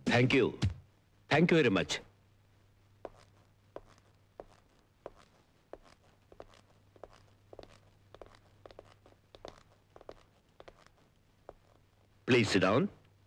Thank you thank you very much please down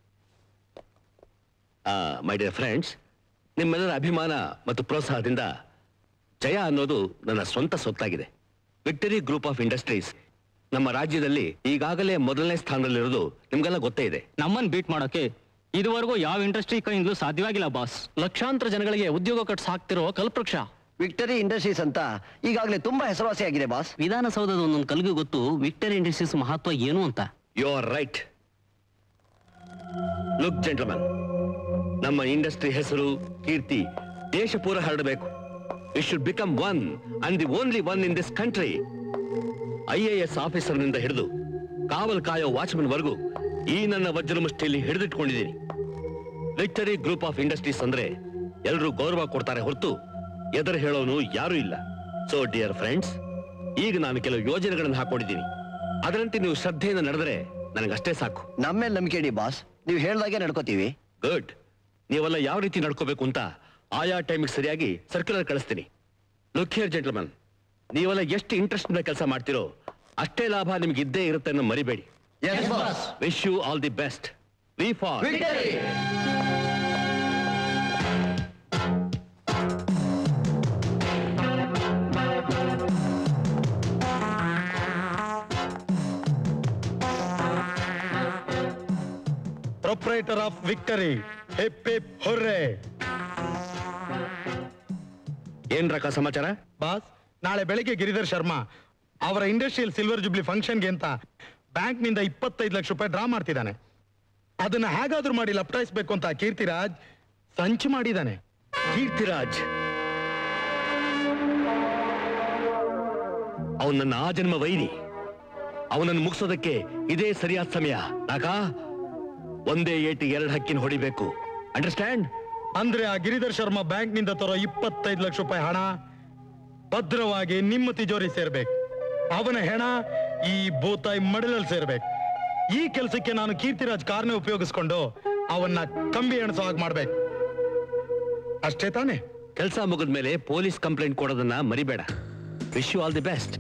my dear friends ನಿಮ್ಮೆಲ್ಲರ ಅಭಿಮಾನ ಮತ್ತು ಪ್ರೋತ್ಸಾಹದಿಂದ ಜಯ ಅನ್ನೋದು ನನ್ನ ಸ್ವಂತ ಸೊತ್ತಾಗಿದೆ ವಿಕ್ಟರಿ ಗ್ರೂಪ್ ಆಫ್ ಇಂಡಸ್ಟ್ರೀಸ್ ನಮ್ಮ ರಾಜ್ಯದಲ್ಲಿ ಈಗಾಗಲೇ ಮೊದಲನೇ ಸ್ಥಾನದಲ್ಲಿರೋದು ನಿಮ್ಗೆಲ್ಲ ಗೊತ್ತೇ ಇದೆ ನಮ್ಮನ್ ಬೀಟ್ ಮಾಡೋಕೆ ಇದುವರೆಗೂ ಯಾವ ಇಂಡಸ್ಟ್ರಿ ಕೈಯಿಂದಲೂ ಸಾಧ್ಯವಾಗಿಲ್ಲ ಬಾಸ್ ಲಕ್ಷಾಂತರ ಜನಗಳಿಗೆ ಉದ್ಯೋಗ ಕಟ್ಸ್ ಹಾಕ್ತಿರೋ ಕಲ್ಪವೃಕ್ಷ ವಿಕ್ಟರಿ ಇಂಡಸ್ಟ್ರೀಸ್ ಅಂತ ಈಗಾಗಲೇ ತುಂಬಾ ಹೆಸರುವಾಸಿಯಾಗಿದೆ ಬಾಸ್ ವಿಧಾನಸೌಧದ ಒಂದೊಂದು ಕಲ್ಗೂ ಗೊತ್ತು ವಿಕ್ಟರಿ ಇಂಡಸ್ಟ್ರೀಸ್ ಮಹತ್ವ ಏನು ಅಂತ you are right look gentleman ನಮ್ಮ ಇಂಡಸ್ಟ್ರಿ ಹೆಸರು ಕೀರ್ತಿ ದೇಶ ಪೂರ ಹರಡಬೇಕು it should become one and the only one in this country I A S ಆಫೀಸರ್ನಿಂದ ಹಿಡಿದು ಕಾವಲ್ ಕಾಯೋ ವಾಚ್ಮನ್ ವರೆಗೂ ಈ ನನ್ನ ವಜ್ರಮುಷ್ಟಿಯಲ್ಲಿ ಹಿಡಿದಿಟ್ಕೊಂಡಿದ್ದೀನಿ ವಿಕ್ಟರಿ ಗ್ರೂಪ್ ಆಫ್ ಇಂಡಸ್ಟ್ರೀಸ್ ಅಂದ್ರೆ ಎಲ್ಲರೂ ಗೌರವ ಕೊಡ್ತಾರೆ ಹೊರತು ಎದುರು ಹೇಳೋನು ಯಾರೂ ಇಲ್ಲ ಸೊ ಡಿಯರ್ ಫ್ರೆಂಡ್ಸ್ ಈಗ ನಾನು ಕೆಲವು ಯೋಜನೆಗಳನ್ನು ಹಾಕೊಂಡಿದ್ದೀನಿ ಅದರಂತೆ ನೀವು ಶ್ರದ್ಧೆಯಿಂದ ನಡೆದರೆ ನನಗಷ್ಟೇ ಸಾಕು ನಮ್ಮೇಲೆ ನಂಬಿಕೆ ಇಡಿ ಬಾಸ್ ನೀವು ಹೇಳ್ದಾಗೆ ನಡ್ಕೋತೀವಿ ಗುಡ್ ನೀವೆಲ್ಲ ಯಾವ ರೀತಿ ನಡ್ಕೋಬೇಕು ಅಂತ ಆಯಾ ಟೈಮಿಗೆ ಸರಿಯಾಗಿ ಸರ್ಕ್ಯುಲರ್ ಕಳಿಸ್ತೀನಿ ಲುಕ್ ಹಿಯರ್ ಜೆಂಟಲ್ಮನ್ ನೀವೆಲ್ಲ ಎಷ್ಟು ಇಂಟ್ರೆಸ್ಟ್ ಇಂದ ಕೆಲಸ ಮಾಡ್ತಿರೋ ಅಷ್ಟೇ ಲಾಭ ನಿಮ್ಗೆ ಇದ್ದೇ ಇರುತ್ತೆ ಅನ್ನೋ ಮರಿಬೇಡಿ wish you all the best we for proprietor of victory hip hip hooray ಏನ್ ರಕ ಸಮಾಚಾರ ಬಾಸ್ ನಾಳೆ ಬೆಳಿಗ್ಗೆ ಗಿರಿಧರ್ ಶರ್ಮಾ ಅವರ ಇಂಡಸ್ಟ್ರಿಯಲ್ ಸಿಲ್ವರ್ ಜುಬ್ಲಿ ಫಂಕ್ಷನ್ಗೆ ಅಂತ ಬ್ಯಾಂಕ್ನಿಂದ ಇಪ್ಪತ್ತೈದು ಲಕ್ಷ ರೂಪಾಯಿ ಡ್ರಾ ಮಾಡ್ತಿದ್ದಾನೆ ಅದನ್ನ ಹೇಗಾದ್ರೂ ಮಾಡಿ ಲಪ್ಟಾಯಿಸ್ಬೇಕು ಅಂತ ಕೀರ್ತಿರಾಜ್ ಸಂಚು ಮಾಡಿದ್ದಾನೆ ಕೀರ್ತಿರಾಜ್ ಅವನು ನನ್ನ ಆ ಜನ್ಮ ವೈರಿ ಅವನನ್ನು ಮುಗಿಸೋದಕ್ಕೆ ಇದೇ ಸರಿಯಾದ ಸಮಯ ನಾಕ ಒಂದೇ ಏಟಿ ಎರಡು ಹಕ್ಕಿನ ಹೊಡಿಬೇಕು ಅಂಡರ್ಸ್ಟ್ಯಾಂಡ್ ಅಂದ್ರೆ ಆ ಗಿರಿಧರ್ ಶರ್ಮಾ ಬ್ಯಾಂಕ್ನಿಂದ ತರೋ ಇಪ್ಪತ್ತೈದು ಲಕ್ಷ ರೂಪಾಯಿ ಹಣ ಭದ್ರವಾಗಿ ನಿಮ್ಮ ತಿಜೋರಿ ಸೇರ್ಬೇಕು ಅವನ ಹೆಣ ಈ ಭೂತಾಯಿ ಮಡಲಲ್ಲಿ ಸೇರ್ಬೇಕು ಈ ಕೆಲಸಕ್ಕೆ ನಾನು ಕೀರ್ತಿರಾಜ್ ಕಾರ್ನೇ ಉಪಯೋಗಿಸ್ಕೊಂಡು ಅವನ್ನ ಕಂಬಿ ಎಣಸೋ ಹಾಗೆ ಮಾಡ್ಬೇಕು ಅಷ್ಟೇ ತಾನೇ ಕೆಲಸ ಮುಗಿದ ಮೇಲೆ ಪೊಲೀಸ್ ಕಂಪ್ಲೇಂಟ್ ಕೊಡೋದನ್ನ ಮರಿಬೇಡ wish you all the best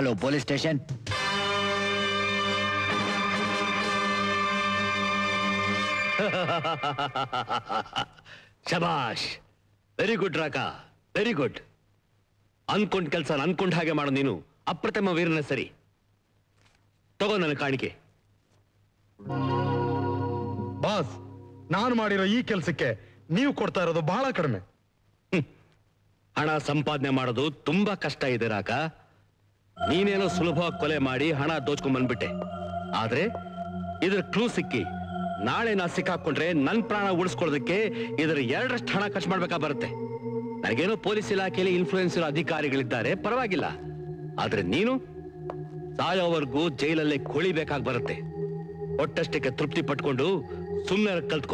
ಹೇಳು ಪೊಲೀಸ್ ಸ್ಟೇಷನ್ ಶಬಾಷ್ very good Raka very good ಅನ್ಕೊಂಡ್ ಕೆಲಸ ಅನ್ಕೊಂಡ್ ಹಾಗೆ ಮಾಡು ನೀನು ಅಪ್ರತಿಮ ವೀರನ ಸರಿ ತಗೋ ನನ್ನ ಕಾಣಿಕೆ ಬಾಸ್ ನಾನು ಮಾಡಿರೋ ಈ ಕೆಲಸಕ್ಕೆ ನೀವು ಕೊಡ್ತಾ ಇರೋದು ಬಹಳ ಕಡಿಮೆ ಹಣ ಸಂಪಾದನೆ ಮಾಡೋದು ತುಂಬಾ ಕಷ್ಟ ಇದೆ ರಾಕ ನೀನೇನೋ ಸುಲಭವಾಗಿ ಕೊಲೆ ಮಾಡಿ ಹಣ ದೋಚ್ಕೊಂಡ್ ಬಂದ್ಬಿಟ್ಟೆ ಆದ್ರೆ ಇದ್ರ ಕ್ಲೂ ಸಿಕ್ಕಿ ನಾಳೆ ನಾ ಸಿಕ್ಕಾಕೊಂಡ್ರೆ ನನ್ ಪ್ರಾಣ ಉಳಿಸ್ಕೊಳ್ಳೋದಕ್ಕೆ ಇದರ ಎರಡರಷ್ಟು ಹಣ ಖರ್ಚು ಮಾಡ್ಬೇಕಾ ಬರುತ್ತೆ ನನಗೇನೋ ಪೊಲೀಸ್ ಇಲಾಖೆಯಲ್ಲಿ ಇನ್ಫ್ಲೂಯೆನ್ಸ್ ಇರೋ ಅಧಿಕಾರಿಗಳಿದ್ದಾರೆ ಪರವಾಗಿಲ್ಲ ಆದ್ರೆ ನೀನು ಸಾಯೋವರೆಗೂ ಜೈಲಲ್ಲೇ ಕೊಳಿಬೇಕಾಗಿ ಬರುತ್ತೆ ಒಟ್ಟಷ್ಟಕ್ಕೆ ತೃಪ್ತಿ ಪಟ್ಕೊಂಡು ಸುಮ್ಮನೆ ಕಲ್ತ್ಕೋ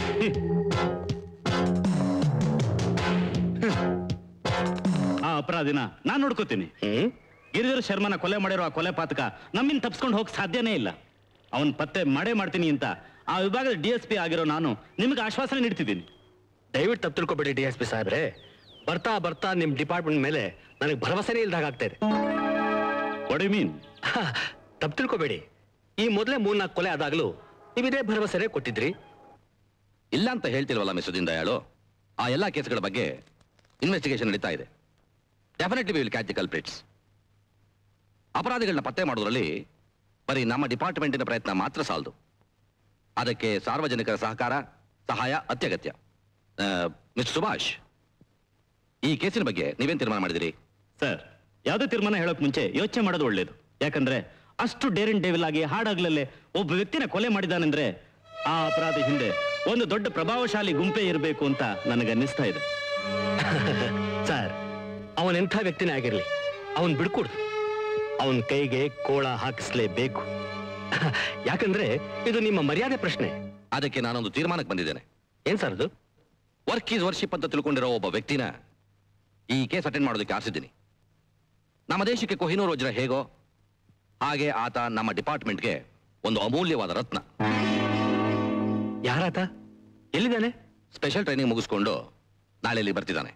ಆ ಅಪರಾಧಿನ ನಾನ್ ನೋಡ್ಕೋತೀನಿ ಹ್ಮ್ ಗಿರಿಧರ್ ಶರ್ಮನ ಕೊಲೆ ಮಾಡಿರೋ ಆ ಕೊಲೆ ಪಾತಕ ನಮ್ಮಿಂದ ತಪ್ಸ್ಕೊಂಡು ಹೋಗಕ್ ಸಾಧ್ಯನೇ ಇಲ್ಲ ಅವನ್ ಪತ್ತೆ ಮಾಡೇ ಮಾಡ್ತೀನಿ ಅಂತ ಆ ವಿಭಾಗದ ಡಿ ಎಸ್ ಪಿ ಆಗಿರೋ ನಾನು ನಿಮ್ಗೆ ಆಶ್ವಾಸನೆ ನೀಡ್ತಿದ್ದೀನಿ ದಯವಿಟ್ಟು ತಪ್ಪು ತಿಳ್ಕೊಬೇಡಿ ಡಿ ಎಸ್ ಪಿ ಸಾಹೇಬ್ರೆ ಬರ್ತಾ ಬರ್ತಾ ನಿಮ್ ಡಿಪಾರ್ಟ್ಮೆಂಟ್ ಮೇಲೆ ನನಗೆ ಭರವಸೆನೇ ಇಲ್ದಾಗ ಆಗ್ತಾ ಇದೆ ವಾಟ್ ಮೀನ್ ತಪ್ಪು ತಿಳ್ಕೊಬೇಡಿ ಈ ಮೊದಲೇ ಮೂರ್ನಾಲ್ಕು ಕೊಲೆ ಆದಾಗಲೂ ನೀವಿದೇ ಭರವಸೆನೇ ಕೊಟ್ಟಿದ್ರಿ ಇಲ್ಲ ಅಂತ ಹೇಳ್ತಿಲ್ವಲ್ಲ ಮಿಸ್ಟರ್ ದೀನ್ ದಯಾಳು ಆ ಎಲ್ಲ ಕೇಸ್ಗಳ ಬಗ್ಗೆ ಇನ್ವೆಸ್ಟಿಗೇಷನ್ ನಡೀತಾ ಇದೆ definitely will catch the culprits ಅಪರಾಧಿಗಳನ್ನ ಪತ್ತೆ ಮಾಡೋದ್ರಲ್ಲಿ ಬರೀ ನಮ್ಮ ಡಿಪಾರ್ಟ್ಮೆಂಟಿನ ಪ್ರಯತ್ನ ಮಾತ್ರ ಸಾಲದು ಅದಕ್ಕೆ ಸಾರ್ವಜನಿಕರ ಸಹಕಾರ ಸಹಾಯ ಅತ್ಯಗತ್ಯ ಮಿಸ್ಟರ್ ಸುಭಾಷ್ ಈ ಕೇಸಿನ ಬಗ್ಗೆ ನೀವೇನ್ ತೀರ್ಮಾನ ಮಾಡಿದಿರಿ ಸರ್ ಯಾವುದೇ ತೀರ್ಮಾನ ಹೇಳೋಕ್ ಮುಂಚೆ ಯೋಚನೆ ಮಾಡೋದು ಒಳ್ಳೇದು ಯಾಕಂದ್ರೆ ಅಷ್ಟು ಡೇರಿನ್ ಡೇವಿಲ್ ಆಗಿ ಹಾಡಾಗ್ಲಲ್ಲೇ ಒಬ್ಬ ವ್ಯಕ್ತಿನ ಕೊಲೆ ಮಾಡಿದಾನೆಂದ್ರೆ ಆ ಅಪರಾಧಿ ಹಿಂದೆ ಒಂದು ದೊಡ್ಡ ಪ್ರಭಾವಶಾಲಿ ಗುಂಪೇ ಇರಬೇಕು ಅಂತ ನನಗನ್ನಿಸ್ತಾ ಇದೆ ಸರ್ ಅವನೆಂಥ ವ್ಯಕ್ತಿನೇ ಆಗಿರ್ಲಿ ಅವನ್ ಬಿಡ್ಕೊಡ್ದು ಅವನ್ ಕೈಗೆ ಕೋಳ ಹಾಕಿಸ್ಲೇಬೇಕು ಯಾಕಂದ್ರೆ ಇದು ನಿಮ್ಮ ಮರ್ಯಾದೆ ಪ್ರಶ್ನೆ ಅದಕ್ಕೆ ನಾನೊಂದು ತೀರ್ಮಾನಕ್ಕೆ ಬಂದಿದ್ದೇನೆ ಏನ್ ಸರ್ ಅದು ವರ್ಕ್ ಈಸ್ ವರ್ಷಿಪ್ ಅಂತ ತಿಳ್ಕೊಂಡಿರೋ ಒಬ್ಬ ವ್ಯಕ್ತಿನ ಈ ಕೇಸ್ ಅಟೆಂಡ್ ಮಾಡೋದಕ್ಕೆ ಆರಿಸಿದ್ದೀನಿ ನಮ್ಮ ದೇಶಕ್ಕೆ ಕೊಹಿನೂರ್ ವಜ್ರ ಹೇಗೋ ಹಾಗೆ ಆತ ನಮ್ಮ ಡಿಪಾರ್ಟ್ಮೆಂಟ್ಗೆ ಒಂದು ಅಮೂಲ್ಯವಾದ ರತ್ನ ಯಾರಾತ ಎಲ್ಲಿದ್ದಾನೆ ಸ್ಪೆಷಲ್ ಟ್ರೈನಿಂಗ್ ಮುಗಿಸ್ಕೊಂಡು ನಾಳೆ ಇಲ್ಲಿ ಬರ್ತಿದ್ದಾನೆ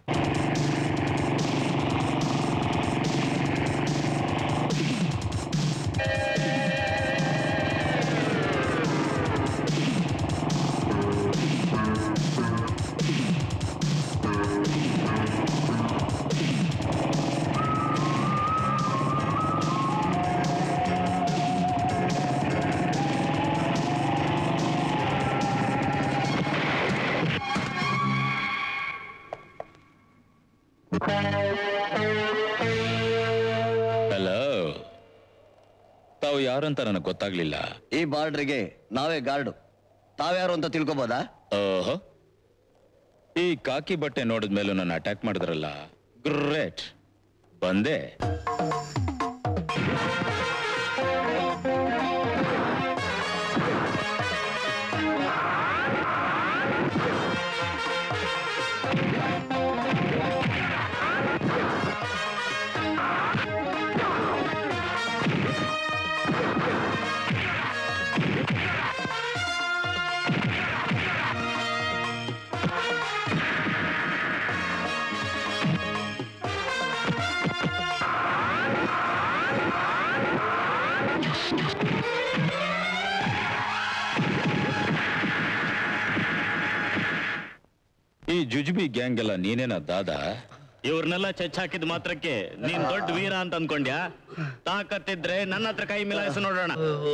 ಹಲೋ ತಾವು ಯಾರಂತ ನನಗೆ ಗೊತ್ತಾಗ್ಲಿಲ್ಲ ಈ ಬಾರ್ಡ್ರಿಗೆ ನಾವೇ ಗಾರ್ಡು ತಾವ್ಯಾರು ಅಂತ ತಿಳ್ಕೊಬೋದಾ ಓಹೋ ಈ ಕಾಕಿ ಬಟ್ಟೆ ನೋಡಿದ ಮೇಲೂ ನನ್ನ ಅಟ್ಯಾಕ್ ಮಾಡಿದ್ರಲ್ಲ ಗ್ರೇಟ್ ಬಂದೆ ಈ ಜುಜುಬಿ ಗ್ಯಾಂಗ್ ಎಲ್ಲ ನೀನೇನ ದಾದ ಇವ್ರನ್ನೆಲ್ಲ ಚೆಚ್ ಹಾಕಿದ ಮಾತ್ರಕ್ಕೆ ನೀನ್ ದೊಡ್ಡ ವೀರ ಅಂತ ಅನ್ಕೊಂಡ್ಯಾ ತಾಕತ್ತಿದ್ರೆ ನನ್ನ ಹತ್ರ ಕೈ ಮಿಲಾಯಿಸಿ ನೋಡೋಣ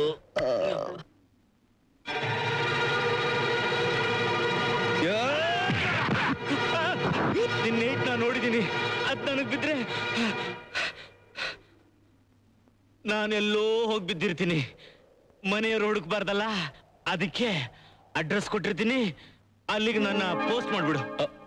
ನಿನ್ನ ಏಟ್ ನಾ ನೋಡಿದೀನಿ ಅದ್ ನನಗ್ ಬಿದ್ರೆ ನಾನೆಲ್ಲೋ ಹೋಗಿ ಬಿದ್ದಿರ್ತೀನಿ ಮನೆಯವ್ರು ಹುಡುಕ್ಬಾರ್ದಲ್ಲ ಅದಕ್ಕೆ ಅಡ್ರೆಸ್ ಕೊಟ್ಟಿರ್ತೀನಿ ಅಲ್ಲಿಗೆ ನನ್ನ ಪೋಸ್ಟ್ ಮಾಡ್ಬಿಡು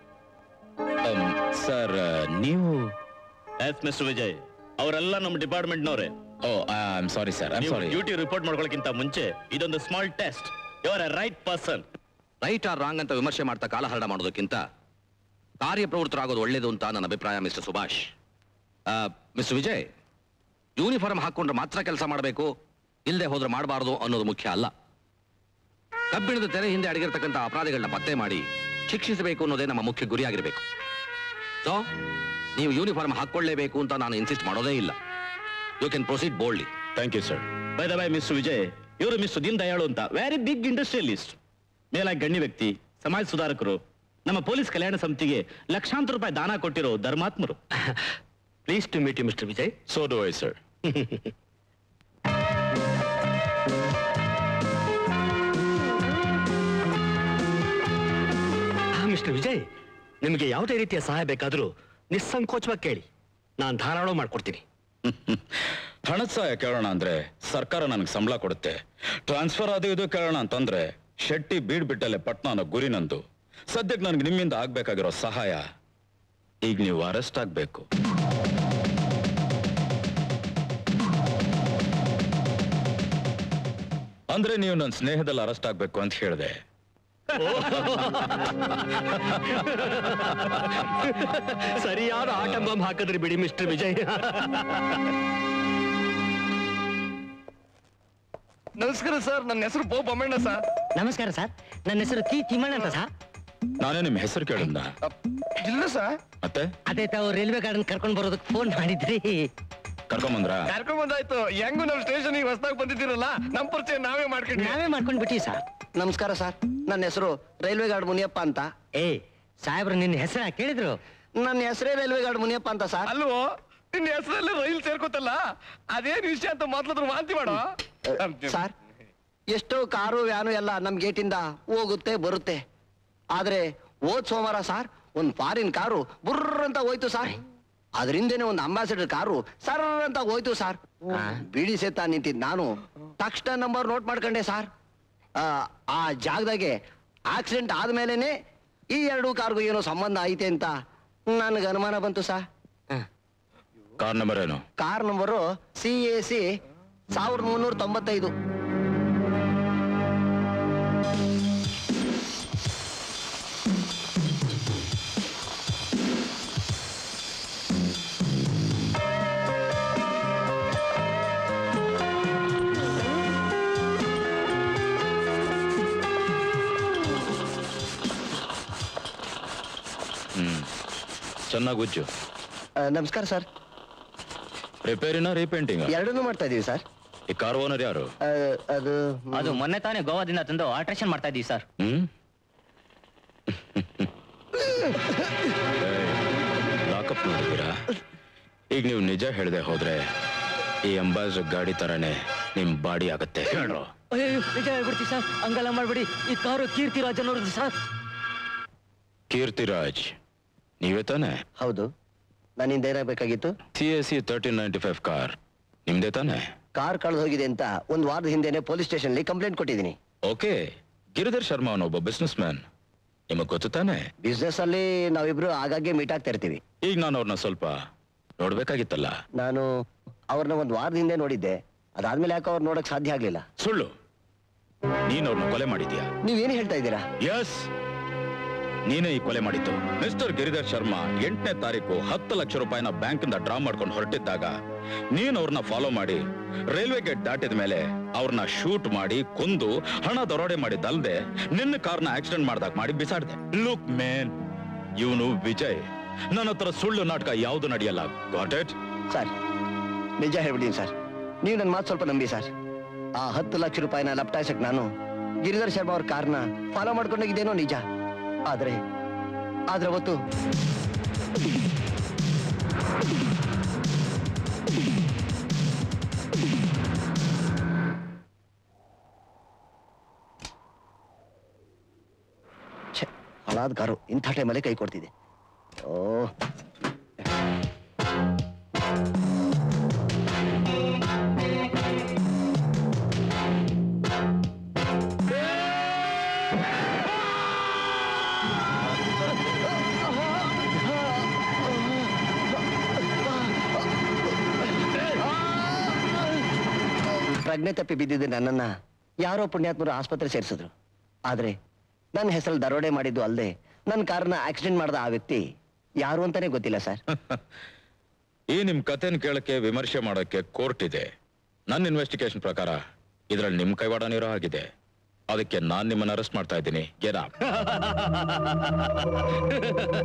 ಸರ್ ನೀವು ಎಸ್ ಮಿಸ್ಟರ್ ವಿಜಯ್ ಅವರೆಲ್ಲ ನಮ್ಮ ಡಿಪಾರ್ಟ್ಮೆಂಟ್ನವ್ರೆ oh I am sorry sir I'm sorry duty report ಮಾಡ್ಕೊಳ್ಳೋಕ್ಕಿಂತ ಮುಂಚೆ ಇದೊಂದು small test your a right person right or wrong ಅಂತ ವಿಮರ್ಶೆ ಮಾಡ್ತಾ ಕಾಲಹರಣ ಮಾಡೋದಕ್ಕಿಂತ ಕಾರ್ಯಪ್ರವೃತ್ತರಾಗೋದು ಒಳ್ಳೇದು ಅಂತ ನನ್ನ ಅಭಿಪ್ರಾಯ mister Subhash mister Vijay uniform ಹಾಕೊಂಡ್ರೆ ಮಾತ್ರ ಕೆಲಸ ಮಾಡಬೇಕು ಇಲ್ಲದೆ ಹೋದ್ರೆ ಮಾಡಬಾರದು ಅನ್ನೋದು ಮುಖ್ಯ ಅಲ್ಲ ಕಬ್ಬಿಣದ ತೆರೆ ಹಿಂದೆ ಅಡಗಿರ್ತಕ್ಕಂಥ ಅಪರಾಧಿಗಳನ್ನ ಪತ್ತೆ ಮಾಡಿ ಶಿಕ್ಷಿಸಬೇಕು ಅನ್ನೋದೇ ನಮ್ಮ ಮುಖ್ಯ ಗುರಿಯಾಗಿರಬೇಕು ಸೊ ನೀವು ಯೂನಿಫಾರ್ಮ್ ಹಾಕೊಳ್ಳೇಬೇಕು ಅಂತ ನಾನು ಇನ್ಸಿಸ್ಟ್ ಮಾಡೋದೇ ಇಲ್ಲ you can proceed boldly thank you sir by the by miss Vijay ಇವರು ಮಿಸ್ ದೀನ್ ದಯಾಳು ಅಂತ ವೆರಿ ಬಿಗ್ ಇಂಡಸ್ಟ್ರಿಯಲಿಸ್ಟ್ ಮೇಲಾಗಿ ಗಣ್ಯ ವ್ಯಕ್ತಿ ಸಮಾಜ ಸುಧಾರಕರು ನಮ್ಮ ಪೊಲೀಸ್ ಕಲ್ಯಾಣ ಸಮಿತಿಗೆ ಲಕ್ಷಾಂತರ ರೂಪಾಯಿ ದಾನ ಕೊಟ್ಟಿರೋ ಧರ್ಮಾತ್ಮರು please to meet you mister Vijay so do I sir mister Vijay ನಿಮಗೆ ಯಾವುದೇ ರೀತಿಯ ಸಹಾಯ ಬೇಕಾದರೂ ನಿಸ್ಸಂಕೋಚವಾಗಿ ಕೇಳಿ ನಾನು ಧಾರಾಳ ಮಾಡ್ಕೊಡ್ತೀನಿ ಹಣದ ಸಹಾಯ ಕೇಳೋಣ ಅಂದ್ರೆ ಸರ್ಕಾರ ನನಗೆ ಸಂಬಳ ಕೊಡುತ್ತೆ ಟ್ರಾನ್ಸ್ಫರ್ ಅದು ಇದು ಕೇಳೋಣ ಅಂತಂದ್ರೆ ಶೆಟ್ಟಿ ಬೀಡ್ ಬಿಟ್ಟಲೆ ಪಟ್ನ ಅನ್ನೋ ಗುರಿ ನಂದು ಸದ್ಯಕ್ಕೆ ನನಗೆ ನಿಮ್ಮಿಂದ ಆಗ್ಬೇಕಾಗಿರೋ ಸಹಾಯ ಈಗ ನೀವು ಅರೆಸ್ಟ್ ಆಗ್ಬೇಕು ಅಂದ್ರೆ ನೀವು ನನ್ನ ಸ್ನೇಹದಲ್ಲಿ ಅರೆಸ್ಟ್ ಆಗ್ಬೇಕು ಅಂತ ಹೇಳಿದೆ ಸರಿಯಾದ ಆಟ ಬಾಂಬ್ ಹಾಕಿದ್ರಿ ಬಿಡಿ ಮಿಸ್ಟರ್ ವಿಜಯ್ ನಮಸ್ಕಾರ ಸರ್ ನನ್ನ ಹೆಸರು ಪೋ ಬೊಮ್ಮಣ್ಣ ಸರ್ ನಮಸ್ಕಾರ ಸರ್ ನನ್ನ ಹೆಸರು ತಿ ತಿಮ್ಮಣ್ಣ ಅಂತ ಸರ್ ನಾನೇ ನಿಮ್ಮ ಹೆಸರು ಕೇಳಿದ್ನ ಇಲ್ಲ ಸರ್ ಮತ್ತೆ ಅದೇ ತಾವು ರೈಲ್ವೆ ಗಾರ್ಡನ್ ಕರ್ಕೊಂಡ್ ಬರೋದಕ್ಕೆ ಫೋನ್ ಮಾಡಿದ್ರಿ ಕರ್ಕೊಂಬಂದ್ರ ಕರ್ಕೊಂಡ್ ಬಂದಾಯ್ತು ಹೆಂಗು ನಮ್ ಸ್ಟೇಷನ್ ಹೊಸದಾಗಿ ಬಂದಿದ್ದೀರಲ್ಲ ನಮ್ ಪರಿಚಯ ನಾವೇ ಮಾಡ್ಕೊಂಡ್ವಿ ನಾವೇ ಮಾಡ್ಕೊಂಡ್ ಬಿಟ್ಟಿ ಸರ್ ನಮಸ್ಕಾರ ಸರ್ ನನ್ನ ಹೆಸರು ರೈಲ್ವೆ ಗಾರ್ಡ್ ಮುನಿಯಪ್ಪ ಅಂತ ಏ ಸಾಹೇಬ್ರು ನಿನ್ನ ಹೆಸರ ಕೇಳಿದ್ರು ನನ್ನ ಹೆಸರೇ ರೈಲ್ವೆ ಗಾರ್ಡ್ ಮುನಿಯಪ್ಪ ಅಂತ ಸರ್ ಅಲ್ವೋ ನಿನ್ನ ಹೆಸರಲ್ಲಿ ರೈಲ್ ಸೇರ್ಕೋತಲ್ಲ ಅದೇನ್ ವಿಷಯ ಅಂತ ಮೊದ್ಲದ್ರ ವಾಂತಿ ಮಾಡೋ ಸರ್ ಎಷ್ಟೋ ಕಾರು ವ್ಯಾನು ಎಲ್ಲ ನಮ್ ಗೇಟಿಂದ ಹೋಗುತ್ತೆ ಬರುತ್ತೆ ಆದ್ರೆ ಹೋದ್ ಸೋಮವಾರ ಸರ್ ಒಂದ್ ಫಾರಿನ್ ಕಾರು ಬುರ್ರ್ ಅಂತ ಹೋಯ್ತು ಸರ್ ಅದ್ರಿಂದೇನೆ ಒಂದು ಅಂಬಾಸಿಡರ್ ಕಾರು ಸರ್ ಅಂತ ಹೋಯ್ತು ಸರ್ ಬಿಡಿ ಸೇತಾ ನಿಂತಿದ್ ನಾನು ತಕ್ಷಣ ನಂಬರ್ ನೋಟ್ ಮಾಡ್ಕೊಂಡೆ ಸರ್ ಆ, ಆ ಜಾಗದಾಗೆ ಆಕ್ಸಿಡೆಂಟ್ ಆದ್ಮೇಲೆನೆ ಈ ಎರಡು ಕಾರ್ಗೂ ಏನೋ ಸಂಬಂಧ ಐತೆ ಅಂತ ನನಗೆ ಅನುಮಾನ ಬಂತು ಸರ್ ಕಾರ್ ನಂಬರ್ ಏನು car number C A C ಸಾವಿರದ ಮುನ್ನೂರ ತೊಂಬತ್ತೈದು ಚೆನ್ನಾಗಿ ಉಜ್ಜು ಆ, ನಮಸ್ಕಾರ ಸರ್ ರಿಪೇರಿನ ರೀಪೇಂಟಿಂಗ್ ಎರಡನ್ನೂ ಮಾಡ್ತಾ ಇದೀವಿ ಸರ್ ಈ ಕಾರ್ ಓನರ್ ಯಾರು ಆ, ಅದು ಅದು ಮೊನ್ನೆ ತಾನೇ ಗೋವಾದಿಂದ ತಂದು ಆಲ್ಟ್ರೇಷನ್ ಮಾಡ್ತಾ ಇದೀವಿ ಸರ್ ಹ್ಮ್ ಲಾಕಪ್ ಮಾಡಿದ್ದೀರಾ ಈಗ ನೀವು ನಿಜ ಹೇಳದೆ ಹೋದ್ರೆ ಈ ಅಂಬಾಸಿಡರ್ ಗಾಡಿ ತರನೇ ನಿಮ್ ಬಾಡಿ ಆಗತ್ತೆ ಹೇಳ್ರು ಅಯ್ಯೋ ನಿಜ ಹೇಳ್ಬಿಡ್ತೀವಿ ಸರ್ ಹಂಗೆಲ್ಲ ಮಾಡ್ಬಿಡಿ ಈ ಕಾರು ಕೀರ್ತಿ ರಾಜನವ್ರದ್ದು ಸರ್ ಕೀರ್ತಿರಾಜ್ ನೀವೇ ತಾನೆ ಹೌದು ನನ್ನಿಂದ ಏನಾಗಬೇಕಾಗಿತ್ತು C S C thirteen ninety five car ನಿಮ್ದೇ ತಾನೆ ಕಾರ್ ಕಳೆದು ಹೋಗಿದೆ ಅಂತ ಒಂದು ವಾರದ ಹಿಂದೆನೆ ಪೊಲೀಸ್ ಸ್ಟೇಷನ್ಲಿ ಕಂಪ್ಲೇಂಟ್ ಕೊಟ್ಟಿದ್ದೀನಿ ಓಕೆ ಗಿರಿಧರ್ ಶರ್ಮಾ ಅವನೊಬ್ಬ ಬಿಸ್ನೆಸ್ ಮ್ಯಾನ್ ನಿಮಗ್ ಗೊತ್ತು ತಾನೆ ಬಿಸ್ನೆಸ್ ಅಲ್ಲಿ ನಾವಿಬ್ರು ಆಗಾಗ್ಗೆ ಮೀಟ್ ಆಗ್ತಾ ಇರ್ತೀವಿ ಈಗ ನಾನು ಅವ್ರನ್ನ ಸ್ವಲ್ಪ ನೋಡ್ಬೇಕಾಗಿತ್ತಲ್ಲ ನಾನು ಅವ್ರನ್ನ ಒಂದು ವಾರದ ಹಿಂದೆ ನೋಡಿದ್ದೆ ಅದಾದ್ಮೇಲೆ ಯಾಕೋ ಅವ್ರು ನೋಡಕ್ ಸಾಧ್ಯ ಆಗ್ಲಿಲ್ಲ ಸುಳ್ಳು ನೀನ್ ಅವ್ರನ್ನ ಕೊಲೆ ಮಾಡಿದ್ಯಾ ನೀವೇನು ಹೇಳ್ತಾ ಇದ್ದೀರಾ ಎಸ್ ನೀನೇ ಈ ಕೊಲೆ ಮಾಡಿದ್ದು ಮಿಸ್ಟರ್ ಗಿರಿಧರ್ ಶರ್ಮಾ ಎಂಟನೇ ತಾರೀಕು ಹತ್ತು ಲಕ್ಷ ರೂಪಾಯಿನ ಬ್ಯಾಂಕಿಂದ ಡ್ರಾ ಮಾಡ್ಕೊಂಡು ಹೊರಟಿದ್ದಾಗ ನೀನ್ ಅವ್ರನ್ನ ಫಾಲೋ ಮಾಡಿ ರೈಲ್ವೆ ಗೇಟ್ ದಾಟಿದ ಮೇಲೆ ಅವ್ರನ್ನ ಶೂಟ್ ಮಾಡಿ ಕೊಂದು ಹಣ ದರೋಡೆ ಮಾಡಿದ್ದಲ್ದೆ ನಿನ್ನ ಕಾರ್ನ ಆಕ್ಸಿಡೆಂಟ್ ಮಾಡ್ದಾಗ ಮಾಡಿ ಬಿಸಾಡ್ದೆ ಲುಕ್ ಮೇನ್ ಇವನು ವಿಜಯ್ ನನ್ನ ಹತ್ರ ಸುಳ್ಳು ನಾಟಕ ಯಾವುದು ನಡೆಯಲ್ಲ ಗಾಟ್ ಇಟ್ ಸರ್ ನಿಜ ಹೇಳ್ಬಿಡ್ತೀನಿ ಸರ್ ನೀವು ನನ್ನ ಮಾತು ಸ್ವಲ್ಪ ನಂಬಿ ಸರ್ ಆ ಹತ್ತು ಲಕ್ಷ ರೂಪಾಯಿನ ಲಪ್ಟಾಯಿಸಕ್ ನಾನು ಗಿರಿಧರ್ ಶರ್ಮಾ ಅವ್ರ ಕಾರ್ನ ಫಾಲೋ ಮಾಡ್ಕೊಂಡೋಗಿದ್ದೇನೋ ನಿಜ ಆದ್ರೆ ಆದ್ರೆ ಅವತ್ತು ಛೆ, ಹಾಳಾದ ಕಾರು ಇಂಥ ಟೈಮಲ್ಲೇ ಕೈ ಕೊಡ್ತಿದೆ ಓ ಪ್ರಜ್ಞೆ ತಪ್ಪಿ ಬಿದ್ದಿದ್ದ ನನ್ನನ್ನ ಯಾರೋ ಪುಣ್ಯಾತ್ಮರು ಆಸ್ಪತ್ರೆ ಸೇರಿಸಿದ್ರು ಆದ್ರೆ ನನ್ನ ಹೆಸರಲ್ಲಿ ದರೋಡೆ ಮಾಡಿದ್ದು ಅಲ್ಲದೆ ನನ್ನ ಕಾರನ್ನ ಆಕ್ಸಿಡೆಂಟ್ ಮಾಡಿದ ಆ ವ್ಯಕ್ತಿ ಯಾರು ಅಂತಾನೆ ಗೊತ್ತಿಲ್ಲ ಸರ್ ಈ ನಿಮ್ ಕಥೆನ ಕೇಳಕ್ಕೆ ವಿಮರ್ಶೆ ಮಾಡೋಕೆ ಕೋರ್ಟ್ ಇದೆ ನನ್ನ ಇನ್ವೆಸ್ಟಿಗೇಷನ್ ಪ್ರಕಾರ ಇದ್ರಲ್ಲಿ ನಿಮ್ ಕೈವಾಡ ಇರೋ ಆಗಿದೆ ಅದಕ್ಕೆ ನಾನ್ ನಿಮ್ಮನ್ನ ಅರೆಸ್ಟ್ ಮಾಡ್ತಾ ಇದ್ದೀನಿ ಗೆಟ್ ಔಟ್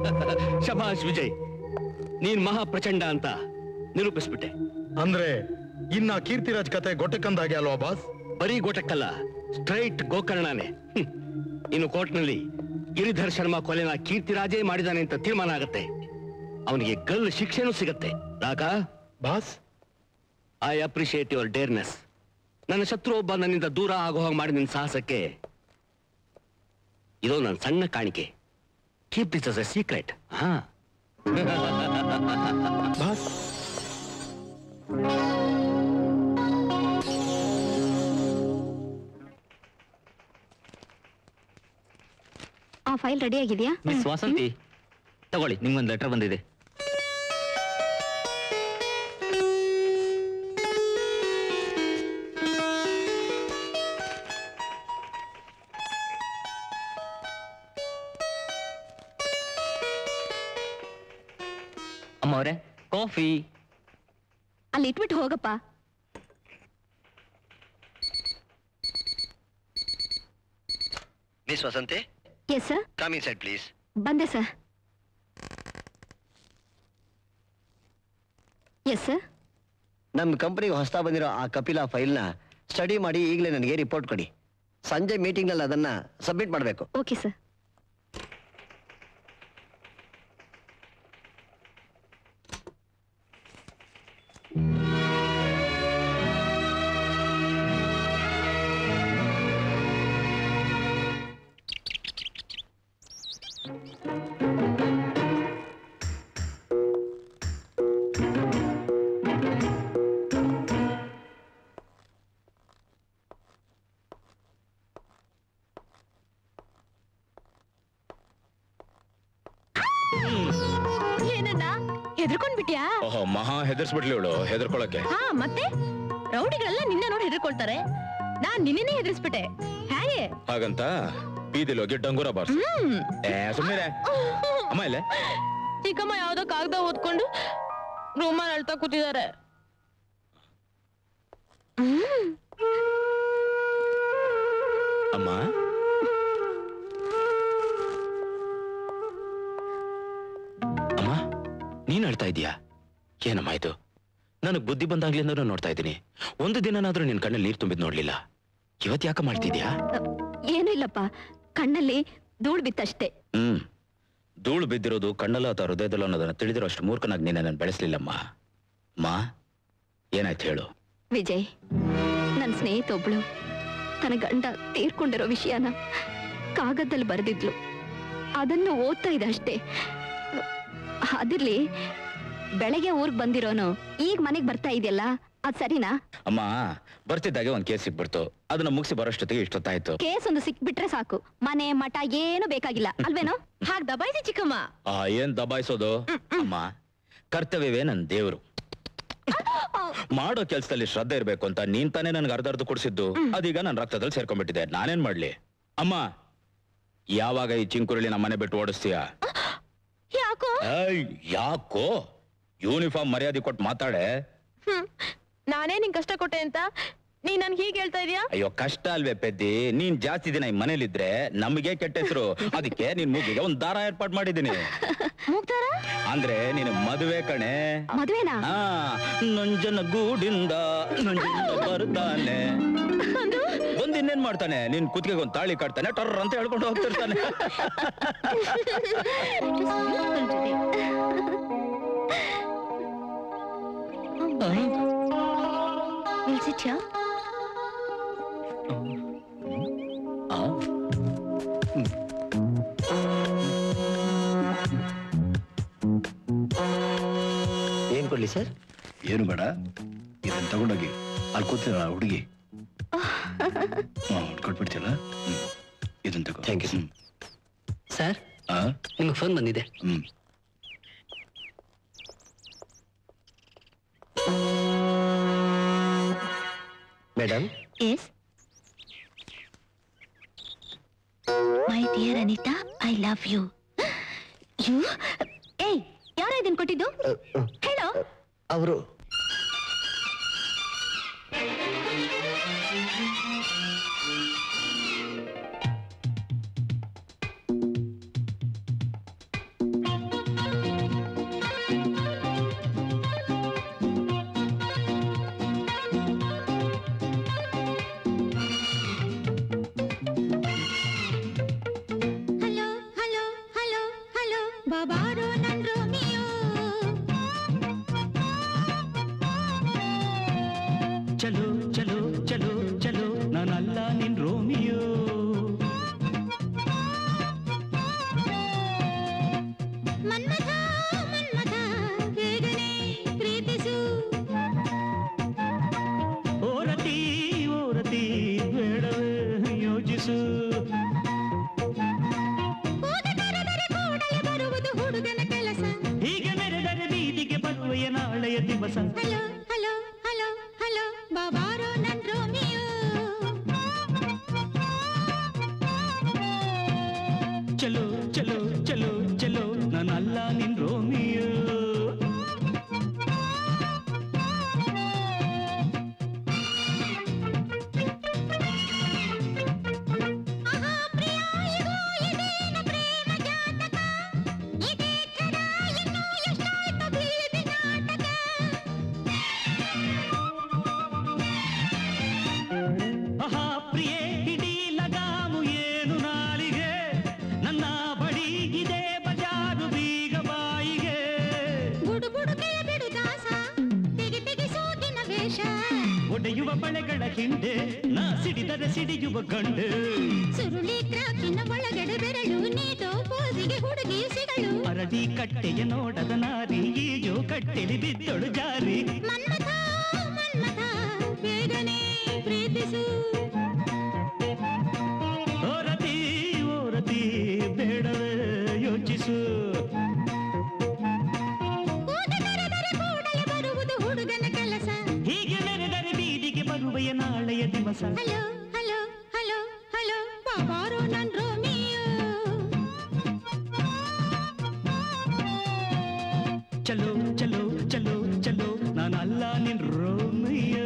ಶಭಾಷ್ ವಿಜಯ್ ನೀನ್ ಮಹಾ ಪ್ರಚಂಡ ಅಂತ ನಿರೂಪಿಸ್ಬಿಟ್ಟೆ ಅಂದ್ರೆ ಇನ್ನ ಕೀರ್ತಿರಾಜ್ ಕತೆ ಗೊಟ್ಟಕ್ಕಂದಾಗೆ ಅಲ್ವಾ ಬಾಸ್ ಬರೀ ಗೋಟಕ್ಕಲ್ಲ ಸ್ಟ್ರೈಟ್ ಗೋಕರ್ಣನೇ ಹ್ಮ್. ಇನ್ನು ಕೋರ್ಟ್ನಲ್ಲಿ ಗಿರಿಧರ್ ಶರ್ಮಾ ಕೊಲೆನ ಕೀರ್ತಿರಾಜೇ ಮಾಡಿದಾನೆ ಅಂತ ತೀರ್ಮಾನ ಆಗತ್ತೆ ಅವನಿಗೆ ಗಲ್ಲು ಶಿಕ್ಷೆನೂ ಸಿಗತ್ತೆ Raka boss I appreciate your dareness ನನ್ನ ಶತ್ರು ಒಬ್ಬ ನನ್ನಿಂದ ದೂರ ಆಗೋ ಹಾಗೆ ಮಾಡಿ ನಿನ್ನ ಸಾಹಸಕ್ಕೆ ಇದು ನನ್ನ ಸಣ್ಣ ಕಾಣಿಕೆ keep this as a secret ಹಾ ಬಾಸ್ ಆ ಫೈಲ್ ರೆಡಿ ಆಗಿದೆಯಾ ಮಿಸ್ ವಾಸಂತಿ ತಗೊಳ್ಳಿ ನಿಮ್ಗೊಂದು ಲೆಟರ್ ಬಂದಿದೆ ಅಮ್ಮ ಅವರೇ ಕಾಫಿ ಅಲ್ಲಿ ಇಟ್ಬಿಟ್ಟು ಹೋಗಪ್ಪ miss Vasanthi yes sir come inside please ಬಂದೆ ಸರ್ ಎಸ್ ಸರ್ ನಮ್ಮ ಕಂಪನಿಗೆ ಹೊಸತಾ ಬಂದಿರೋ ಆ ಕಪಿಲಾ ಫೈಲ್ನ ಸ್ಟಡಿ ಮಾಡಿ ಈಗಲೇ ನನಗೆ ರಿಪೋರ್ಟ್ ಕೊಡಿ ಸಂಜೆ ಮೀಟಿಂಗ್ನಲ್ಲಿ ಅದನ್ನ ಸಬ್ಮಿಟ್ ಮಾಡಬೇಕು ಓಕೆ ಸರ್ ಏನಣ್ಣ ಹೆದರ್ಕೊಂಡ್ಬಿಟ್ಯಾ ಓಹೋ ಮಹಾ ಹೆದರ್ಸ್ಬಿಡ್ಲಿ ಇವಳು ಹೆದರ್ಕೊಳಕ್ಕೆ ಹಾ ಮತ್ತೆ ರೌಡಿಗಳೆಲ್ಲ ನಿನ್ನ ನೋಡಿ ಹೆದರ್ಕೊಳ್ತಾರೆ ನಾನ್ ನಿನ್ನೆ ಹೆದರ್ಸ್ಬಿಟ್ಟೆ ಹೇಗೆ ಹಾಗಂತ ಬೀದಿಲ್ ಹೋಗಿ ಡಂಗೂರ ಬಾರ್ಸು ಏ ಸುಮ್ಮನೆ ಅಮ್ಮ ಇಲ್ಲೇ ಚಿಕ್ಕಮ್ಮ ಯಾವ್ದೋ ಕಾಗದ ಓದ್ಕೊಂಡು ರೂಮಲ್ಲಿ ಅಳ್ತಾ ಕೂತಿದ್ದಾರೆ ಅಮ್ಮ ಅಮ್ಮ ನೀನ್ ಅಳ್ತಾ ಇದೀಯಾ ಏನಮ್ಮ ಇದು ನನಗ್ ಬುದ್ಧಿ ಬಂದಾಗ್ಲಿಂದ ನೋಡ್ತಾ ಇದ್ದೀನಿ ಒಂದು ದಿನನಾದ್ರೂ ನಿನ್ ಕಣ್ಣಲ್ಲಿ ನೀರ್ ತುಂಬಿದ್ ನೋಡ್ಲಿಲ್ಲ ಇವತ್ ಯಾಕ ಮಾಡ್ತಿದ್ಯಾ ಏನು ಇಲ್ಲಪ್ಪ ಕಣ್ಣಲ್ಲಿ ಧೂಳ್ ಬಿತ್ತಷ್ಟೇ ಹ್ಮ್ ಧೂಳು ಬಿದ್ದಿರೋದು ಕಣ್ಣಲ್ಲ ಅಥವಾ ಹೃದಯದಲ್ಲ ಅನ್ನೋದನ್ನ ತಿಳಿದಿರೋ ಅಷ್ಟು ಮೂರ್ಖನಾಗಿ ನೀನ ನಾನು ಬೆಳೆಸ್ಲಿಲ್ಲಮ್ಮ ಮಾ ಏನಾಯ್ತು ಹೇಳು ವಿಜಯ್ ನನ್ನ ಸ್ನೇಹಿತ ಒಬ್ಳು ತನ್ನ ಗಂಡ ತೀರ್ಕೊಂಡಿರೋ ವಿಷಯನ ಕಾಗದದಲ್ಲಿ ಬರೆದಿದ್ಲು ಅದನ್ನು ಓದ್ತಾ ಇದೆ ಅಷ್ಟೇ ಅದಿರ್ಲಿ ಬೆಳಗ್ಗೆ ಊರ್ಗ್ ಬಂದಿರೋನು ಈಗ ಮನೆಗ್ ಬರ್ತಾ ಇದೆಯಲ್ಲ ಅದ್ ಸರಿನಾ ಅಮ್ಮ ಬರ್ತಿದ್ದಾಗೆ ಒಂದ್ ಕೇಸ್ ಸಿಕ್ಬಿಡ್ತು ಅದನ್ನ ಮುಗಿಸಿ ಬರೋಷ್ಟೊತ್ತಿಗೆ ಇಷ್ಟೊತ್ತಾಯ್ತು ಕೇಸ್ ಒಂದು ಸಿಕ್ಬಿಟ್ರೆ ಸಾಕು ಮನೆ ಮಠ ಏನು ಬೇಕಾಗಿಲ್ಲ ಅಲ್ವೇನೋ ಹಾಗ್ ದಬಾಯಿಸಿ ಚಿಕ್ಕಮ್ಮ ಆ ಏನ್ ದಬಾಯಿಸೋದು ಅಮ್ಮ ಕರ್ತವ್ಯವೇ ನನ್ ದೇವ್ರು ಮಾಡೋ ಕೆಲ್ಸದಲ್ಲಿ ಶ್ರದ್ಧೆ ಇರ್ಬೇಕು ಅಂತ ನೀನ್ ತಾನೇ ನನ್ಗೆ ಅರ್ಧ ಅರ್ಧ ಕೊಡ್ಸಿದ್ದು ಅದೀಗ ನನ್ ರಕ್ತದಲ್ಲಿ ಸೇರ್ಕೊಂಡ್ಬಿಟ್ಟಿದೆ ನಾನೇನ್ ಮಾಡ್ಲಿ ಅಮ್ಮ ಯಾವಾಗ ಈ ಚಿಂಕುರುಳಿ ನಮ್ಮ ಮನೆ ಬಿಟ್ಟು ಓಡಿಸ್ತೀಯ ಯಾಕೋ ಏಯ್, ಯಾಕೋ ಯೂನಿಫಾರ್ಮ್ ಮರ್ಯಾದೆ ಕೊಟ್ಟು ಮಾತಾಡೆ ನಾನೇ ನಿಂಗ್ ಕಷ್ಟ ಕೊಟ್ಟೆ ಅಂತ ನೀ ನನ್ಗೆ ಹೀಗೆ ಹೇಳ್ತಾ ಇದೀಯಾ ಅಯ್ಯೋ ಕಷ್ಟ ಅಲ್ವೇ ಪೆದ್ದಿ ನೀನ್ ಜಾಸ್ತಿ ದಿನ ಈ ಮನೇಲಿದ್ರೆ ನಮಗೆ ಕೆಟ್ಟ ಹೆಸರು ಅದಕ್ಕೆ ನಿನ್ ಮೂಗಿಗೆ ಒಂದ್ ದಾರ ಏರ್ಪಾಟ್ ಮಾಡಿದೀನಿ ಮುಗ್ದಾರ ಅಂದ್ರೆ ನಿನ್ ಮದುವೆ ಕಣೆ ಮದ್ವೆನಾ ಆ ನಂಜನ ಗೂಡಿಂದ ನಂಜನ ಬರ್ತಾನೆ ಒಂದ್ ಇನ್ನೇನ್ ಮಾಡ್ತಾನೆ ನಿನ್ ಕುತ್ತಿಗೆ ಒಂದ್ ತಾಳಿ ಕಟ್ತಾನೆ ಟರ್ರ ಅಂತ ಹೇಳ್ಕೊಂಡು ಹೋಗ್ತಿರ್ತಾನೆ ನಿಲ್ಸಿಟ್ಯಾ ಏನ್ ಕೊಡ್ಲಿ ಸರ್ ಏನು ಬೇಡ ಇದನ್ನ ತಗೊಂಡೋಗಿ ಅಲ್ಲಿ ಕೂತಿರ ಹುಡುಗಿ ಕೊಟ್ಬಿಡ್ತಿಲ್ಲ ಇದನ್ನ ತಗೋ ಥ್ಯಾಂಕ್ ಯು ಸರ್ ಸರ್ ಆ ನಿಮಗೆ ಫೋನ್ ಬಂದಿದೆ hmm madam yes my dear Anitha I love you you ಏಯ್ ಯಾರ ಇದನ್ ಕೊಟ್ಟಿದ್ದು ಹೇಳೋ ಅವರು ಬಾಬಾರೋ ನನ್ ರೋಮಿಯೋ ಚಲೋ ಚಲೋ ಚಲೋ ಚಲೋ ನಾನಲ್ಲ ನಿನ್ ರೋಮಿಯೋ ಮನ್ಮಥ ಮನ್ಮಥ ಬೇಗನೆ ಪ್ರೀತಿಸು ಓರತಿ ಓರತಿ ಬೇಡವೇ ಯೋಚಿಸು ಹೋದ ಕರೆದರೆ ಕೂಡಲೇ ಬರುವುದು ಹುಡುಗನ ಕೆಲಸ ಹೀಗೆ ಮೆರೆದರೆ ಬೀದಿಗೆ ಬರುವೆಯ ನಾಳೆಯ ದಿವಸ ಹಲೋ ಹಲೋ ಹಲೋ ಹಲೋ ಬಾಬಾರೋ ನನ್ ರೋಮಿಯೋ ಚಲೋ ಚಲೋ ಚಲೋ ಚಲೋ ನಾನಲ್ಲ ನಿನ್ ರೋಮಿಯೋ ಆಹಾ ಪ್ರಿಯ ಇಗೋ ಇದೇನ ಪ್ರೇಮ ಜಾತಕ ಇದೇ ಥರ ಇನ್ನೂ ಎಷ್ಟಾಯ್ತು ಬೀದಿ ನಾಟಕ ಆಹಾ ಪ್ರಿಯೇ ಹಿಡಿ ಲಗಾಮು ಏನು ನಾಳಿಗೆ ನನ್ನ ಬಳಿ ಇದೆ ಬಜಾರು ಬೀಗ ಬಾಯಿಗೆ ಬುಡು ಬುಡುಕೆಯ ಬಿಡು ದಾಸ ತೆಗಿ ತೆಗಿ ಸೋಗಿನ ವೇಷ ಒಡೆಯುವ ಬಳೆಗಳ ಹಿಂದೆ ನಾ ಸಿಡಿದರೆ ಸಿಡಿಯುವ ಗಂಡು ಸುರುಳಿ ಕ್ರಾಕಿನ ಒಳಗಡೆ ಬೆರಳು ನೀಟೋ ಪೋಸಿಗೆ ಹುಡುಗಿಯು ಸಿಗಳು ಅರಳಿ ಕಟ್ಟೆಯ ನೋಡದ ನಾರಿ ಈಜೋ ಕಟ್ಟೆಲಿ ಬಿದ್ದೊಳು ಜಾರಿ ಮನ್ಮಥ ಮನ್ಮಥ ಬೇಗನೆ ಪ್ರೀತಿಸು ಓರತಿ ಓರತಿ ಬೇಡವೇ ಯೋಚಿಸು ಕೂದ ಕರೆದರೆ ಕೂಡಲೇ ಬರುವುದು ಹುಡುಗನ ಕೆಲಸ ಹೀಗೆ ಮೆರೆದರೆ ಬೀದಿಗೆ ಬರುವೆಯ ನಾಳೆಯ ದಿವಸ ಹಲೋ ಹಲೋ ಹಲೋ ಹಲೋ ಬಾಬಾರೋ ನನ್ ರೋಮಿಯೋ ಚಲೋ ಚಲೋ ಚಲೋ ಚಲೋ ನಾನಲ್ಲ ನಿನ್ ರೋಮಿಯೋ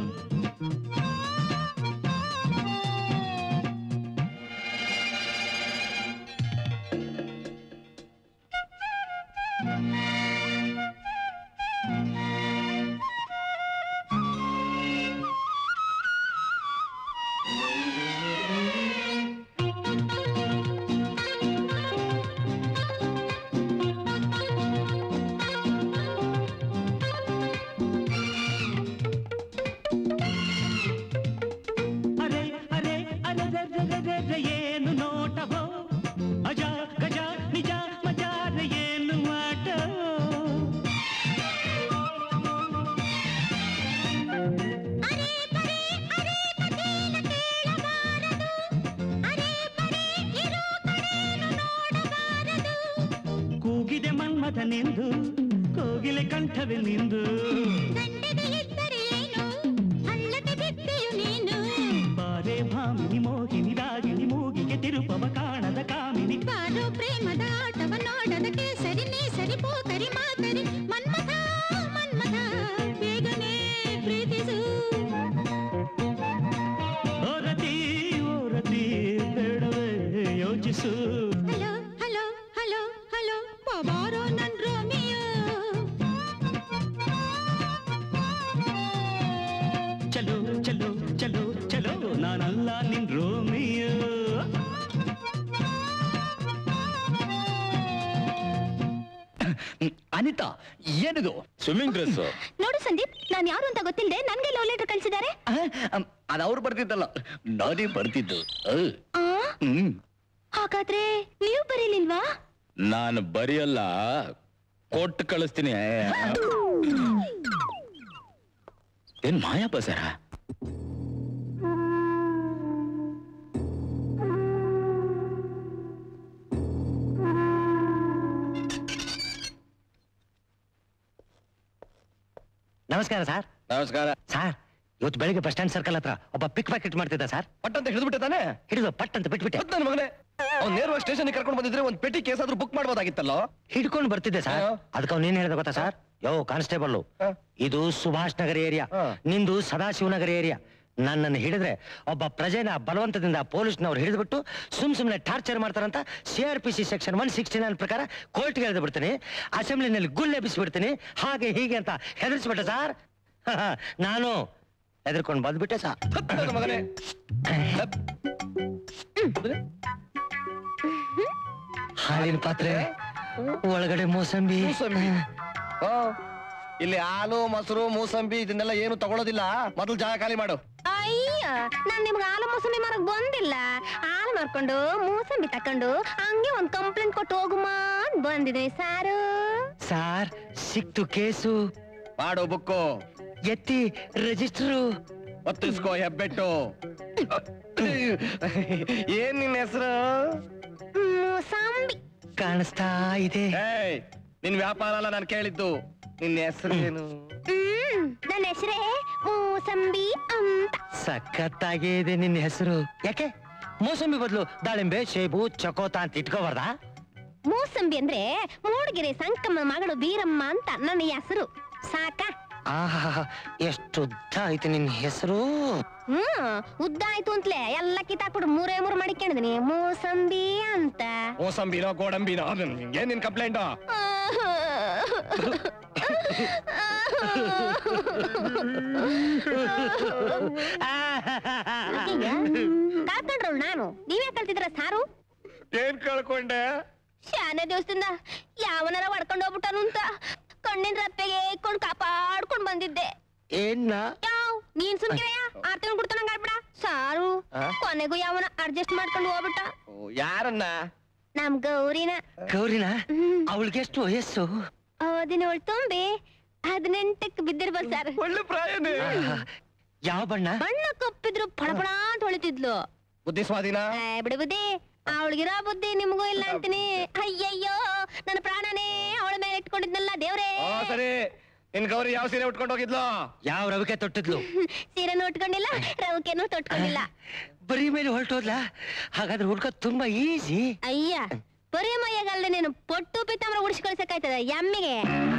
ಅರೆ ಅರೆ ಅರೆ ಏನು ನೋಟವೋ ಅಜ ಗಜ ನಿಜ ಮಜಾರ ಏನು ಮಾಟವೋ ಅರೆ ಬರೆ ಅರೆ ಕಥೇನ ಕೇಳಬಾರದು ಅರೆ ಬರೆ ಇರೋ ಕಡೆನು ನೋಡಬಾರದು ಕೂಗಿದೆ ಮನ್ಮಥನೆಂದು ಕೋಗಿಲೆ ಕಂಠವೆ ನಿಂದು ಗಂಡದೆ ಇದ್ದರೆ ಏನು ಅಲ್ಲದೆ ಬಿದ್ದೆಯು ನೀನು ಬಾರೆ ಭಾಮಿನಿ ಮೋಹಿನಿ ರಾಗಿಣಿ ಮೂಗಿಗೆ ತಿರುಪವ ಕಾಣದ ಕಾಮಿನಿ ಬಾರೋ ಪ್ರೇಮದ ಆಟವ ನೋಡದ ಕೇಸರಿ ನೀಸರಿ ಪೋಕರಿ ಮಾತರಿ ಮನ್ಮಥ ಮನ್ಮಥ ಬೇಗನೆ ಪ್ರೀತಿಸು ಓರತಿ ಓರತಿ ಬೇಡವೇ ಯೋಚಿಸು ಹಲೋ ಹಲೋ ಹಲೋ ಹಲೋ ಬಾಬಾರೋ ನನ್ ರೋಮಿಯೋ ಚಲೋ ಚಲೋ ಚಲೋ ಚಲೋ ನಾನಲ್ಲ ನಿನ್ ರೋಮಿಯೋ ಅನಿತಾ ಏನಿದು ಸ್ವಿಮ್ಮಿಂಗ್ ಡ್ರೆಸ್ ನೋಡು ಸಂದೀಪ್ ನಾನು ಯಾರು ಅಂತ ಗೊತ್ತಿಲ್ಲದೆ ನನ್ಗೆ ಲವ್ ಲೆಟರ್ ಕಳ್ಸಿದ್ದಾರೆ ಅದು ಅವ್ರು ಬರ್ತಿದ್ದಲ್ಲ ನಾನೇ ಬರ್ತಿದ್ದು ಅಹ್. ಆ ಹ್ಮ್ ಹಾಗಾದ್ರೆ ನೀವು ಬರೀಲಿಲ್ವಾ ನಾನು ಬರೆಯಲ್ಲ ಕೊಟ್ಟು ಕಳಿಸ್ತೀನಿ ಏನ್ ಮಾಯಾ ಬಸರ ನಮಸ್ಕಾರ ಸರ್ ನಮಸ್ಕಾರ ಸರ್ ಇವತ್ತು ಬೆಳಿಗ್ಗೆ ಬಸ್ ಸ್ಟ್ಯಾಂಡ್ ಸರ್ಕಲ್ ಹತ್ರ ಒಬ್ಬ ಪಿಕ್ ಪ್ಯಾಕೆಟ್ ಮಾಡ್ತಿದ್ದ ಸರ್ ಪಟ್ ಅಂತ ಹಿಡಿದ್ಬಿಟ್ಟೆ ತಾನೆ ಹಿಡಿದು ಪಟ್ ಅಂತ ಬಿಟ್ಬಿಟ್ಟೆ ನನ್ನ ಮಗನೇ ಅವ್ನು ನೇರವಾಗಿ ಸ್ಟೇಷನ್ ಕರ್ಕೊಂಡು ಬಂದಿದ್ರೆ ಒಂದು ಪೆಟ್ಟಿ ಕೇಸ್ ಆದ್ರೂ ಬುಕ್ ಮಾಡ್ಬೋದಾಗಿತ್ತಲ್ಲ ಹಿಡ್ಕೊಂಡು ಬರ್ತಿದ್ದೆ ಸರ್ ಅಯ್ಯೋ. ಅದಕ್ಕೆ ಅವ್ನು ಏನ್ ಹೇಳ್ದ ಗೊತ್ತಾ ಸರ್ ಯೋ ಕಾನ್ಸ್ಟೇಬಲ್ ಹ. ಇದು ಸುಭಾಷ್ ನಗರ ಏರಿಯಾ ಹ. ನಿಂದು ಸದಾಶಿವನಗರ ಏರಿಯಾ ನನ್ನನ್ನು ಹಿಡಿದ್ರೆ ಒಬ್ಬ ಪ್ರಜೆನ ಬಲವಂತದಿಂದ ಪೊಲೀಸ್ನವ್ರು ಹಿಡಿದ್ಬಿಟ್ಟು ಸುಮ್ ಸುಮ್ನೆ ಟಾರ್ಚರ್ ಮಾಡ್ತಾರಂತ C R P C section one sixty nine ಪ್ರಕಾರ ಕೋರ್ಟ್ಗೆ ಎಳೆದು ಬಿಡ್ತೀನಿ ಅಸೆಂಬ್ಲಿನಲ್ಲಿ ಗುಲ್ಲೆ ಬಿಡ್ತೀನಿ ಹಾಗೆ ಹೀಗೆ ಅಂತ ಹೆದರ್ಸ್ಬಿಟ್ಟೆ ಸರ್ ನಾನು ಹೆದರ್ಕೊಂಡು ಬಂದ್ಬಿಟ್ಟೆ ಸರ್ ನನ್ನ ಮಗನೇ ಹಾಲಿನ ಪಾತ್ರೆ ಒಳಗಡೆ ಮೋಸಂಬಿ ಮೂಸಂಬಿ ಓ ಇಲ್ಲಿ ಹಾಲು ಮೊಸರು ಮೂಸಂಬಿ ಇದನ್ನೆಲ್ಲ ಏನು ತಗೊಳ್ಳೋದಿಲ್ಲ ಮೊದಲು ಜಾಗ ಖಾಲಿ ಮಾಡು ಅಯ್ಯ ನಾನ್ ನಿಮ್ಗೆ ಹಾಲು ಮೂಸಂಬಿ ಮಾರಕ್ ಬಂದಿಲ್ಲ ಹಾಲು ಮಾರ್ಕೊಂಡು ಮೂಸಂಬಿ ತಕೊಂಡು ಹಂಗೆ ಒಂದ್ ಕಂಪ್ಲೇಂಟ್ ಕೊಟ್ಟು ಹೋಗುಮಾ ಅಂತ ಬಂದಿದ್ದೀನಿ ಸಾರು ಸಾರ್ ಸಿಕ್ತು ಕೇಸು ಮಾಡು ಬುಕ್ಕು ಎತ್ತಿ ರಿಜಿಸ್ಟ್ರು ಒತ್ತಿಸ್ಕೋ ಹೆಬ್ಬೆಟ್ಟು ಏನ್ ನಿನ್ನ ಹೆಸರು ಮೂಸಂಬಿ ಕಾಣಿಸ್ತಾ ಇದೆ ಏಯ್ ನಿನ್ ವ್ಯಾಪಾರ ಅಲ್ಲ ನಾನು ಕೇಳಿದ್ದು ನಿನ್ನ ಹೆಸರು ಏನು ಹ್ಮ್ ನನ್ನ ಹೆಸರೇ ಮೂಸಂಬಿ ಅಂತ ಸಖತ್ತಾಗೇ ಇದೆ ನಿನ್ನ ಹೆಸರು ಯಾಕೆ ಮೋಸಂಬಿ ಬದಲು ದಾಳಿಂಬೆ ಸೇಬು ಚಕೋತ ಅಂತ ಇಟ್ಕೋಬಾರ್ದ ಮೂಸಂಬಿ ಅಂದ್ರೆ ಮೂಡಿಗೆರೆ ಸಂಕಮ್ಮ ಮಗಳು ಬೀರಮ್ಮ ಅಂತ ನನ್ನ ಹೆಸರು ಸಾಕ ಆಹಾ ಎಷ್ಟು ಉದ್ದ ಆಯ್ತು ನಿನ್ನ ಹೆಸರು ಹ್ಮ್ ಉದ್ದ ಆಯ್ತು ಅಂತಲೇ ಎಲ್ಲ ಕಿತ್ತಾಕ್ಬಿಟ್ಟು ಮೂರೇ ಮೂರು ಮಾಡಿಕೊಂಡಿದೀನಿ ಮೂಸಂಬಿ ಅಂತ ಮೋಸಂಬಿನೋ ಗೋಡಂಬಿನೋ ಏನ್ ನಿನ್ ಕಂಪ್ಲೇಂಟ್ ಕಳ್ಕೊಂಡ್ರು ನಾನು ನೀವೇ ಕಲ್ತಿದ್ರ ಸಾರು ಏನ್ ಕಳ್ಕೊಂಡೆ ಶಾನೆ ದಿವಸದಿಂದ ಯಾವನಾರ ಹೊಡ್ಕೊಂಡು ಹೋಗ್ಬಿಟ್ಟನು ಅಂತ ಕಣ್ಣಿನ ರಪ್ಪೆಗೆ ಇಟ್ಕೊಂಡು ಕಾಪಾಡ್ಕೊಂಡ್ ಬಂದಿದ್ದೆ ಏನ್ನ ಯಾವ್ ನೀನ್ ಸುಮ್ಕಿರಯ್ಯ ಆರ್ ತಿಂಗಳು ಕೊಡ್ತಾನಂಗ ಆಡ್ಬಿಡ ಸಾರು ಆ? ಕೊನೆಗೂ ಯಾವನ ಅಡ್ಜಸ್ಟ್ ಮಾಡ್ಕೊಂಡು ಹೋಗ್ಬಿಟ್ಟ ಓ, ಯಾರನ್ನ ನಮ್ ಗೌರಿನ ಗೌರಿನ ಹ್ಮ್. ಅವಳಿಗೆ ಎಷ್ಟು ವಯಸ್ಸು ಹದಿನೇಳು ತುಂಬಿ ಹದಿನೆಂಟಕ್ಕೆ ಬಿದ್ದಿರ್ಬೋದು ಸರ್ ಒಳ್ಳೆ ಪ್ರಾಯನೇ ಆಹಾ, ಯಾವ ಬಣ್ಣ ಬಣ್ಣ ಕಪ್ಪಿದ್ರು ಫಳಫಳ ಅಂತ ಹೊಳಿತಿದ್ಲು ಬುದ್ಧಿ ಸ್ವಾಧೀನ ಏ, ಬಿಡು ಬುದ್ಧಿ ಅವಳಿಗಿರೋ ಬುದ್ಧಿ ನಿಮಗೂ ಇಲ್ಲ ಅಂತೀನಿ ಅಯ್ಯಯ್ಯೋ ನನ್ನ ಪ್ರಾಣನೇ ಅವಳ ಮೇಲೆ ಇಟ್ಕೊಂಡಿದ್ನಲ್ಲ ದೇವ್ರೇ ಆ, ಸರಿ ನಿನ್ ಗೌರಿ ಯಾವ ಸೀರೆ ಉಟ್ಕೊಂಡು ಹೋಗಿದ್ಲು ಯಾವ ರವಿಕೆ ತೊಟ್ಟಿದ್ಲು ಸೀರೆನೂ ಉಟ್ಕೊಂಡಿಲ್ಲ ರವಿಕೆನೂ ತೊಟ್ಕೊಂಡಿಲ್ಲ ಬರೀ ಮೇಲೆ ಹೊರಟೋದ್ಲ ಹಾಗಾದ್ರೆ ಹುಡ್ಕ ತುಂಬಾ ಈಸಿ ಅಯ್ಯ ಬರೀ ಮೈಯಾಗಲ್ದೆ ನೀನು ಪೊಟ್ಟು ಪಿತಾಮ್ರ ಉಡಿಸಿ ಕಳ್ಸಕ್ಕಾಯ್ತದ ಎಮ್ಮಿಗೆ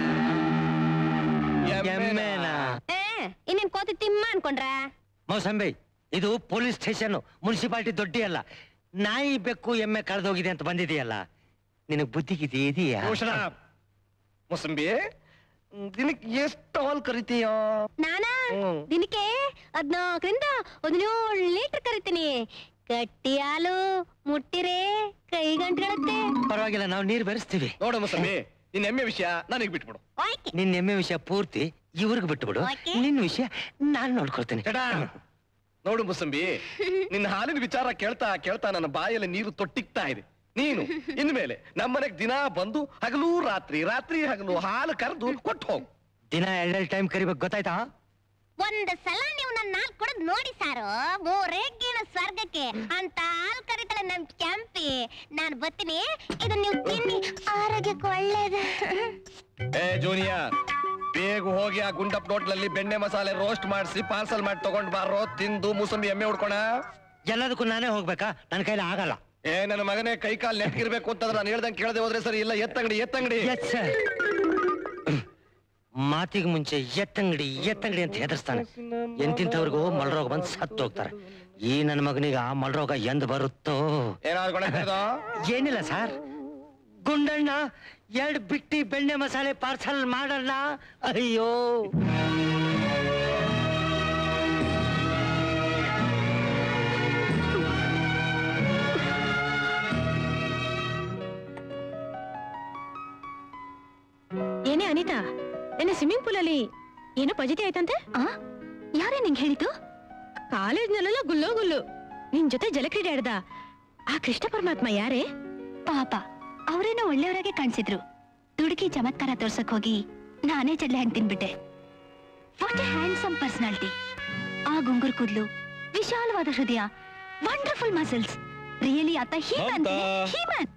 ಎಮ್ಮೆನಾ ಏ ಇನ್ನೇನ್ ಕೋತಿ ತಿಮ್ಮ ಅನ್ಕೊಂಡ್ರ ಮೌಸಂಬಿ ಇದು ಪೊಲೀಸ್ ಸ್ಟೇಷನ್ ಮುನ್ಸಿಪಾಲಿಟಿ ದೊಡ್ಡಿ ಅಲ್ಲ ನಾಯಿ ಬೆಕ್ಕು ಎಮ್ಮೆ ಕಳೆದೋಗಿದೆ ಅಂತ ಬಂದಿದೆಯಲ್ಲ ನಿನಗ್ ಬುದ್ಧಿಗಿದಿ ಇದೆಯಾ ಭೂಷಣ ಮುಸಂಬಿ ದಿನಕ್ಕೆ ಎಷ್ಟು ಹಾಲ್ ಕರಿತೀಯೋ ನಾನಾ ಹ್ಮ್. ದಿನಕ್ಕೆ ಹದ್ನಾಲ್ಕರಿಂದ ಹದಿನೇಳು ಲೀಟರ್ ಕರಿತೀನಿ ಗಟ್ಟಿ ಹಾಲು ಮುಟ್ಟಿರೆ ಕೈ ಗಂಟುಗಳತ್ತೆ ಪರವಾಗಿಲ್ಲ ನಾವು ನೀರು ಬೆರೆಸ್ತೀವಿ ನೋಡು ಮುಸಂಬಿ ನಿನ್ ಎಮ್ಮೆ ವಿಷಯ ನನಗ್ ಬಿಟ್ಬಿಡು ಓಕೆ ನಿನ್ನ ಎಮ್ಮೆ ವಿಷಯ ಪೂರ್ತಿ ಇವ್ರಿಗೆ ಬಿಟ್ಟುಬಿಡು ಓಕೆ. ನಿನ್ನ ವಿಷಯ ನಾನ್ ನೋಡ್ಕೊಳ್ತೇನೆ ಚಟ ನೋಡು ಮುಸಂಬಿ ನಿನ್ನ ಹಾಲಿನ ವಿಚಾರ ಕೇಳ್ತಾ ಕೇಳ್ತಾ ನನ್ನ ಬಾಯಲ್ಲಿ ನೀರು ತೊಟ್ಟಿಕ್ತಾ ಇದೆ ನೀನು ಇನ್ಮೇಲೆ ನಮ್ಮನೆಗ್ ದಿನ ಬಂದು ಹಗಲು ರಾತ್ರಿ ರಾತ್ರಿ ಹಗಲು ಹಾಲು ಕರೆದು ಕೊಟ್ಟು ಹೋಗು ದಿನ ಎರಡೆರಡು ಟೈಮ್ ಕರಿಬೇಕು ಗೊತ್ತಾಯ್ತಾ ಒಂದ್ ಸಲ ನೀವು ನನ್ನ ಹಾಲ್ ಕುಡಿದ್ ನೋಡಿ ಸಾರು ಮೂರೇಗಿನ ಸ್ವರ್ಗಕ್ಕೆ ಅಂತ ಹಾಲ್ ಕರಿತಾಳೆ ನಮ್ ಕ್ಯಾಂಪಿ ನಾನ್ ಬರ್ತೀನಿ ಇದನ್ನ ನೀವು ತಿನ್ನಿ ಆರೋಗ್ಯಕ್ಕೆ ಒಳ್ಳೇದು ಏ ಜೂನಿಯರ್ ಬೇಗ ಹೋಗಿ ಆ ಗುಂಡಪ್ ಹೋಟ್ಲಲ್ಲಿ ಬೆಣ್ಣೆ ಮಸಾಲೆ ರೋಸ್ಟ್ ಮಾಡಿಸಿ ಪಾರ್ಸಲ್ ಮಾಡಿ ತಗೊಂಡ್ ಬಾರೋ ತಿಂದು ಮೂಸಂಬಿ ಎಮ್ಮೆ ಉಡ್ಕೋಣ ಎಲ್ಲದಕ್ಕೂ ನಾನೇ ಹೋಗ್ಬೇಕಾ ನನ್ನ ಕೈಲಿ ಆಗಲ್ಲ ಏ ನನ್ನ ಮಗನೇ ಕೈ ಕಾಲ್ ನೆಟ್ಗಿರ್ಬೇಕು ಅಂತಂದ್ರೆ ನಾನು ಹೇಳ್ದಂಗೆ ಕೇಳದೆ ಹೋದ್ರೆ ಸರಿ ಇಲ್ಲ ಎತ್ತಂಗಡಿ ಎತ್ತಂಗಡಿ ಎಸ್ ಸರ್ ಮಾತಿಗೆ ಮುಂಚೆ ಎತ್ತಂಗಡಿ ಎತ್ತಂಗಡಿ ಅಂತ ಹೆದರ್ಸ್ತಾನೆ ಎಂತಿಂತವ್ರಿಗೂ ಮಲ್ರೋಗ ಬಂದು ಸತ್ತು ಹೋಗ್ತಾರೆ ಈ ನನ್ನ ಮಗನಿಗೆ ಆ ಮಲ್ರೋಗ ಎಂದ್ ಬರುತ್ತೋ ಏನಾದ್ರು ಏನಿಲ್ಲ ಸರ್ ಗುಂಡಣ್ಣ ಎರಡು ಬಿಟ್ಟಿ ಬೆಣ್ಣೆ ಮಸಾಲೆ ಪಾರ್ಸಲ್ ಮಾಡಣ್ಣ ಅಯ್ಯೋ ಏನೇ ಅನಿತಾ ನಿನ್ನೆ ಸ್ವಿಮ್ಮಿಂಗ್ ಪೂಲ್ ಅಲ್ಲಿ ಏನೋ ಪಜಿತಿ ಆಯ್ತಂತೆ ಯಾರೇ ನಿಂಗೆ ಹೇಳಿದ್ದು ಕಾಲೇಜ್ನಲ್ಲೆಲ್ಲ ಗುಲ್ಲೋ ಗುಲ್ಲು ನಿನ್ ಜೊತೆ ಜಲಕ್ರೀಡೆ ಆಡ್ದ ಆ ಕೃಷ್ಣ ಪರಮಾತ್ಮ ಯಾರೇ ಪಾಪ ಅವರೇನೋ ಒಳ್ಳೆಯವರಾಗೆ ಕಾಣಿಸಿದ್ರು ದುಡುಕಿ ಚಮತ್ಕಾರ ತೋರ್ಸಕ್ ಹೋಗಿ ನಾನೇ ಚಡ್ಲೆ ಹಂಗ್ ತಿನ್ಬಿಟ್ಟೆ ವಾಟ್ ಎ ಹ್ಯಾಂಡ್ಸಮ್ ಪರ್ಸನಾಲಿಟಿ ಆ ಗುಂಗುರ್ ಕೂದ್ಲು ವಿಶಾಲವಾದ ಹೃದಯ ವಂಡರ್ಫುಲ್ ಮಸಲ್ಸ್ ರಿಯಲಿ ಆತ ಹೀಮನ್ ಮಮತಾ. ಹೀಮನ್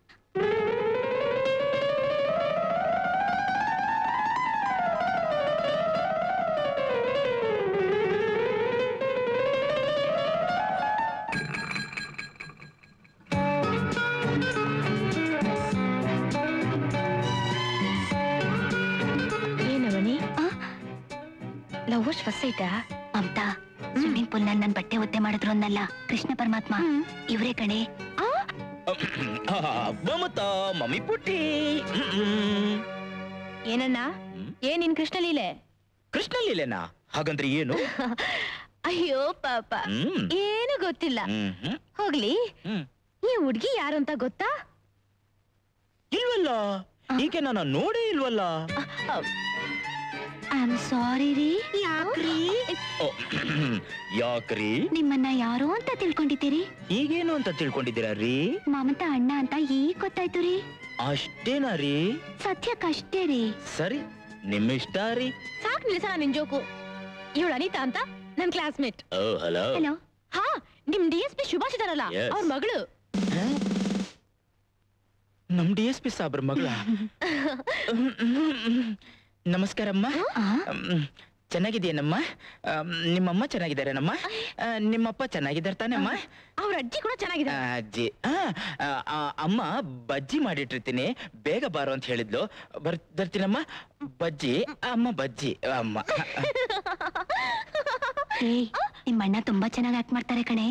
ಏನವನಿ ಲವರ್ಸ್ ಫಸ್ಟ್ ಐತಾ ಮಮತಾ ಸ್ವಿಮ್ಮಿಂಗ್ ಪೂಲ್ ನಲ್ಲಿ ನನ್ ಬಟ್ಟೆ ಒತ್ತೆ ಮಾಡಿದ್ರು ಅನ್ನಲ್ಲ ಕೃಷ್ಣ ಪರಮಾತ್ಮ ಇವರೇ ಕಣೆ ಮಮತಾ ಮಮ್ಮಿ ಪುಟ್ಟಿ ಏನಣ್ಣ ಏನ್ ನಿನ್ ಕೃಷ್ಣ ಲೀಲೆ ಕೃಷ್ಣ ಲೀಲೆನಾ ಹಾಗಂದ್ರೆ ಏನು ಅಯ್ಯೋ ಪಾಪ ಹ್ಮ್. ಏನು ಗೊತ್ತಿಲ್ಲ ಹ್ಮ್ ಹ್ಮ್ ಹೋಗ್ಲಿ ಹ್ಮ್ ಈ ಹುಡ್ಗಿ ಯಾರು ಅಂತ ಗೊತ್ತಾ ಇಲ್ವಲ್ಲ ಈಕೆ ನಾನು ನೋಡೇ ಇಲ್ವಲ್ಲ ಐ ಆಮ್ ಸಾರಿ ರೀ ಯಾಕ್ರಿ ಓ, ಯಾಕ್ರಿ ನಿಮ್ಮನ್ನ ಯಾರೋ ಅಂತ ತಿಳ್ಕೊಂಡಿದ್ದೀರಿ ಈಗೇನು ಅಂತ ತಿಳ್ಕೊಂಡಿದ್ದೀರಾ ರೀ ಮಮತ ಅಣ್ಣ ಅಂತ ಈಗ ಗೊತ್ತಾಯ್ತು ರೀ ಅಷ್ಟೇನಾ ರೀ ಸತ್ಯಕ್ಕಷ್ಟೇ ರೀ ಸರಿ ನಿಮ್ಮಿಷ್ಟ ರೀ ಸಾಕ್ ನಿಲ್ಸಣ ನಿನ್ ಜೋಕು ಇವಳು ಅನಿತಾ ಅಂತ ನನ್ ಕ್ಲಾಸ್ಮೇಟ್ ಓ ಹಲೋ ಹಲೋ ಹಾ ನಿಮ್ ಡಿ ಎಸ್ ಪಿ ಸುಭಾಷ್ ಇದಾರಲ್ಲ Yes. ಅವ್ರ ಮಗಳು ನಮ್ ಡಿ ಎಸ್ ಪಿ ಸಾಬ್ರ ಮಗಳ ನಮಸ್ಕಾರಮ್ಮ ಮ್, ಚೆನ್ನಾಗಿದೆಯೇನಮ್ಮ ಅಮ್, ನಿಮ್ಮಮ್ಮ ಚೆನ್ನಾಗಿದ್ದಾರೇನಮ್ಮ ಆ, ನಿಮ್ಮಪ್ಪ ಚೆನ್ನಾಗಿದ್ದಾರೆ ತಾನಮ್ಮ ಅವ್ರ ಅಜ್ಜಿ ಕೂಡ ಚೆನ್ನಾಗಿದೆ ಆ, ಅಜ್ಜಿ ಆ, ಆ, ಆ, ಅಮ್ಮ ಬಜ್ಜಿ ಮಾಡಿಟ್ಟಿರ್ತೀನಿ ಬೇಗ ಬಾರೋ ಅಂತ ಹೇಳಿದ್ಲು ಬರ್ ಬರ್ತೀನಮ್ಮ ಬಜ್ಜಿ ಅಮ್ಮ ಬಜ್ಜಿ ಅಮ್ಮ ಏಯ್ ನಿಮ್ಮ ಅಣ್ಣ ತುಂಬಾ ಚೆನ್ನಾಗಿ ಆಕ್ಟ್ ಮಾಡ್ತಾರೆ ಕಣೆ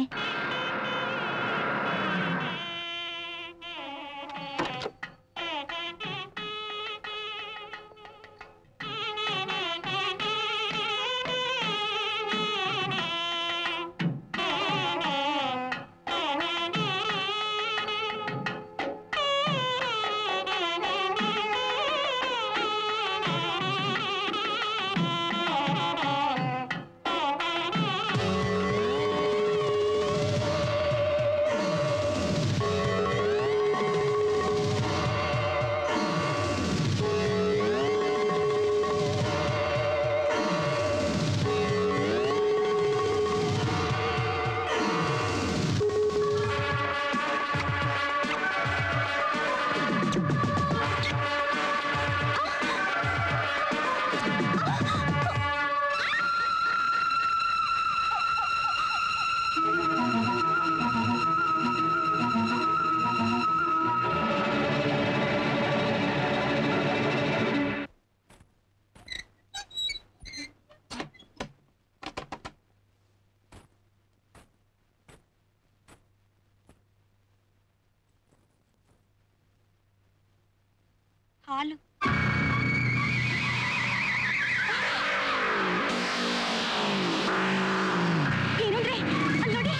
ಹಾಲು ಏನಂದ್ರೆ ಅಲ್ಲಿ ನೋಡಿ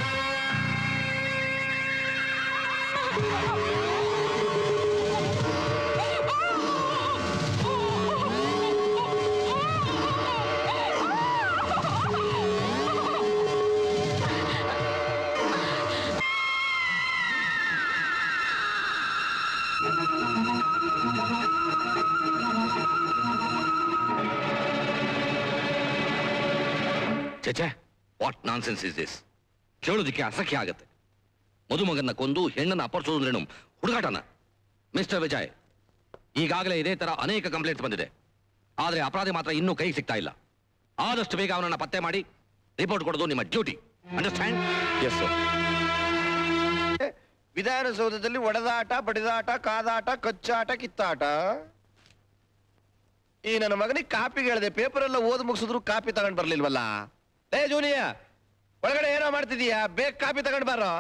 ಚಚೆ ವಾಟ್ ನಾನ್ಸೆನ್ಸ್ ಇಸ್ ದಿಸ್ ಕೇಳೋದಕ್ಕೆ ಅಸಖ್ಯ ಆಗತ್ತೆ ಮದುಮಗನ್ನ ಕೊಂದು ಹೆಣ್ಣನ್ನ ಅಪರಿಸೋದ್ರೇನು ಹುಡುಗಾಟನ ಮಿಸ್ಟರ್ ವಿಜಯ್ ಈಗಾಗಲೇ ಇದೇ ತರ ಅನೇಕ ಕಂಪ್ಲೇಂಟ್ಸ್ ಬಂದಿದೆ ಆದ್ರೆ ಅಪರಾಧಿ ಮಾತ್ರ ಇನ್ನೂ ಕೈಗೆ ಸಿಗ್ತಾ ಇಲ್ಲ ಆದಷ್ಟು ಬೇಗ ಅವನನ್ನ ಪತ್ತೆ ಮಾಡಿ ರಿಪೋರ್ಟ್ ಕೊಡೋದು ನಿಮ್ಮ ಡ್ಯೂಟಿ ಅಂಡರ್ಸ್ಟ್ಯಾಂಡ್ ಎಸ್ ಸರ್ ವಿಧಾನಸೌಧದಲ್ಲಿ ಒಡೆದಾಟ ಬಡಿದಾಟ ಕಾದಾಟ ಕಚ್ಚಾಟ ಕಿತ್ತಾಟ ಈ ನನ್ನ ಮಗನಿಗೆ ಕಾಪಿ ಹೇಳಿದೆ ಪೇಪರ್ ಎಲ್ಲ ಓದ್ ಮುಗಿಸಿದ್ರು ಕಾಪಿ ತಗೊಂಡ್ ಬರ್ಲಿಲ್ವಲ್ಲ ಏ ಜೂನಿಯ ಒಳಗಡೆ ಏನೋ ಮಾಡ್ತಿದೀಯಾ ಬೇಗ ಕಾಪಿ ತಗೊಂಡ್ ಬಾರೋ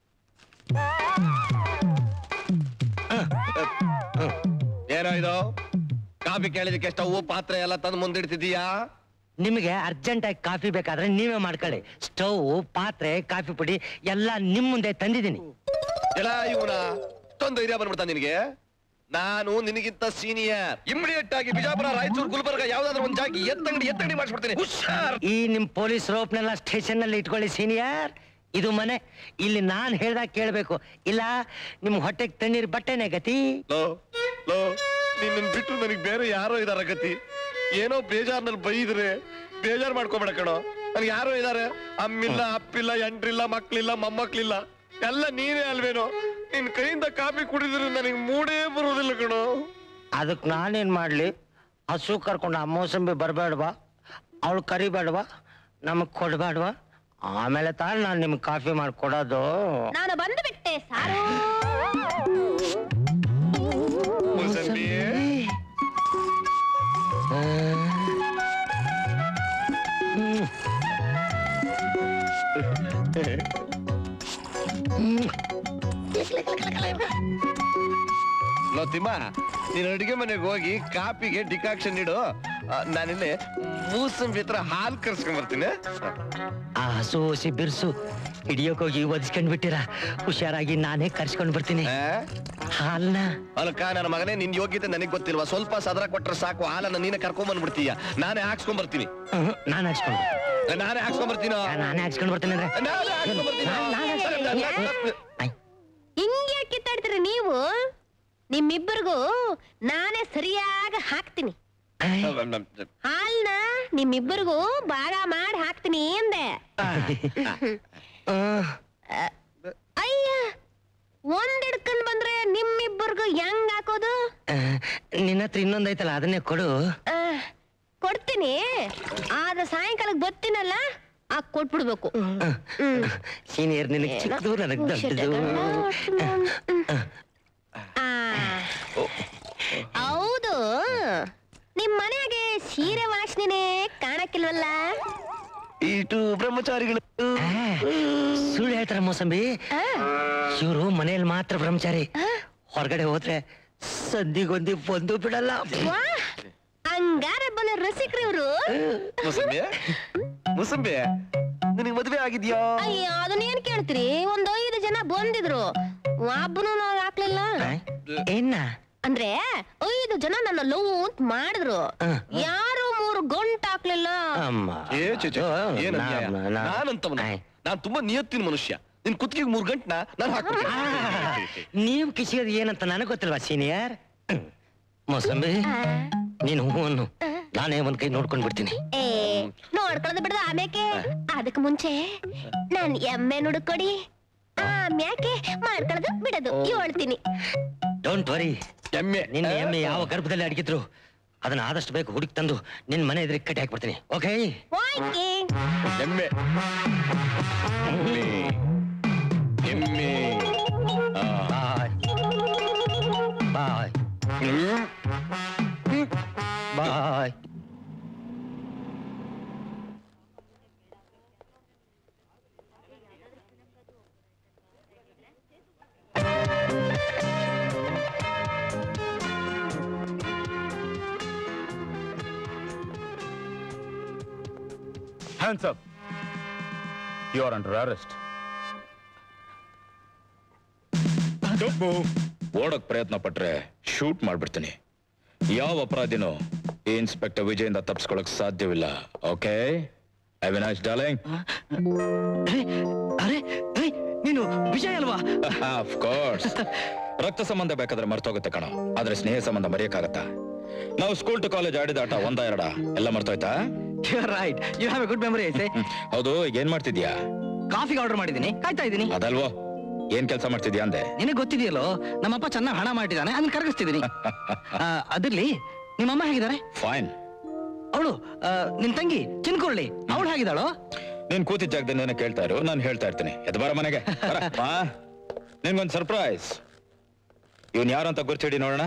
ಏನೋ ಇದು ಕಾಪಿ ಕೇಳಿದಕ್ಕೆ ಸ್ಟವ್ ಪಾತ್ರೆ ಎಲ್ಲ ತಂದು ಮುಂದಿಡ್ತಿದೀಯಾ ನಿಮಗೆ ಅರ್ಜೆಂಟ್ ಆಗಿ ಕಾಫಿ ಬೇಕಾದ್ರೆ ನೀವೇ ಮಾಡ್ಕೊಳ್ಳಿ ಸ್ಟವ್ ಪಾತ್ರೆ ಕಾಫಿ ಪುಡಿ ಎಲ್ಲ ನಿಮ್ ಮುಂದೆ ತಂದಿದ್ದೀನಿ ಎಲ್ಲ ಇವನ ಇಷ್ಟೊಂದು ಧೈರ್ಯ ಬಂದ್ಬಿಡ್ತಾ ನಿನಗೆ ನಾನು ನಿನಗಿಂತ ಸೀನಿಯರ್ ಇಮಿಡಿಯೇಟ್ ಆಗಿ ಬಿಜಾಪುರ ರಾಯಚೂರು ಗುಲ್ಬರ್ಗ ಯಾವ್ದಾದ್ರು ಒಂದ್ ಜಾಗಿ ಎತ್ತಂಗಡಿ ಎತ್ತಂಗಡಿ ಮಾಡಿಸ್ಬಿಡ್ತೀನಿ ಹುಷಾರ್ ಈ ನಿಮ್ ಪೊಲೀಸ್ ರೋಪ್ನೆಲ್ಲ ಸ್ಟೇಷನ್ ನಲ್ಲಿ ಇಟ್ಕೊಳ್ಳಿ ಸೀನಿಯರ್ ಇದು ಮನೆ ಇಲ್ಲಿ ನಾನ್ ಹೇಳ್ದಾಗ ಕೇಳ್ಬೇಕು ಇಲ್ಲ ನಿಮ್ ಹೊಟ್ಟೆಗೆ ತಣ್ಣೀರ್ ಬಟ್ಟೆನೆ ಗತಿ ಲೋ ಲೋ ನಿನ್ನ ಬಿಟ್ಟು ನನಗೆ ಬೇರೆ ಯಾರೋ ಇದಾರ ಗತಿ ಏನೋ ಬೇಜಾರ್ನಲ್ಲಿ ಬೈದ್ರೆ ಬೇಜಾರ್ ಮಾಡ್ಕೊಬೇಡ ಕಣೋ ನನ್ಗೆ ಯಾರೋ ಇದಾರೆ ಅಮ್ಮಿಲ್ಲ ಅಪ್ಪಿಲ್ಲ ಎಂಟ್ರಿಲ್ಲ ಮಕ್ಳಿಲ್ಲ ಮೊಮ್ಮಕ್ಳಿಲ್ಲ ಎಲ್ಲ ನೀನೇ ಅಲ್ವೇನೋ ನಿನ್ ಕೈಯಿಂದ ಕಾಫಿ ಕುಡಿದ್ರೆ ನನಗೆ ಮೂಡೇ ಬರೋದಿಲ್ಲ ಕಣೋ ಅದಕ್ ನಾನೇನ್ ಮಾಡ್ಲಿ ಹಸು ಕರ್ಕೊಂಡು ಆ ಮೋಸಂಬಿ ಬರ್ಬೇಡ್ವಾ ಅವಳು ಕರಿಬೇಡ್ವಾ ನಮಗ್ ಕೊಡ್ಬೇಡ್ವಾ ಆಮೇಲೆ ತಾನೇ ನಾನು ನಿಮ್ಗೆ ಕಾಫಿ ಮಾಡ್ಕೊಡೋದು ನಾನು ಬಂದು ಬಿಟ್ಟೆ ಸಾರು ಮೋಸಂಬಿ ಲೋ ತಿಮ್ಮ ನೀನು ಅಡಿಗೆ ಮನೆಗೆ ಹೋಗಿ ಕಾಪಿಗೆ ಡಿಕಾಕ್ಷನ್ ಇಡು ಆ, ನಾನಿಲ್ಲಿ ಮೂಸಂಬಿ ಹತ್ರ ಹಾಲು ಕರ್ಸ್ಕೊಂಡ್ ಬರ್ತೀನಿ ಆ ಹಸು ಹಸಿ ಬಿರ್ಸು ಹಿಡಿಯೋಕೋಗಿ ಒದಿಸ್ಕೊಂಡ್ ಬಿಟ್ಟಿರ ಹುಷಾರಾಗಿ ನಾನೇ ಕರ್ಸ್ಕೊಂಡ್ ಬರ್ತೀನಿ ಹಾಲ್ನ ಅಲ್ಕ ನನ್ನ ಮಗನೇ ನಿನ್ ಯೋಗ್ಯತೆ ನನಗೆ ಗೊತ್ತಿಲ್ವಾ ಸ್ವಲ್ಪ ಸದರ ಕೊಟ್ರೆ ಸಾಕು ಹಾಲನ್ನ ನೀನೆ ಕರ್ಕೊಂಡ್ ಬಂದ್ಬಿಡ್ತೀಯ ನಾನೇ ಹಾಕ್ಸ್ಕೊಂಡ್ ಬರ್ತೀನಿ ನಾನು ಹಾಕ್ಸ್ಕೊಂಡು ನಾನೇ ಹಾಕ್ಸ್ಕೊಂಡ್ ಬರ್ತೀನೋ ನಾನೇ ಹಾಕ್ಸ್ಕೊಂಡ್ ಬರ್ತೀನಿ ಅಂದ್ರೆ ನಾನೇ ಹಾಕ್ಸ್ಕೊಂಡ್ ಬರ್ತೀನಿ ಹಿಂಗೆ ಕಿತ್ತಾಡ್ತೀರಿ ನೀವು ನಿಮ್ಮಿಬ್ಬರಿಗೂ ನಾನೇ ಸರಿಯಾಗಿ ಹಾಕ್ತೀನಿ ಹಾಲ್ನ ನಿಮ್ಮಿಬ್ಬರಿಗೂ ಭಾಗ ಮಾಡಿ ಹಾಕ್ತೀನಿ ಅಂದೆ ಅಯ್ಯ ಒಂದ್ ಹಿಡ್ಕೊಂಡ್ ಬಂದ್ರೆ ನಿಮ್ಮಿಬ್ಬರಿಗೂ ಹೆಂಗ್ ಹಾಕೋದು ನಿನ್ನ ಹತ್ರ ಇನ್ನೊಂದೈತಲ್ಲ ಅದನ್ನೇ ಕೊಡು ಆ, ಕೊಡ್ತೀನಿ ಆದ್ರೆ ಸಾಯಂಕಾಲಕ್ಕೆ ಬರ್ತೀನಲ್ಲ ಆ ಕೊಟ್ಬಿಡ್ಬೇಕು ಸೀನಿಯರ್ ನಿನಗೆ ಚಿಕ್ಕದು ನನಗೆ ದೊಡ್ಡದು ಆ, ಹೌದು ನಿಮ್ ಮನೆಯಾಗೆ ಸೀರೆ ವಾಸನೆ ಕಾಣಕ್ಕಿಲ್ವಲ್ಲ ಇಟು ಬ್ರಹ್ಮಚಾರಿಗಳು ಸುಳ್ಳು ಹೇಳ್ತಾರ ಮೋಸಂಬಿ ಇವರು ಮನೆಯಲ್ಲಿ ಮಾತ್ರ ಬ್ರಹ್ಮಚಾರಿ ಹೊರಗಡೆ ಹೋದ್ರೆ ಸಂದಿಗೊಂದಿ ಬಂದು ಬಿಡಲ್ಲ ವಾ ಹಂಗಾರೆ ಬಲ ರಸಿಕ್ರಿ ಇವ್ರು ಮುಸಂಬಿ ಮುಸಂಬಿ ನಿನಗೆ ಮದುವೆ ಆಗಿದ್ಯಾ ಅಯ್ಯ ಅದನ್ನೇನ್ ಕೇಳ್ತೀರಿ ಒಂದ್ ಐದು ಜನ ಬಂದಿದ್ರು ಒಬ್ಬನು ಹಾಕ್ಲಿಲ್ಲ ಏನ ಅಂದ್ರೆ ಐದು ಜನ ನನ್ನ ಲವ್ ಅಂತ ಮಾಡಿದ್ರು ಯಾರು ಮೂರು ಗಂಟು ಹಾಕ್ಲಿಲ್ಲ ಅಮ್ಮ ಏ ಚೆ ಚೆ, ಏನ್ ಅನ್ಯಾಯ? ನಾ- ನಾ- ನಾನಂತವನ ನಾನ್ ತುಂಬಾ ನಿಯತ್ತಿನ ಮನುಷ್ಯ ನಿನ್ ಕುತ್ತಿಗೆ ಮೂರ್ ಗಂಟನ ನಾನು ಹಾಕ್ಬಿಡ್ತೀನಿ ನೀವು ಕಿಸಿಯೋದು ಏನಂತ ನನಗೆ ಗೊತ್ತಿಲ್ವಾ ಸೀನಿಯರ್ ಮೋಸಂಬಿ ನೀನು ಹೂ ಅನ್ನು ನಾನೇ ಒಂದ್ ಕೈ ನೋಡ್ಕೊಂಡ್ ಬಿಡ್ತೀನಿ ಏ ನೋಡ್ಕೊಳ್ಳೋದು ಬಿಡದ ಆಮ್ಯಾಕೆ ಅದಕ್ ಮುಂಚೆ ನಾನ್ ಎಮ್ಮೆ ನುಡ್ಕೊಡಿ ಆಮ್ಯಾಕೆ ಮಾಡ್ಕೊಳ್ಳೋದು ಬಿಡದು ಹೇಳ್ತೀನಿ ಡೋಂಟ್ ವರಿ ಎಮ್ಮೆ ನಿನ್ನ ಎಮ್ಮೆ ಯಾವ ಗರ್ಭದಲ್ಲಿ ಅಡಗಿದ್ರು ಅದನ್ನ ಆದಷ್ಟು ಬೇಕು ಹುಡುಕಿ ತಂದು ನಿನ್ ಮನೆ ಎದುರಿಗೆ ಕಟ್ಟಿ ಹಾಕ್ಬಿಡ್ತೀನಿ ಓಕೆ ಓಕೆ ಎಮ್ಮೆ ಎಮ್ಮೆ bye bye bye hands up you are under arrest ಓಡಕ್ ಪ್ರಯತ್ನ ಪಟ್ರೆ ಶೂಟ್ ಮಾಡ್ಬಿಡ್ತೀನಿ ಯಾವ ಅಪರಾಧಿನೂ ಈ ಇನ್ಸ್ಪೆಕ್ಟರ್ ವಿಜಯಿಂದ ತಪ್ಪಿಸ್ಕೊಳಕ್ ಸಾಧ್ಯವಿಲ್ಲ ಓಕೆ ಅವಿನಾಶ್ ಡಾರ್ಲಿಂಗ್ ಅರೆ ಏ, ನೀನು ವಿಜಯ್ ಅಲ್ವಾ ಆಫ್ ಕೋರ್ಸ್ ರಕ್ತ ಸಂಬಂಧ ಬೇಕಾದ್ರೆ ಮರ್ತೋಗುತ್ತೆ ಕಣ ಆದ್ರೆ ಸ್ನೇಹ ಸಂಬಂಧ ಮರೆಯಕ್ಕಾಗತ್ತಾ ನಾವು ಸ್ಕೂಲ್ ಟು ಕಾಲೇಜ್ ಆಡಿದ ಆಟ ಒಂದ ಎರಡ ಎಲ್ಲ ಮರ್ತೋಯ್ತಾ right you have a good memory ಐತೆ ಹೌದು ಏನ್ ಮಾಡ್ತಿದ್ಯಾ ಕಾಫಿಗೆ ಆರ್ಡರ್ ಮಾಡಿದ್ದೀನಿ ಕಾಯ್ತಾ ಇದ್ದೀನಿ ಅದಲ್ವೋ ಏನ್ ಕೆಲಸ ಮಾಡ್ತಿದ್ಯಾ ಅಂದೆ ನಿನಗೆ ಗೊತ್ತಿದೆಯಲ್ಲೋ ನಮ್ಮಪ್ಪ ಚೆನ್ನಾಗಿ ಹಣ ಮಾಡಿದ್ದಾನೆ ಅದನ್ನ ಕರಗಿಸ್ತಿದ್ದೀನಿ ಅದಿರ್ಲಿ ನಿಮ್ಮಮ್ಮ ಹೇಗಿದ್ದಾರೆ ಫೈನ್ ಅವಳು ನಿನ್ ತಂಗಿ ಚಿನ್ಕುರ್ಳಿ ಅವಳು ಹೇಗಿದ್ದಾಳೋ ನೀನ್ ಕೂತಿದ್ದ ಜಾಗದಿಂದ ಕೇಳ್ತಾ ಇರು ನಾನು ಹೇಳ್ತಾ ಇರ್ತೀನಿ ಎದ್ ಬರ ಮನೆಗೆ ಬರ. ಬಾ. ನಿನ್ಗೊಂದ್ ಸರ್ಪ್ರೈಸ್ ಇವನ್ ಯಾರು ಅಂತ ಗುರ್ತಿಡಿ ನೋಡೋಣ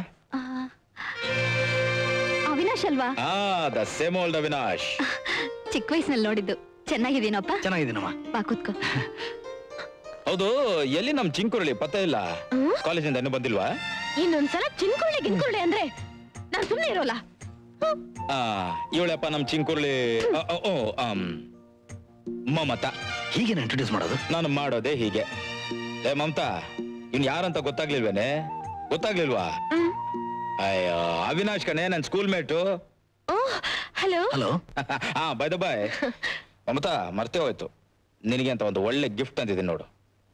ಅವಿನಾಶ್ ಅಲ್ವಾ ಆ ದ ಸೇಮ್ ಓಲ್ಡ್ ಅವಿನಾಶ್ ಚಿಕ್ಕ ವಯಸ್ಸಿನಲ್ಲಿ ನೋಡಿದ್ದು ಚೆನ್ನಾಗಿದ್ದೀನಪ್ಪ ಚೆನ್ನಾಗಿದ್ದೀನಮ್ಮ ಬಾ ಕೂತ್ಕೋ ಹೌದು ಎಲ್ಲಿ ನಮ್ ಚಿಂಕುರಳಿ ಪತ್ತೆ ಇಲ್ಲ ಕಾಲೇಜಿಂದ ಇನ್ನೂ ಬಂದಿಲ್ವಾ ಇನ್ನೊಂದ್ಸಲ ಚಿನ್ಕುರ್ಳಿ ಗಿನ್ಕುರ್ಳಿ ಅಂದ್ರೆ ನಾನ್ ಸುಮ್ನೆ ಇರೋಲ್ಲ ಆ ಇವಳಪ್ಪ ನಮ್ ಚಿಂಕುರ್ಳಿ ಅ, ಅ, ಓ ಆಮ್, ಮಮತಾ ಹೀಗೆ ಇಂಟ್ರೊಡ್ಯೂಸ್ ಮಾಡೋದು ನಾನು ಮಾಡೋದೇ ಹೀಗೆ ಏ ಮಮತಾ ಇನ್ ಯಾರಂತ ಗೊತ್ತಾಗ್ಲಿಲ್ವೇನೆ ಗೊತ್ತಾಗ್ಲಿಲ್ವಾ ಅಯ್ಯೋ ಅವಿನಾಶ್ ಕಣೆ ನನ್ ಸ್ಕೂಲ್ ಮೇಟು ಹಲೋ ಹಲೋ ಹಾ ಬೈ ದ ಬಾಯ್ ಮಮತಾ ಮರ್ತೇ ಹೋಯ್ತು ನಿನಗೆ ಅಂತ ಒಂದು ಒಳ್ಳೆ ಗಿಫ್ಟ್ ಅಂತಿದ್ದೀನಿ ನೋಡು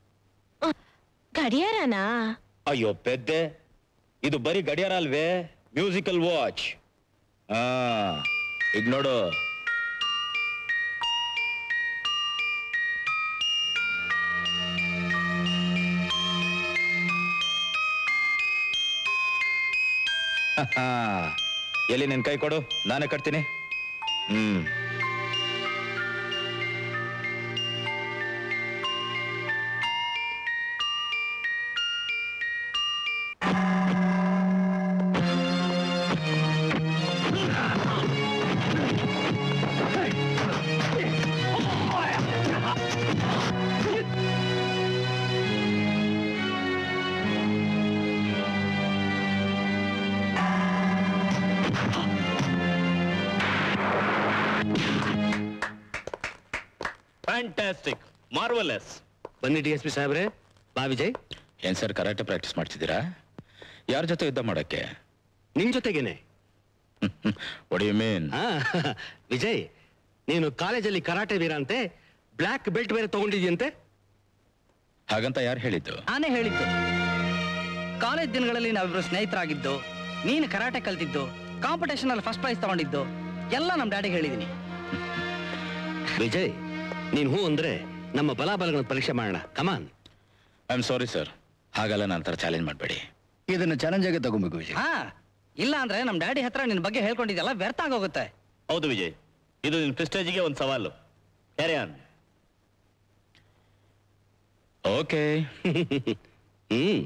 ಗಡಿಯಾರನಾ ಅಯ್ಯೋ ಪೆದ್ದೆ ಇದು ಬರೀ ಗಡಿಯಾರ ಅಲ್ವೇ ಮ್ಯೂಸಿಕಲ್ ವಾಚ್ ಹಾ ಈಗ ನೋಡು ಹಾ, ಎಲ್ಲಿ ನಿನ್ ಕೈ ಕೊಡು ನಾನೇ ಕಟ್ತೀನಿ ಹ್ಮ್ ಫ್ಯಾಂಟಾಸ್ಟಿಕ್ ಮಾರ್ವಲೆಸ್ ಬನ್ನಿ ಡಿ ಎಸ್ ಪಿ ಸಾಹೇಬ್ರೆ ಬಾ ವಿಜಯ್ ಏನ್ ಸರ್ ಕರಾಟೆ ಪ್ರಾಕ್ಟೀಸ್ ಮಾಡ್ತಿದ್ದೀರಾ ಯಾರ ಜೊತೆ ಯುದ್ಧ ಮಾಡಕ್ಕೆ ನಿನ್ ಜೊತೆಗೇನೆ ಒಡಿ ಮೀನ್ ಆ, ವಿಜಯ್ ನೀನು ಕಾಲೇಜಲ್ಲಿ ಕರಾಟೆ ವೀರ ಅಂತೆ ಬ್ಲ್ಯಾಕ್ ಬೆಲ್ಟ್ ಬೇರೆ ತಗೊಂಡಿದ್ಯಂತೆ ಹಾಗಂತ ಯಾರು ಹೇಳಿದ್ದು ನಾನೇ ಹೇಳಿದ್ದು ಕಾಲೇಜ್ ದಿನಗಳಲ್ಲಿ ನಾವಿಬ್ರು ಸ್ನೇಹಿತರಾಗಿದ್ದು ನೀನು ಕರಾಟೆ ಕಲ್ತಿದ್ದು ಕಾಂಪಿಟೇಷನ್ ಅಲ್ಲಿ ಫಸ್ಟ್ ಪ್ರೈಸ್ ತಗೊಂಡಿದ್ದು ಎಲ್ಲ ನಮ್ಮ ಡ್ಯಾಡಿಗೆ ಹೇಳಿದೀನಿ ವಿಜಯ್ ನೀನ್ ಹೂ ಅಂದ್ರೆ ನಮ್ಮ ಬಲಾಬಲಗಳನ್ನು ಪರೀಕ್ಷೆ ಮಾಡೋಣ come on I am sorry sir ಹಾಗಲ್ಲ ನಂತರ ಚಾಲೆಂಜ್ ಮಾಡಬೇಡಿ ಇದನ್ನ ಚಾಲೆಂಜ್ ಆಗಿ ತಗೋಬೇಕು ವಿಜಯ್ ಹಾ ಇಲ್ಲ ಅಂದ್ರೆ ನಮ್ಮ ಡ್ಯಾಡಿ ಹತ್ರ ನಿನ್ ಬಗ್ಗೆ ಹೇಳ್ಕೊಂಡಿದ್ದೆಲ್ಲ ವ್ಯರ್ಥ ಆಗೋಗುತ್ತೆ ಹೌದು ವಿಜಯ್ ಇದು ನಿನ್ ಪ್ರೆಸ್ಟೇಜ್ಗೆ ಒಂದು ಸವಾಲು ಕ್ಯಾರಿ ಆನ್ ಓಕೆ ಹ್ಮ್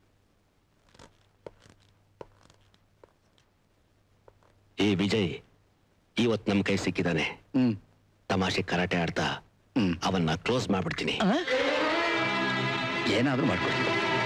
ಈ ವಿಜಯ್ ಇವತ್ ನಮ್ ಕೈ ಸಿಕ್ಕಿದಾನೆ ಹ್ಮ್ ತಮಾಷೆ ಕರಾಟೆ ಆಡ್ತಾ ಹ್ಮ್ ಅವನ್ನ ಕ್ಲೋಸ್ ಮಾಡ್ಬಿಡ್ತೀನಿ ಏನಾದ್ರೂ ಮಾಡ್ಕೊಡ್ತೀನಿ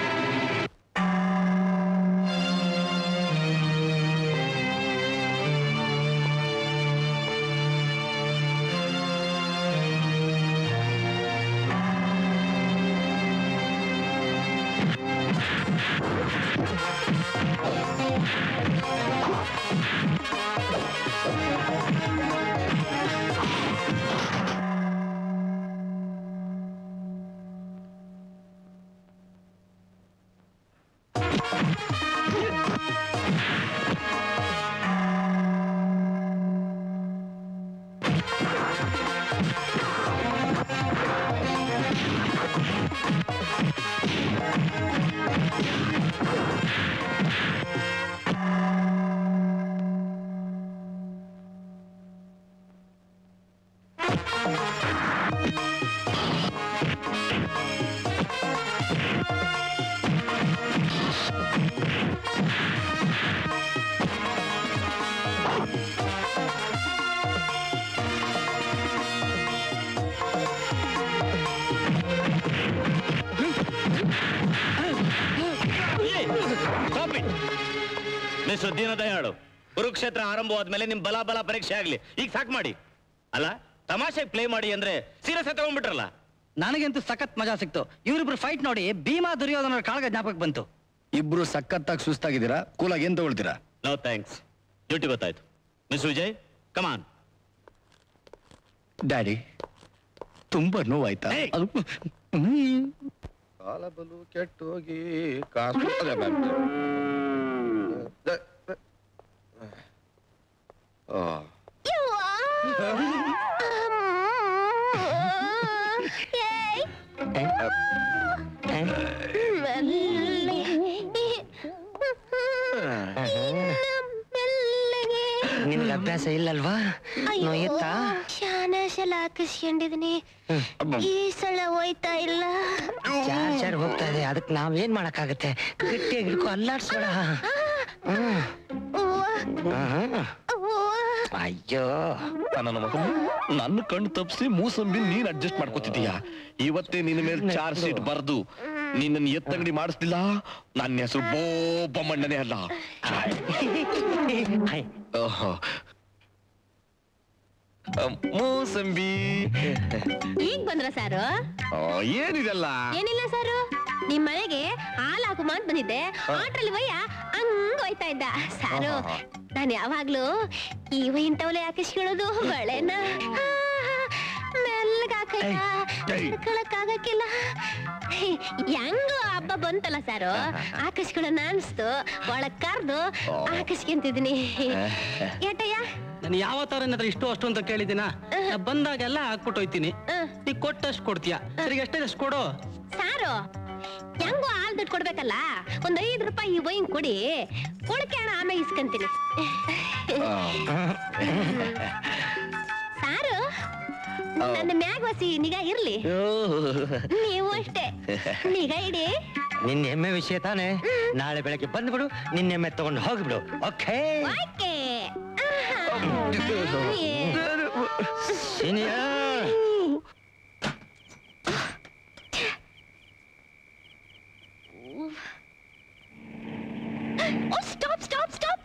ಮಿಸ್ಟರ್ ದೀನದಯಾಳು ಕುರುಕ್ಷೇತ್ರ ಆರಂಭವಾದ್ಮೇಲೆ ನಿಮ್ ಬಲ ಬಲ ಪರೀಕ್ಷೆ ಆಗ್ಲಿ ಈಗ ಸಾಕ್ ಮಾಡಿ ಅಲ್ಲ ತಮಾಷೆ ಪ್ಲೇ ಮಾಡಿ ಅಂದ್ರೆ ಸೀರಿಯಸ್ ತಗೊಂಡ್ಬಿಟ್ರಲ್ಲ ನನಗಂತೂ ಸಖತ್ ಮಜಾ ಸಿಕ್ತು ಇವರಿಬ್ರು ಫೈಟ್ ನೋಡಿ ಭೀಮಾ ದುರ್ಯೋಧನ ಕಾಳಗ ಜ್ಞಾಪಕ ಬಂತು ಇಬ್ರು ಸಖತ್ತಾಗಿ ಸುಸ್ತಾಗಿದ್ದೀರಾ ಕೂಲಾಗಿ ಏನ್ ತಗೊಳ್ತೀರಾ ನೋ ಥ್ಯಾಂಕ್ಸ್ ಡ್ಯೂಟಿ ಗೊತ್ತಾಯ್ತು ಮಿಸ್ ವಿಜಯ್ ಕಮಾನ್ ಡ್ಯಾಡಿ ತುಂಬಾ ನೋವಾಯ್ತಾ ಏಯ್! ಅದು ಕಾಲ ಬಲು ಕೆಟ್ಟೋಗಿ ಕಾಸು ನಿನ್ಗೆ ಅಭ್ಯಾಸ ಇಲ್ಲಲ್ವಾ ನೋಯುತ್ತಾ ಶಾನಶಲ ಹಾಕಿಸ್ಕೊಂಡಿದೀನಿ ಈ ಸಲ ಹೋಯ್ತಾ ಇಲ್ಲ ಚಾರ್ ಚಾರ್ ಹೋಗ್ತಾ ಇದೆ ಅದಕ್ಕೆ ನಾವೇನ್ ಮಾಡಕ್ಕಾಗತ್ತೆ ಗಟ್ಟಿಯಾಗಿ ಹಿಡ್ಕೊ ಅಲ್ಲಾಡ್ಸೋಣ ಹ್ಮ್. ಆಹಾ. ಅಯ್ಯೋ ನನ್ನ ಮಗು ನನ್ನ ಕಣ್ಣು ತಪ್ಪಿಸಿ ಮೂಸಂಬಿ ನೀನ್ ಅಡ್ಜಸ್ಟ್ ಮಾಡ್ಕೋತಿದೀಯ ಇವತ್ತೇ ನಿನ್ನ ಮೇಲೆ ಚಾರ್ಜ್ ಶೀಟ್ ಬರ್ದು ನಿನ್ನನ್ನು ಎತ್ತಂಗಡಿ ಮಾಡಿಸ್ಲಿಲ್ಲ ನನ್ನ ಹೆಸರು ಬೋಬಮ್ಮಣ್ಣನೇ ಅಲ್ಲ ಓಹೋ. ಅಹ್, ಮೂಸಂಬಿ ಈಗ ಬಂದ್ರ ಸಾರು ಆ, ಏನಿದೆಲ್ಲ ಏನಿಲ್ಲ ಸಾರು ನಿಮ್ ಮನೆಗೆ ಹಾಲು ಹಾಕುಮ ಅಂತ ಬಂದಿದ್ದೆ ಆಟ್ರಲ್ಲಿ ವಯ್ಯ ಹಂಗ ಹೋಯ್ತಾ ಇದ್ದ ಸಾರು ನಾನು ಯಾವಾಗ್ಲೂ ಈ ಇಂಥವಲೆ ಹಾಕಿಸ್ಕೊಳ್ಳೋದು ಬಳೆನ ಮೆಲ್ಲಗಾಕಯ್ಯ ಹಿಡ್ಕೊಳಕ್ಕಾಗಕ್ಕಿಲ್ಲ ಹೆಂಗೋ ಹಬ್ಬ ಬಂತಲ್ಲ ಸಾರು ಹಾಕಿಸ್ಕೊಳ್ಳೋಣ ಅನ್ಸ್ತು ಒಳಗ್ ಕರ್ದು ಹಾಕಿಸ್ಕೊಂತಿದೀನಿ ಏಟಯ್ಯ ನಾನು ಯಾವತ್ತಾರ ನನ್ನ ಹತ್ರ ಇಷ್ಟು ಅಷ್ಟು ಅಂತ ಕೇಳಿದಿನ ಬಂದಾಗೆಲ್ಲ ಹಾಕ್ಬಿಟ್ಟು ಹೋಯ್ತೀನಿ ನೀ ಕೊಟ್ಟಷ್ಟು ಕೊಡ್ತೀಯ ಸರಿಗೆ ಎಷ್ಟೇ ಅಷ್ಟು ಕೊಡು ಸಾರು ಹೆಂಗೋ ಹಾಲ್ ದುಡ್ಡು ಕೊಡ್ಬೇಕಲ್ಲ ಒಂದ್ ಐದ್ ರೂಪಾಯಿ ಈ ವೈನ್ ಕೊಡಿ ಕೊಡಕ್ಕೆ ಹಣ ಆಮೇಲೆ ಇಸ್ಕಂತೀನಿ ಸಾರು ನನ್ನ ಮ್ಯಾಗ್ ವಸಿ ನಿಗಾ ಇರ್ಲಿ ನೀವು ಅಷ್ಟೇ ನಿಗಾ ಇಡಿ ನಿನ್ನ ಎಮ್ಮೆ ವಿಷಯ ತಾನೇ ನಾಳೆ ಬೆಳಗ್ಗೆ ಬಂದ್ಬಿಡು ನಿನ್ನ ಎಮ್ಮೆ ತಗೊಂಡು ಹೋಗ್ಬಿಡು okay okay senior oh stop stop stop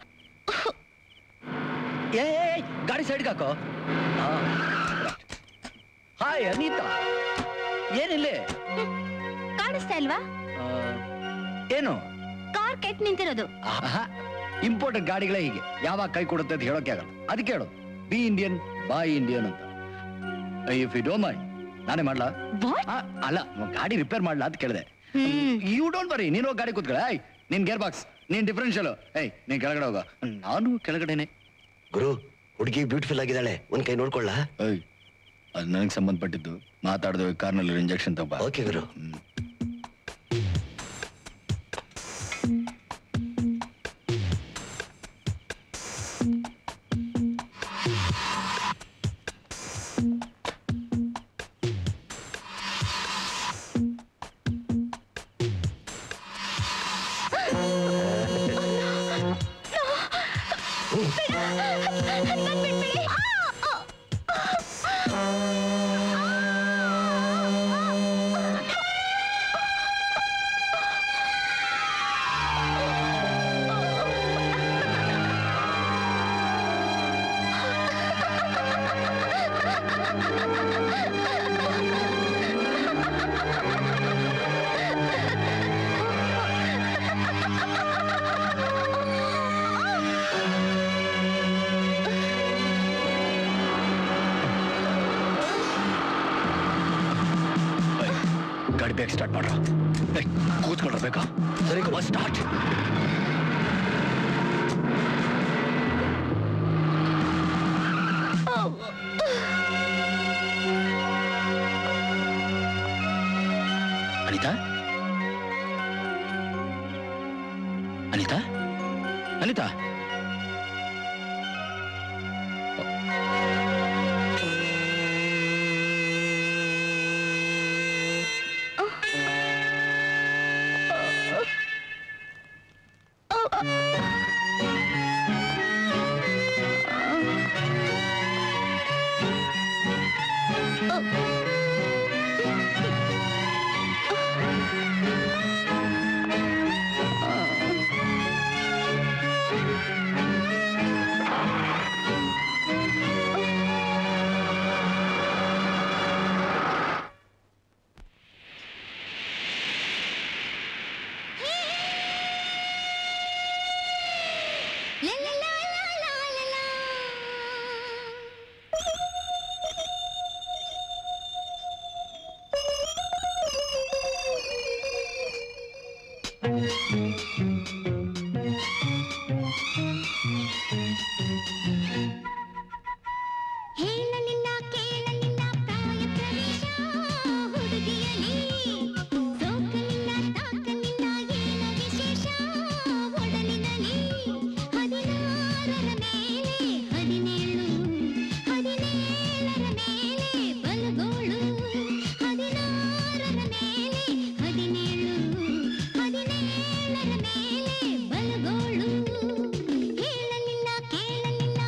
ಏ ಗಾಡಿ ಸೈಡ್ಗೆ ಹಾಕೋ ಹಾಯ್ ಅನಿತಾ ಏನಿಲ್ಲೇ ಕಾಣಿಸ್ತಾ ಇಲ್ವಾ ಆ, ಏನು ಕಾರ್ ಕೆಟ್ ನಿಂತಿರೋದು ಇಂಪೋರ್ಟೆಡ್ ಗಾಡಿಗಳೇ ಹೀಗೆ ಯಾವಾಗ ಕೈ ಕೊಡುತ್ತೆ ಅಂತ ಹೇಳೋಕೆ ಆಗಲ್ಲ ಅದಕ್ಕೆ ಹೇಳೋದು ಬಿ ಇಂಡಿಯನ್ ಬಾಯ್ ಇಂಡಿಯನ್ ಅಂತ ಇಫ್ ಯು ಡೋಂಟ್ ಮೈಂಡ್ ನಾನೇ ಮಾಡ್ಲಾ ಆ, ಅಲ್ಲ ಗಾಡಿ ರಿಪೇರ್ ಮಾಡ್ಲಾ ಅಂತ ಕೇಳಿದೆ ಯು ಡೋಂಟ್ ಬರಿ ನೀನು ಹೋಗ್ ಗಾಡಿ ಕೂತ್ಕೊಳ್ಳ ಐ ನಿನ್ ಗೇರ್ ಬಾಕ್ಸ್ ನೀನ್ ಡಿಫ್ರೆನ್ಷಿಯಲ್ ಏಯ್ ನೀನ್ ಕೆಳಗಡೆ ಹೋಗ ನಾನು ಕೆಳಗಡೆನೆ ಗುರು ಹುಡುಗಿ ಬ್ಯೂಟಿಫುಲ್ ಆಗಿದ್ದಾಳೆ ಒಂದ್ ಕೈ ನೋಡ್ಕೊಳ್ಳ ಏಯ್ ಅದು ನನಗೆ ಸಂಬಂಧಪಟ್ಟಿದ್ದು ಮಾತಾಡ್ದೆ ಕಾರ್ನಲ್ಲಿ ಇಂಜೆಕ್ಷನ್ ತಗೋ ಓಕೆ ಗುರು ಗಾಡಿ ಬೇಗ ಸ್ಟಾರ್ಟ್ ಮಾಡ್ರ ಕೂತ್ಕೊಳ್ಬೇಕಾ ಸರಿ ಸ್ಟಾರ್ಟ್ ಅನಿತಾ ಅನಿತಾ ಅನಿತಾ ಹೇಳಲಿಲ್ಲ ಕೇಳಲಿಲ್ಲ ಪ್ರಾಯ ಪ್ರವೇಶ ಹುಡುಗಿಯಲಿ ಸೋಕಲಿಲ್ಲ ತಾಕಲಿಲ್ಲ ಏನು ವಿಶೇಷ ಒಡಲಿನಲ್ಲಿ ಹದಿನಾರರ ಮೇಲೆ ಹದಿನೇಳು ಹದಿನೇಳರ ಮೇಲೆ ಬಲಗೋಳು ಹದಿನಾರರ ಮೇಲೆ ಹದಿನೇಳು ಹದಿನೇಳರ ಮೇಲೆ ಬಲಗೋಳು ಹೇಳಲಿಲ್ಲ ಕೇಳಲಿಲ್ಲ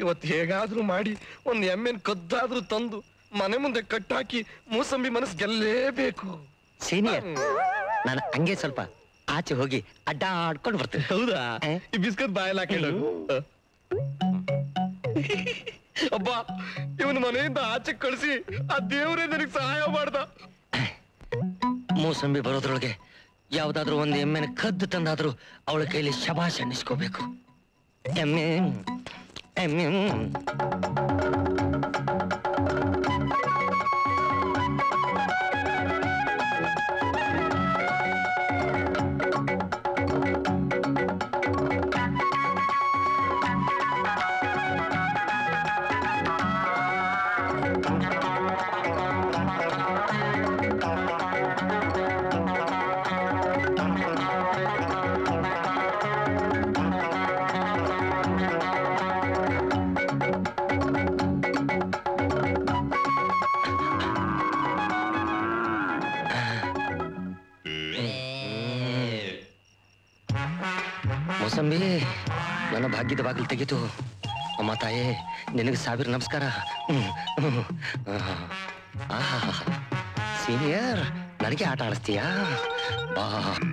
ಇವತ್ತು ಹೇಗಾದ್ರೂ ಮಾಡಿ ಒಂದ್ ಎಮ್ಮೆನ್ ಕದ್ದಾದ್ರೂ ತಂದು ಮನೆ ಮುಂದೆ ಕಟ್ಟಾಕಿ ಮೂಸಂಬಿ ಮನಸ್ಸು ಗೆಲ್ಲೇಬೇಕು ಸೀನಿಯರ್ ನಾನು ಹಂಗೆ ಸ್ವಲ್ಪ ಆಚೆ ಹೋಗಿ ಅಡ್ಡ ಆಡ್ಕೊಂಡು ಬರ್ತೀನಿ ಹೌದಾ ಈ ಬಿಸ್ಕತ್ ಬಾಯಲ್ಲಿ ಹಾಕೊಂಡು ಅಬ್ಬ ಇವನ್ ಮನೆಯಿಂದ ಆಚೆ ಕಳಿಸಿ ಆ ದೇವ್ರೇ ನನಗೆ ಸಹಾಯ ಮಾಡ್ದ ಮೂಸಂಬಿ ಬರೋದ್ರೊಳಗೆ ಯಾವ್ದಾದ್ರು ಒಂದು ಎಮ್ಮೆನ ಕದ್ದು ತಂದಾದ್ರೂ ಅವಳ ಕೈಲಿ ಶಬಾಷ್ ಅನ್ನಿಸ್ಕೋಬೇಕು ಎಮ್ಮೆ ಎಮ್ಮೆ ಮೋಸಂಬಿ ನನ್ನ ಭಾಗ್ಯದ ಬಾಗಿಲು ತೆಗೀತು ಅಮ್ಮ ತಾಯೇ ನಿನಗೆ ಸಾವಿರ ನಮಸ್ಕಾರ ಹ್ಮ್, ಹ್ಮ್. ಆಹಾ ಸೀನಿಯರ್ ನನಗೆ ಆಟ ಆಡಿಸ್ತೀಯಾ ಬಾ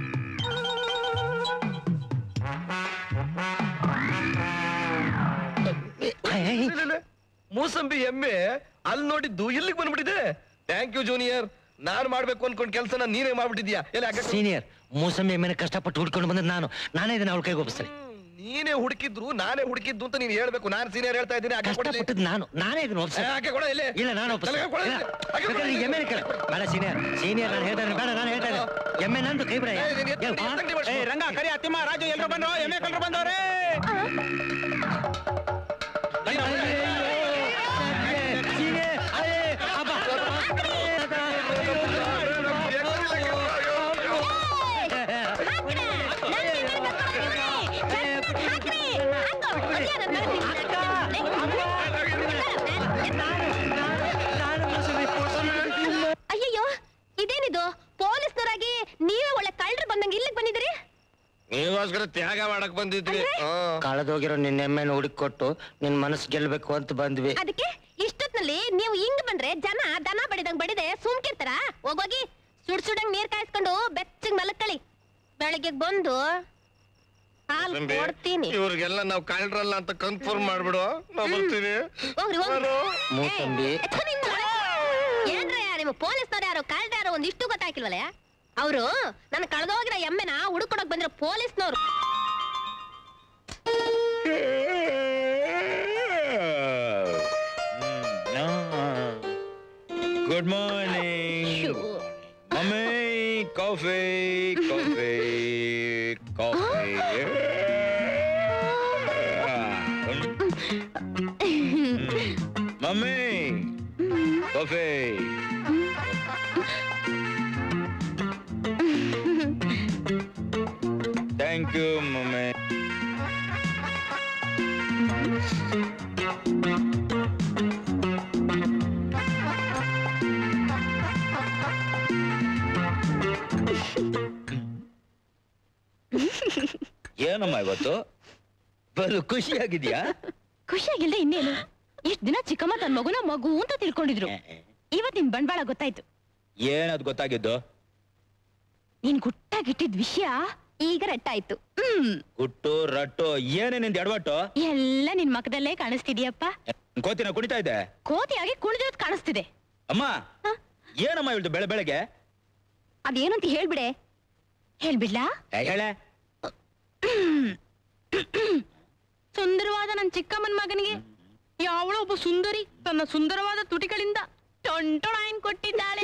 ಮೂಸಂಬಿ ಎಮ್ಮೆ ಅಲ್ಲಿ ನೋಡಿದ್ದು ಇಲ್ಲಿಗೆ ಬಂದ್ಬಿಟ್ಟಿದೆ ಥ್ಯಾಂಕ್ ಯು ಜೂನಿಯರ್ ನಾನ್ ಮಾಡ್ಬೇಕು ಅನ್ಕೊಂಡ್ ಕೆಲಸನ ನೀನೇ ಮಾಡ್ಬಿಟ್ಟಿದ್ಯಾ ಎಲ್ಲ ಸೀನಿಯರ್ ಮೂಸಂಬಿ ಎಮ್ಮೆನ ಕಷ್ಟಪಟ್ಟು ಹುಡ್ಕೊಂಡು ಬಂದದ್ ನಾನು ನಾನೇ ಇದನ್ನ ಅವಳ ಕೈಗೆ ಒಪ್ಪಿಸ್ತೇನೆ ನೀನೇ ಹುಡುಕಿದ್ರು ನಾನೇ ಹುಡುಕಿದ್ದು ಅಂತ ನೀನ್ ಹೇಳ್ಬೇಕು ನಾನ್ ಸೀನಿಯರ್ ಹೇಳ್ತಾ ಇದ್ದೀನಿ ಆಕೆ ಕೊಡ್ಲಿ. ಕಷ್ಟಪಟ್ಟದ್ ನಾನು ನಾನೇ ಇದನ್ನ ಏ, ಆಕೆ ಕೊಡ ಇಲ್ಲಿ. ಇಲ್ಲ ನಾನು ಒಪ್ಪಿಸ್ತೇನೆ ತಲೆಗೆ ಕೊಡ ಇಲ್ಲಿ. ಇಲ್ಲ, ಆಕೆ ಕೊಡ ಬೇಕಾದ್ರೆ ಈ ಇಲ್ಲಿ. ಎಮ್ಮೆನ ಕೇಳು. ಬೇಡ ಸೀನಿಯರ್ ಸೀನಿಯರ್ ನಾನು ಹೇಳ್ತಾ ಇದ್ದೀನಿ, ಬೇಡ ನಾನು ಹೇಳ್ತಾ ಇದ್ದೀನಿ ಎಮ್ಮೆ ನಂದು ಕೈ ಬಿಡ ರಂಗ ಕರಿ ಅತ್ತಿಮ್ಮ ರಾಜು ಎಲ್ರು ಬಂದ್ರು ಎಮ್ಮೆ ಕಲ್ರು ಬಂದವ್ರೆ ಅಯ್ಯಯ್ಯೋ ಇದೇನಿದು ಪೊಲೀಸ್ನವರಾಗಿ ನೀವೇ ಒಳ್ಳೆ ಕಳ್ಳರು ಬಂದಂಗೆ ಇಲ್ಲಿಗೆ ಬಂದಿದ್ದೀರಿ ನೀಗೋಸ್ಕರ ತ್ಯಾಗ ಮಾಡಕ್ ಬಂದಿದ್ವಿ ಕಳೆದೋಗಿರೋ ನಿನ್ನ ಎಮ್ಮೆನ ಹುಡುಕೊಟ್ಟು ನಿನ್ ಮನಸ್ಸು ಗೆಲ್ಬೇಕು ಅಂತ ಬಂದ್ವಿ ಅದಕ್ಕೆ ಇಷ್ಟೊತ್ನಲ್ಲಿ ನೀವು ಹಿಂಗ್ ಬಂದ್ರೆ ಜನ ದನ ಬಡಿದಂಗ್ ಬಡಿದೆ ಸುಮ್ಕಿರ್ತಾರ ಹೋಗೋಗಿ ಸುಡ್ ಸುಡಂಗ್ ನೀರ್ ಕಾಯಿಸ್ಕೊಂಡು ಬೆಚ್ಚಗ್ ಮಲಕ್ಕಳಿ ಬೆಳಗ್ಗೆ ಬಂದು ಹಾಲ್ ಕೊಡ್ತೀನಿ ಇವ್ರಿಗೆಲ್ಲ ನಾವ್ ಕಳ್ರಲ್ಲ ಅಂತ ಕನ್ಫರ್ಮ್ ಮಾಡ್ಬಿಡು ನಾ ಬರ್ತೀನಿ ಹೋಗ್ರಿ ಹೋಗ್ರಿ ಮೂಸಂಬಿ ಎತ್ತು ನಿನ್ನ ಮನೆ. ಏನ್ರಯ್ಯ ನಿಮ್ಮ ಪೊಲೀಸ್ನವ್ರು ಯಾರು ಕಳ್ದ ಯಾರು ಒಂದ್ ಇಷ್ಟು ಗೊತ್ತಾಗಿಲ್ವಲ್ಲ ಅವರು ನನ್ನ ಕಳೆದೋಗಿರೋ ಎಮ್ಮೆನ ಹುಡುಕೊಡಕ್ ಬಂದಿರೋ ಪೊಲೀಸ್ನವ್ರು good morning mummy coffee coffee coffee mummy coffee thank you mummy ಏನಮ್ಮ ಇವತ್ತು ಬಲು ಖುಷಿಯಾಗಿದ್ಯಾ ಖುಷಿಯಾಗಿಲ್ದೆ ಇನ್ನೇನು ಇಷ್ಟ ದಿನ ಚಿಕ್ಕಮ್ಮ ತನ್ನ ಮಗುನ ಮಗು ಅಂತ ತಿಳ್ಕೊಂಡಿದ್ರು ಇವತ್ತಿನ ಬಂಡವಾಳ ಗೊತ್ತಾಯ್ತು ಏನದ್ ಗೊತ್ತಾಗಿದ್ದು ನೀನ್ ಗುಟ್ಟಾಗಿಟ್ಟಿದ್ ವಿಷಯ ಈಗ ರಟ್ಟಾಯ್ತು ಹ್ಮ್ ಹುಟ್ಟು ರಟ್ಟು ಏನೇ ನಿಂದ ಎಡವಟ್ಟು ಎಲ್ಲ ನಿನ್ ಮಕದಲ್ಲೇ ಕಾಣಿಸ್ತಿದ್ಯಪ್ಪ ಕೋತಿನ ಕುಣಿತಾ ಇದೆ ಕೋತಿಯಾಗಿ ಕುಣಿದಿರೋದ್ ಕಾಣಿಸ್ತಿದೆ ಅಮ್ಮ ಏನಮ್ಮ ಇವಳ್ದು ಬೆಳೆ ಬೆಳಗ್ಗೆ ಅದೇನಂತ ಹೇಳ್ಬಿಡೆ ಹೇಳ್ಬಿಡ್ಲಾ ಹೇಳೆ ಸುಂದರವಾದ ನನ್ ಚಿಕ್ಕಮ್ಮನ ಮಗನಿಗೆ ಯಾವಳೋ ಒಬ್ಬ ಸುಂದರಿ ತನ್ನ ಸುಂದರವಾದ ತುಟಿಗಳಿಂದ ಟೊಂಟೊಣಾಯಿನ್ ಕೊಟ್ಟಿದ್ದಾಳೆ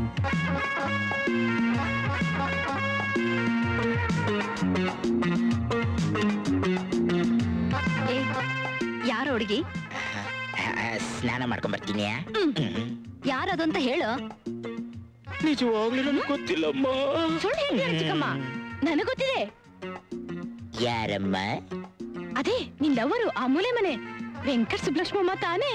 ಯಾರು ಹುಡುಗಿ ಸ್ನಾನ ಮಾಡ್ಕೊಂಡ್ ಬರ್ತೀನಿ ಯಾರದು ಅಂತ ಹೇಳು ನಿಜವಾಗ್ಲೂ ನನಗೆ ಗೊತ್ತಿಲ್ಲಮ್ಮ ಸುಳ್ಳು ಹೇಳ್ಬೇಡ ಚಿಕ್ಕಮ್ಮ ನನಗ್ ಗೊತ್ತಿದೆ ಯಾರಮ್ಮ ಅದೇ ನಿನ್ ಲವರು ಆ ಮೂಲೆ ಮನೆ ವೆಂಕಟ ಸುಬ್ಲಕ್ಷ್ಮಮ್ಮ ತಾನೇ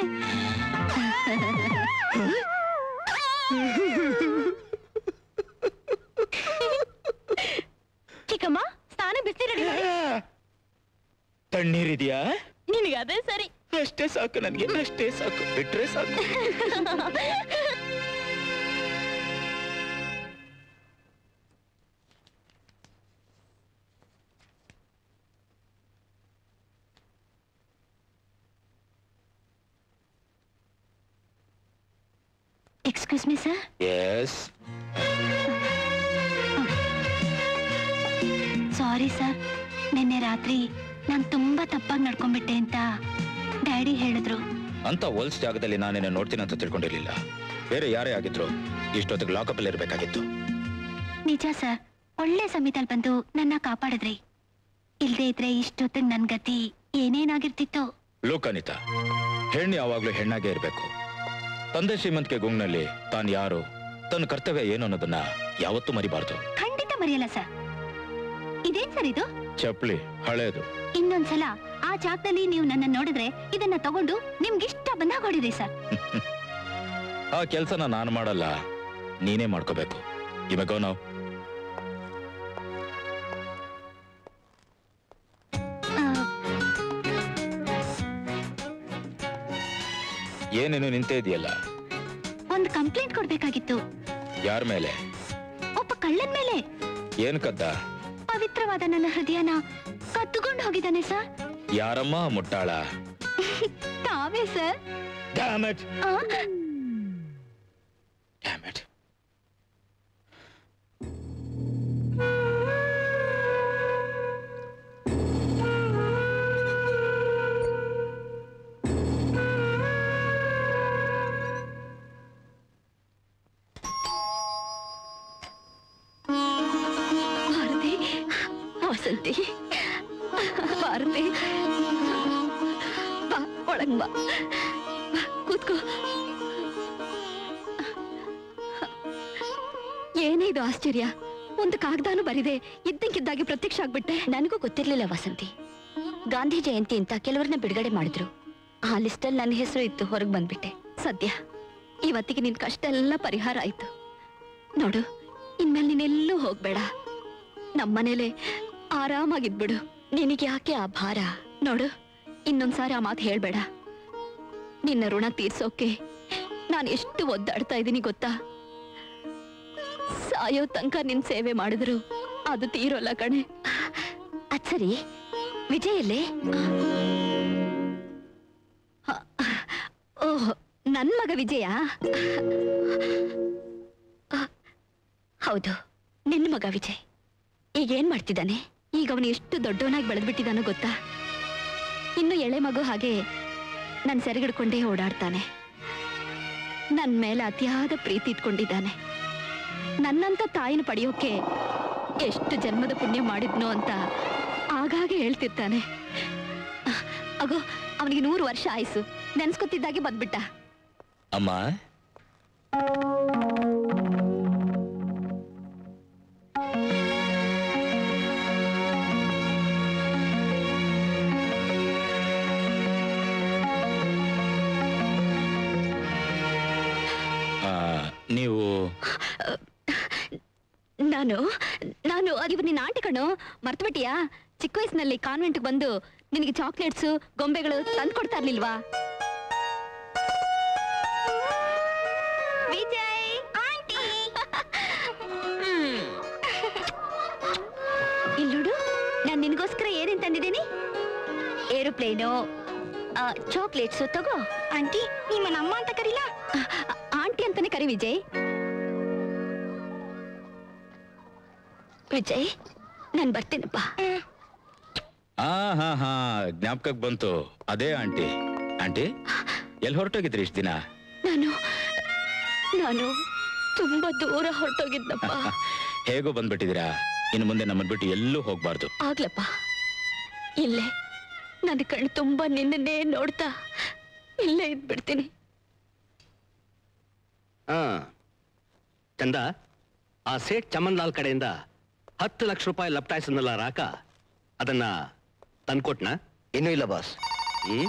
ಚಿಕ್ಕಮ್ಮ ಸ್ನಾನ ಬಿಸಿ ರೆಡಿ ತಣ್ಣೀರಿದ್ಯಾ ನಿನಗೆ ಅದೇ ಸರಿ ಅಷ್ಟೇ ಸಾಕು ನನಗೆ ಅಷ್ಟೇ ಸಾಕು ಬಿಟ್ರೆ ಸಾಕು excuse me sir yes sorry sir ನಿನ್ನೆ ರಾತ್ರಿ ನಾನು ತುಂಬಾ ತಪ್ಪಾಗಿ ನಡ್ಕೊಂಡ್ಬಿಟ್ಟೆ ಅಂತ ಡ್ಯಾಡಿ ಹೇಳಿದ್ರು ಅಂತ ಹೋಲ್ಸ್ ಜಾಗದಲ್ಲಿ ನಾನೇನು ನೋಡ್ತೀನಿ ಅಂತ ತಿಳ್ಕೊಂಡಿರ್ಲಿಲ್ಲ ಬೇರೆ ಯಾರೇ ಆಗಿದ್ರು ಇಷ್ಟೊತ್ತಿಗೆ ಲಾಕಪ್ ಅಲ್ಲಿ ಇರ್ಬೇಕಾಗಿತ್ತು ನಿಜ ಸರ್ ಒಳ್ಳೆ ಸಮಯದಲ್ಲಿ ಬಂದು ನನ್ನ ಕಾಪಾಡಿದ್ರಿ ಇಲ್ದೇ ಇದ್ರೆ ಇಷ್ಟೊತ್ತಿಗೆ ನನ್ ಗತಿ ಏನೇನಾಗಿರ್ತಿತ್ತೋ ಲೋಕ್ ಅನಿತಾ ಹೆಣ್ಣು ಯಾವಾಗ್ಲೂ ಹೆಣ್ಣಾಗೇ ಇರ್ಬೇಕು ತಂದೆ ಶ್ರೀಮಂತಿಕೆ ಗುಂಗ್ನಲ್ಲಿ ತಾನು ಯಾರು ತನ್ನ ಕರ್ತವ್ಯ ಏನು ಅನ್ನೋದನ್ನ ಯಾವತ್ತೂ ಮರಿಬಾರ್ದು ಖಂಡಿತ ಮರೆಯಲ್ಲ ಸರ್ ಇದೇನ್ ಸರ್ ಇದು ಚಪ್ಲಿ ಹಳೇದು ಇನ್ನೊಂದ್ಸಲ ಆ ಜಾಗದಲ್ಲಿ ನೀವು ನನ್ನ ನೋಡಿದ್ರೆ ಇದನ್ನ ತಗೊಂಡು ನಿಮ್ಗಿಷ್ಟ ಬಂದಾಗ ಹೊಡಿರಿ ಸರ್ ಆ ಕೆಲ್ಸನ ನಾನು ಮಾಡಲ್ಲ ನೀನೇ ಮಾಡ್ಕೋಬೇಕು ಇವಾಗ ನಾವು ಏನೇನು ನಿಂತೇ ಇದೆಯಲ್ಲ ಒಂದ್ ಕಂಪ್ಲೇಂಟ್ ಕೊಡ್ಬೇಕಾಗಿತ್ತು ಯಾರ ಮೇಲೆ ಒಬ್ಬ ಕಳ್ಳನ್ ಮೇಲೆ ಏನ್ ಕದ್ದ ಪವಿತ್ರವಾದ ನನ್ನ ಹೃದಯನ ಕದ್ದುಕೊಂಡು ಹೋಗಿದ್ದಾನೆ ಸರ್ ಯಾರಮ್ಮ ಮುಟ್ಟಾಳ ತಾವೇ ಸರ್ Damn it. ಆ? ಭಾರತಿ ವಸಂತಿ ಭಾರತಿ ಬಾ ಒಳಗ್ ಬಾ ಬಾ, ಕೂತ್ಕೋ ಏನೇ ಇದು ಆಶ್ಚರ್ಯ ಒಂದು ಕಾಗದಾನು ಬರಿದೆ ಇದ್ದಕ್ಕಿದ್ದಾಗೆ ಪ್ರತ್ಯಕ್ಷ ಆಗ್ಬಿಟ್ಟೆ ನನಗೂ ಗೊತ್ತಿರ್ಲಿಲ್ಲ ವಸಂತಿ ಗಾಂಧಿ ಜಯಂತಿ ಅಂತ ಕೆಲವರನ್ನ ಬಿಡುಗಡೆ ಮಾಡಿದ್ರು ಆ ಲಿಸ್ಟಲ್ಲಿ ನನ್ನ ಹೆಸರು ಇತ್ತು ಹೊರಗೆ ಬಂದ್ಬಿಟ್ಟೆ ಸದ್ಯ ಇವತ್ತಿಗೆ ನಿನ್ ಕಷ್ಟ ಎಲ್ಲ ಪರಿಹಾರ ಆಯ್ತು ನೋಡು ಇನ್ಮೇಲೆ ನೀನೆಲ್ಲೂ ಹೋಗ್ಬೇಡ ನಮ್ಮನೇಲೆ ಆರಾಮಾಗಿದ್ಬಿಡು ನಿನಗೆ ಯಾಕೆ ಆ ಭಾರ ನೋಡು ಇನ್ನೊಂದ್ಸಾರಿ ಆ ಮಾತು ಹೇಳ್ಬೇಡ ನಿನ್ನ ಋಣ ತೀರ್ಸೋಕೆ ನಾನು ಎಷ್ಟು ಒದ್ದಾಡ್ತಾ ಇದ್ದೀನಿ ಗೊತ್ತಾ ಸಾಯೋ ತನಕ ನಿನ್ ಸೇವೆ ಮಾಡಿದ್ರು ಅದು ತೀರೋಲ್ಲ ಕಣೆ ಅದ್ ಸರಿ ವಿಜಯ್ ಎಲ್ಲೇ ಓಹ್ ನನ್ ಮಗ ವಿಜಯ ಹೌದು ನಿನ್ನ ಮಗ ವಿಜಯ್ ಈಗ ಏನ್ ಮಾಡ್ತಿದ್ದಾನೆ ಈಗ ಅವನು ಎಷ್ಟು ದೊಡ್ಡವನಾಗಿ ಬೆಳೆದ್ಬಿಟ್ಟಿದಾನೋ ಗೊತ್ತಾ ಇನ್ನು ಎಳೆ ಮಗು ಹಾಗೆ ನನ್ ಸೆರೆಗಿಡ್ಕೊಂಡೇ ಓಡಾಡ್ತಾನೆ ನನ್ ಮೇಲೆ ಅತಿಯಾದ ಪ್ರೀತಿ ಇಟ್ಕೊಂಡಿದ್ದಾನೆ ನನ್ನಂತ ತಾಯಿನ ಪಡೆಯೋಕೆ ಎಷ್ಟು ಜನ್ಮದ ಪುಣ್ಯ ಮಾಡಿದ್ನೋ ಅಂತ ಆಗಾಗೆ ಹೇಳ್ತಿರ್ತಾನೆ ಅಗೋ ಅವನಿಗೆ ನೂರು ವರ್ಷ ಆಯ್ಸು ನೆನ್ಸ್ಕೊತಿದ್ದಾಗೆ ಬಂದ್ಬಿಟ್ಟ ಅಮ್ಮ ಆ, ನೀವು ನಾನು ನಾನು ಇವ್ ನಿನ್ನ ಆಂಟಿ ಕಣು ಮರ್ತ್ಬಿಟ್ಟಿಯಾ ಚಿಕ್ಕ ವಯಸ್ಸಿನಲ್ಲಿ ಕಾನ್ವೆಂಟ್ ಬಂದು ನಿನಗೆ ಚಾಕ್ಲೇಟ್ಸು ಗೊಂಬೆಗಳು ತಂದು ಕೊಡ್ತಾ ಇರ್ಲಿಲ್ವಾ ವಿಜಯ್ ಆಂಟಿ ಇಲ್ಲೋಡು ನಾನು ನಿನಗೋಸ್ಕರ ಏನೇನ್ ತಂದಿದ್ದೀನಿ ಏರೋಪ್ಲೇನು ಚಾಕ್ಲೇಟ್ಸು ತಗೋ ಆಂಟಿ ನಿಮ್ಮನ್ನ ಅಮ್ಮ ಅಂತ ಕರೀಲ ಆಂಟಿ ಅಂತಾನೆ ಕರಿ ವಿಜಯ್ ವಿಜಯ್ ನಾನು ಬರ್ತೀನಪ್ಪ ಆ ಹಾ ಹಾ ಜ್ಞಾಪಕಕ್ಕೆ ಬಂತು ಅದೇ ಆಂಟಿ ಆಂಟಿ ಎಲ್ಲಿ ಹೊರಟೋಗಿದ್ರಿ ಇಷ್ಟ ದಿನ ನಾನು ನಾನು ತುಂಬಾ ದೂರ ಹೊರಟೋಗಿದ್ನಪ್ಪ ಹೇಗೋ ಬಂದ್ಬಿಟ್ಟಿದ್ದೀರಾ ಇನ್ನು ಮುಂದೆ ನಮ್ಮನ್ ಬಿಟ್ಟು ಎಲ್ಲೂ ಹೋಗ್ಬಾರ್ದು ಆಗ್ಲಪ್ಪ ಇಲ್ಲೇ ನನ್ನ ಕಣ್ಣು ತುಂಬಾ ನಿನ್ನನ್ನೇ ನೋಡ್ತಾ ಇಲ್ಲೇ ಇದ್ಬಿಡ್ತೀನಿ ಹಾ ಚಂದ ಆ ಸೇಠ್ ಚಮನ್ ಲಾಲ್ ಕಡೆಯಿಂದ ಹತ್ತು ಲಕ್ಷ ರೂಪಾಯಿ ಲಪ್ಟಾಯಿಸನಲ್ಲ ರಾಕ ಅದನ್ನ ತಂದ್ಕೊಟ್ನ ಇನ್ನೂ ಇಲ್ಲ boss hmm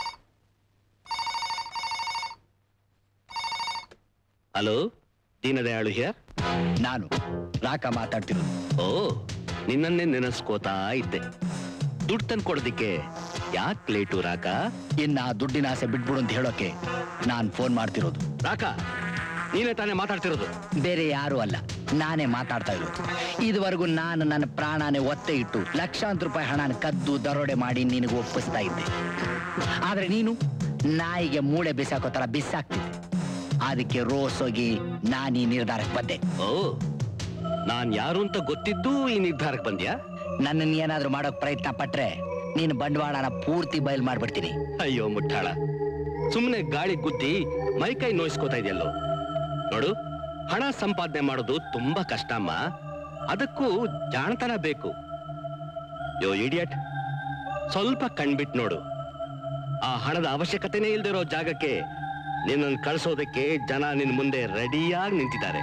hello Deenadayalu here ನಾನು ರಾಕ ಮಾತಾಡ್ತಿರೋದು ಓ ನಿನ್ನನ್ನೇ ನೆನೆಸ್ಕೋತಾ ಇದ್ದೆ ದುಡ್ಡು ತಂದು ಕೊಡೋದಿಕ್ಕೆ ಯಾಕೆ ಲೇಟು ರಾಕ ಇನ್ನ ಆ ದುಡ್ಡಿನ ಆಸೆ ಬಿಟ್ಬಿಡು ಅಂತ ಹೇಳೋಕೆ ನಾನ್ ಫೋನ್ ಮಾಡ್ತಿರೋದು ರಾಕ ನೀನೇ ತಾನೇ ಮಾತಾಡ್ತಿರೋದು ಬೇರೆ ಯಾರು ಅಲ್ಲ ನಾನೇ ಮಾತಾಡ್ತಾ ಇರೋದು ಇದುವರೆಗೂ ನಾನು ನನ್ನ ಪ್ರಾಣನೇ ಒತ್ತೆ ಇಟ್ಟು ಲಕ್ಷಾಂತರ ರೂಪಾಯಿ ಹಣನ ಕದ್ದು ದರೋಡೆ ಮಾಡಿ ನಿನಗೆ ಒಪ್ಪಿಸ್ತಾ ಇದ್ದೆ ಆದ್ರೆ ನೀನು ನಾಯಿಗೆ ಮೂಳೆ ಬಿಸಾಕೋ ತರ ಬಿಸಾಕ್ತಿದ್ದೆ ಅದಕ್ಕೆ ರೋಸ್ ಹೋಗಿ ನಾನು ಈ ನಿರ್ಧಾರಕ್ಕೆ ಬಂದೆ ಓ ನಾನ್ ಯಾರು ಅಂತ ಗೊತ್ತಿದ್ದು ಈ ನಿರ್ಧಾರಕ್ಕೆ ಬಂದ್ಯಾ ನನ್ನನ್ನು ಏನಾದ್ರೂ ಮಾಡೋಕ್ ಪ್ರಯತ್ನ ಪಟ್ರೆ ನೀನು ಬಂಡವಾಳನ ಪೂರ್ತಿ ಬಯಲ್ ಮಾಡ್ಬಿಡ್ತೀನಿ ಅಯ್ಯೋ ಮುಟ್ಟಾಳ ಸುಮ್ಮನೆ ಗಾಳಿ ಗುದ್ದಿ ಮೈಕೈ ನೋಯಿಸ್ಕೋತಾ ಇದೆಯಲ್ಲೋ ನೋಡು ಹಣ ಸಂಪಾದನೆ ಮಾಡೋದು ತುಂಬಾ ಕಷ್ಟ ಅಮ್ಮ ಅದಕ್ಕೂ ಜಾಣತನ ಬೇಕು ಯೋ ಇಡಿಯಟ್ ಸ್ವಲ್ಪ ಕಣ್ಬಿಟ್ ನೋಡು ಆ ಹಣದ ಅವಶ್ಯಕತೆನೇ ಇಲ್ದಿರೋ ಜಾಗಕ್ಕೆ ನಿನ್ನನ್ನು ಕಳಿಸೋದಕ್ಕೆ ಜನ ನಿನ್ ಮುಂದೆ ರೆಡಿಯಾಗಿ ನಿಂತಿದ್ದಾರೆ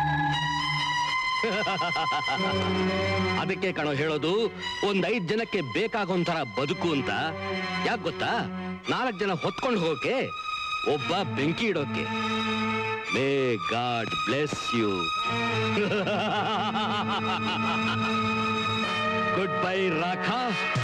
ಅದಕ್ಕೆ ಕಣೋ ಹೇಳೋದು ಒಂದ್ ಐದ್ ಜನಕ್ಕೆ ಬೇಕಾಗೋಂಥರ ಬದುಕು ಅಂತ ಯಾಕೆ ಗೊತ್ತಾ ನಾಲ್ಕು ಜನ ಹೊತ್ಕೊಂಡು ಹೋಗೋಕೆ ಒಬ್ಬ ಬೆಂಕಿ ಇಡೋಕೆ may God bless you goodbye Raka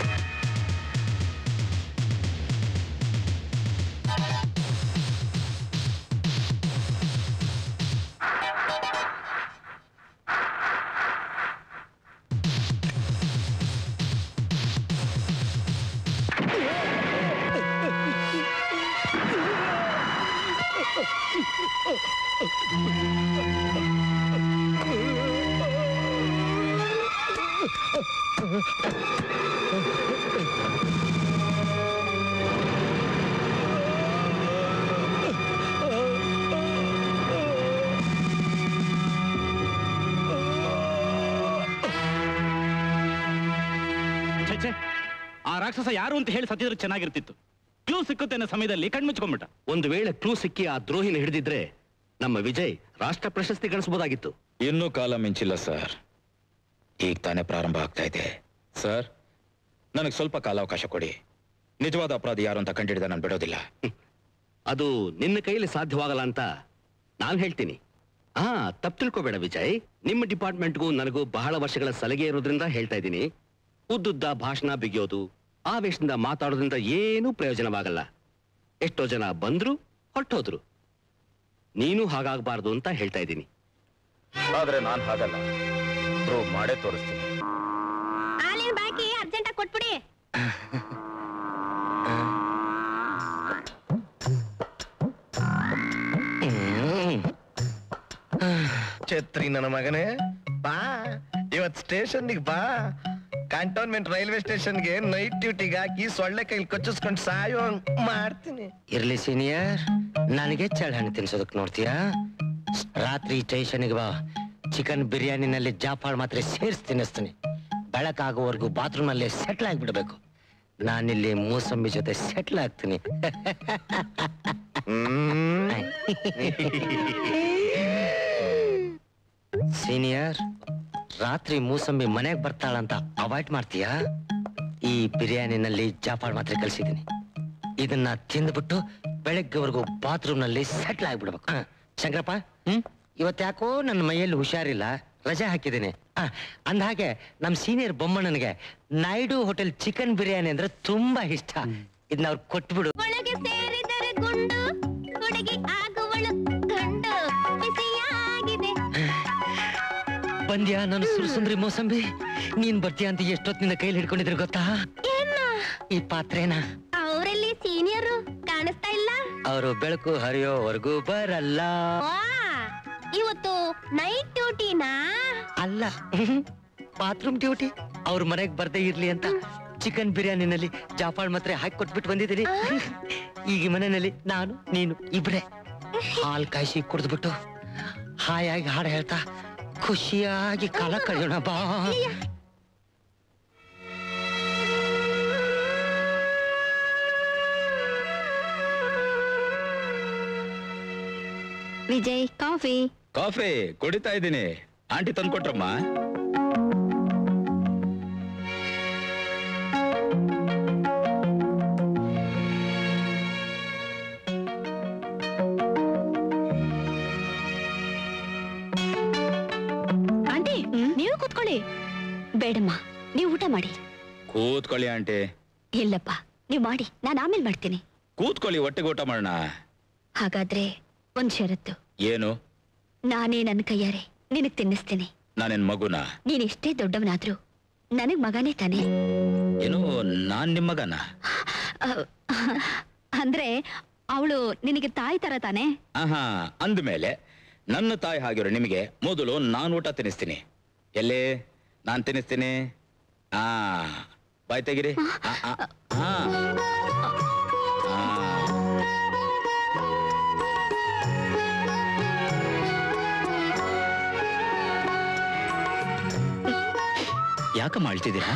ಛೆ, ಛೆ. ಆ ರಾಕ್ಷಸ ಯಾರು ಅಂತ ಹೇಳಿ ಸತ್ತಿದ್ರೆ ಚೆನ್ನಾಗಿರ್ತಿತ್ತು ಕ್ಲೂ ಸಿಕ್ಕುತ್ತೆ ಅನ್ನೋ ಸಮಯದಲ್ಲಿ ಕಣ್ಮುಚ್ಕೊಂಡ್ಬಿಟ್ಟ ಒಂದು ವೇಳೆ ಕ್ಲೂ ಸಿಕ್ಕಿ ಆ ದ್ರೋಹಿನ ಹಿಡಿದಿದ್ರೆ ನಮ್ಮ ವಿಜಯ್ ರಾಷ್ಟ್ರ ಪ್ರಶಸ್ತಿ ಗಳಿಸಬಹುದಾಗಿತ್ತು ಇನ್ನೂ ಕಾಲ ಮಿಂಚಿಲ್ಲ ಸರ್ ಈಗ ತಾನೇ ಪ್ರಾರಂಭ ಆಗ್ತಾ ಇದೆ ಸರ್ ನನಗೆ ಸ್ವಲ್ಪ ಕಾಲಾವಕಾಶ ಕೊಡಿ ನಿಜವಾದ ಅಪರಾಧಿ ಯಾರು ಅಂತ ಕಂಡಿಡಿದ ನಾನು ಬಿಡೋದಿಲ್ಲ ಅದು ನಿನ್ನ ಕೈಲಿ ಸಾಧ್ಯವಾಗಲ್ಲ ಅಂತ ನಾನು ಹೇಳ್ತೀನಿ ಹಾ ತಪ್ಪು ತಿಳ್ಕೊಬೇಡ ವಿಜಯ್ ನಿಮ್ಮ ಡಿಪಾರ್ಟ್ಮೆಂಟ್ಗೂ ನನಗೂ ಬಹಳ ವರ್ಷಗಳ ಸಲಿಗೆ ಇರೋದ್ರಿಂದ ಹೇಳ್ತಾ ಇದ್ದೀನಿ ಉದ್ದುದ್ದ ಭಾಷಣ ಬಿಗಿಯೋದು ಆವೇಶದಿಂದ ಮಾತಾಡೋದ್ರಿಂದ ಏನೂ ಪ್ರಯೋಜನವಾಗಲ್ಲ ಎಷ್ಟೋ ಜನ ಬಂದ್ರು ಹೊರಟೋದ್ರು ನೀನು ಹಾಗಾಗಬಾರ್ದು ಅಂತ ಹೇಳ್ತಾ ಇದ್ದೀನಿ ಆದ್ರೆ ನಾನು ಹಾಗಲ್ಲ ಪ್ರೂವ್ ಮಾಡೇ ತೋರಿಸ್ತೀನಿ ಹಾಲಿನ ಬಾಕಿ ಅರ್ಜೆಂಟಾಗಿ ಕೊಟ್ಬಿಡಿ ಛತ್ರಿ ನನ್ನ ಮಗನೇ ಬಾ ಇವತ್ ಸ್ಟೇಷನ್ಗೆ ಬಾ ಕಂಟೋನ್ಮೆಂಟ್ ರೈಲ್ವೆ ಸ್ಟೇಷನ್ಗೆ ನೈಟ್ ಡ್ಯೂಟಿಗೆ ಹಾಕಿ ಸೊಳ್ಳೆ ಕೈಲಿ ಕಚ್ಚಿಸ್ಕೊಂಡು ಸಾಯೋ ಹಂಗ್ ಮಾಡ್ತೀನಿ ಇರ್ಲಿ ಸೀನಿಯರ್ ನನಗೆ ಚಳ ಹಣ್ಣು ತಿನ್ಸೋದಕ್ ನೋಡ್ತೀಯಾ ರಾತ್ರಿ ಸ್ಟೇಷನ್ಗೆ ಬಾ ಚಿಕನ್ ಬಿರಿಯಾನಿನಲ್ಲಿ ಜಾಫಾಳ್ ಮಾತ್ರ ಸೇರಿಸಿ ತಿನ್ನಿಸ್ತೀನಿ ಬೆಳಕಾಗುವವರೆಗೂ ಬಾತ್ರೂಮ್ ಅಲ್ಲಿ ಸೆಟ್ಲ್ ಆಗ್ಬಿಡ್ಬೇಕು ನಾನಿಲ್ಲಿ ಮೂಸಂಬಿ ಜೊತೆ ಸೆಟ್ಲ್ ಆಗ್ತೀನಿ ಸೀನಿಯರ್ ರಾತ್ರಿ ಮೂಸಂಬಿ ಮನೆಗೆ ಬರ್ತಾಳಂತ ಅವಾಯ್ಡ್ ಮಾಡ್ತೀಯಾ ಈ ಬಿರಿಯಾನಿನಲ್ಲಿ ಜಾಫಾಳ್ ಮಾತ್ರ ಕಳ್ಸಿದ್ದೀನಿ ಇದನ್ನ ತಿಂದ್ಬಿಟ್ಟು ಬೆಳಗ್ಗೆವರೆಗೂ ಬಾತ್ರೂಮ್ ನಲ್ಲಿ ಸೆಟ್ಲ್ ಆಗ್ಬಿಡ್ಬೇಕು ಹ, ಶಂಕರಪ್ಪ ಹ್ಮ್ ಇವತ್ತ್ಯಾಕೋ ನನ್ನ ಮೈಯಲ್ಲಿ ಹುಷಾರಿಲ್ಲ ರಜೆ ಹಾಕಿದ್ದೀನಿ ಅಂದ ಹಾಗೆ ನಮ್ ಸೀನಿಯರ್ ಬೊಮ್ಮಣ್ಣನಿಗೆ ನಾಯ್ಡು ಹೋಟೆಲ್ ಚಿಕನ್ ಬಿರಿಯಾನಿ ಅಂದ್ರೆ ತುಂಬಾ ಇಷ್ಟ ಇದನ್ನ ಅವ್ರು ಕೊಟ್ಬಿಡು ಒಳಗೆ ಸೇರಿದರೆ ಗುಂಡು ಹುಡುಗಿ ಆಗುವಳು ಗಂಡು ಬಿಸಿಯಾಗಿದೆ ಬಂದ್ಯಾ ನನ್ನ ಸುರಸುಂದ್ರಿ ಮೋಸಂಬಿ ನೀನ್ ಬರ್ತೀಯ ಅಂತ ಎಷ್ಟೊತ್ತಿನಿಂದ ಕೈಲಿ ಹಿಡ್ಕೊಂಡಿದ್ರು ಗೊತ್ತಾ ಈ ಪಾತ್ರೆನ ಅವರಲ್ಲಿ ಸೀನಿಯರು ಕಾಣಿಸ್ತಾ ಇಲ್ಲ ಅವರು ಬೆಳಕು ಹರಿಯೋವರೆಗೂ ಬರಲ್ಲ ವಾ, ಇವತ್ತು ನೈಟ್ ಡ್ಯೂಟಿನಾ ಅಲ್ಲ ಬಾತ್ರೂಮ್ ಡ್ಯೂಟಿ ಅವ್ರ ಮನೆಗ್ ಬರ್ದೇ ಇರ್ಲಿ ಅಂತ ಚಿಕನ್ ಬಿರಿಯಾನಿನಲ್ಲಿ ಜಾಫಾಳ್ ಮಾತ್ರೆ ಹಾಕಿ ಕೊಟ್ಬಿಟ್ಟು ಬಂದಿದ್ದೀನಿ ಈಗ ಈ ಮನೆಯಲ್ಲಿ ನಾನು ನೀನು ಇಬ್ರೆ ಹಾಲ್ ಕಾಯಿಸಿ ಕುಡಿದ್ಬಿಟ್ಟು ಹಾಯಾಗಿ ಹಾಡು ಹೇಳ್ತಾ ಖುಷಿಯಾಗಿ ಕಾಲ ಕಳೆಯೋಣ ಬಾ ವಿಜಯ್ ಕಾಫಿ ಕಾಫಿ ಕುಡಿತಾ ಇದ್ದೀನಿ ಆಂಟಿ ತಂದ್ಕೊಟ್ರಮ್ಮ ಆಂಟಿ ನೀವು ಕೂತ್ಕೊಳ್ಳಿ ಬೇಡಮ್ಮ ನೀವು ಊಟ ಮಾಡಿ ಕೂತ್ಕೊಳ್ಳಿ ಆಂಟಿ ಇಲ್ಲಪ್ಪ ನೀವು ಮಾಡಿ ನಾನು ಆಮೇಲೆ ಮಾಡ್ತೀನಿ ಕೂತ್ಕೊಳ್ಳಿ ಒಟ್ಟಿಗೆ ಊಟ ಮಾಡೋಣ ಹಾಗಾದ್ರೆ ಒಂದ್ ಷರತ್ತು ಏನು ನಾನೇ ನನ್ನ ಕೈಯಾರೆ ನಿನಗ್ ತಿನ್ನಿಸ್ತೀನಿ ನಾನೇನ್ ಮಗುನ ನೀನ್ ಎಷ್ಟೇ ದೊಡ್ಡವನಾದ್ರೂ ನನಗ್ ಮಗನೇ ತಾನೇ ಏನು ನಾನ್ ನಿಮ್ಮ ಮಗನ ಅಹ್, ಅಂದ್ರೆ ಅವಳು ನಿನಗೆ ತಾಯಿ ತರ ತಾನೇ ಆಹಾ ಅಂದ್ಮೇಲೆ ನನ್ನ ತಾಯಿ ಹಾಗಿರೋ ನಿಮಗೆ ಮೊದಲು ನಾನು ಊಟ ತಿನ್ನಿಸ್ತೀನಿ ಎಲ್ಲಿ ನಾನ್ ತಿನ್ನಿಸ್ತೀನಿ ಆ ಬಾಯ್ ತೆಗಿರಿ ಆ, ಆ, ಆ. ಆ. ಯಾಕಮ್ಮ ಅಳ್ತಿದ್ದೀರಾ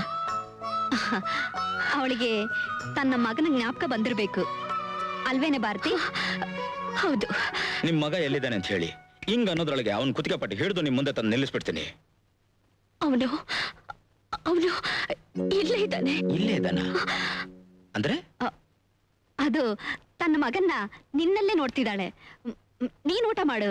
ಅವಳಿಗೆ ತನ್ನ ಮಗನ ಜ್ಞಾಪಕ ಬಂದಿರ್ಬೇಕು ಅಲ್ವೇನೆ ಭಾರತಿ ಹೌದು ನಿಮ್ ಮಗ ಎಲ್ಲಿದ್ದಾನೆ ಅಂತ ಹೇಳಿ ಹಿಂಗ್ ಅನ್ನೋದ್ರೊಳಗೆ ಅವನ್ ಕುತ್ತಿಗೆ ಪಟ್ಟಿ ಹಿಡಿದು ನಿಮ್ ಮುಂದೆ ತಂದು ನಿಲ್ಲಿಸ್ಬಿಡ್ತೀನಿ ಅವನು ಅವನು ಇಲ್ಲೇ ಇದ್ದಾನೆ ಇಲ್ಲೇ ಇದ್ದಾನ ಅಂದ್ರೆ ಅದು ತನ್ನ ಮಗನ್ನ ನಿನ್ನಲ್ಲೇ ನೋಡ್ತಿದ್ದಾಳೆ ಮ್, ಮ್, ನೀನ್ ಊಟ ಮಾಡು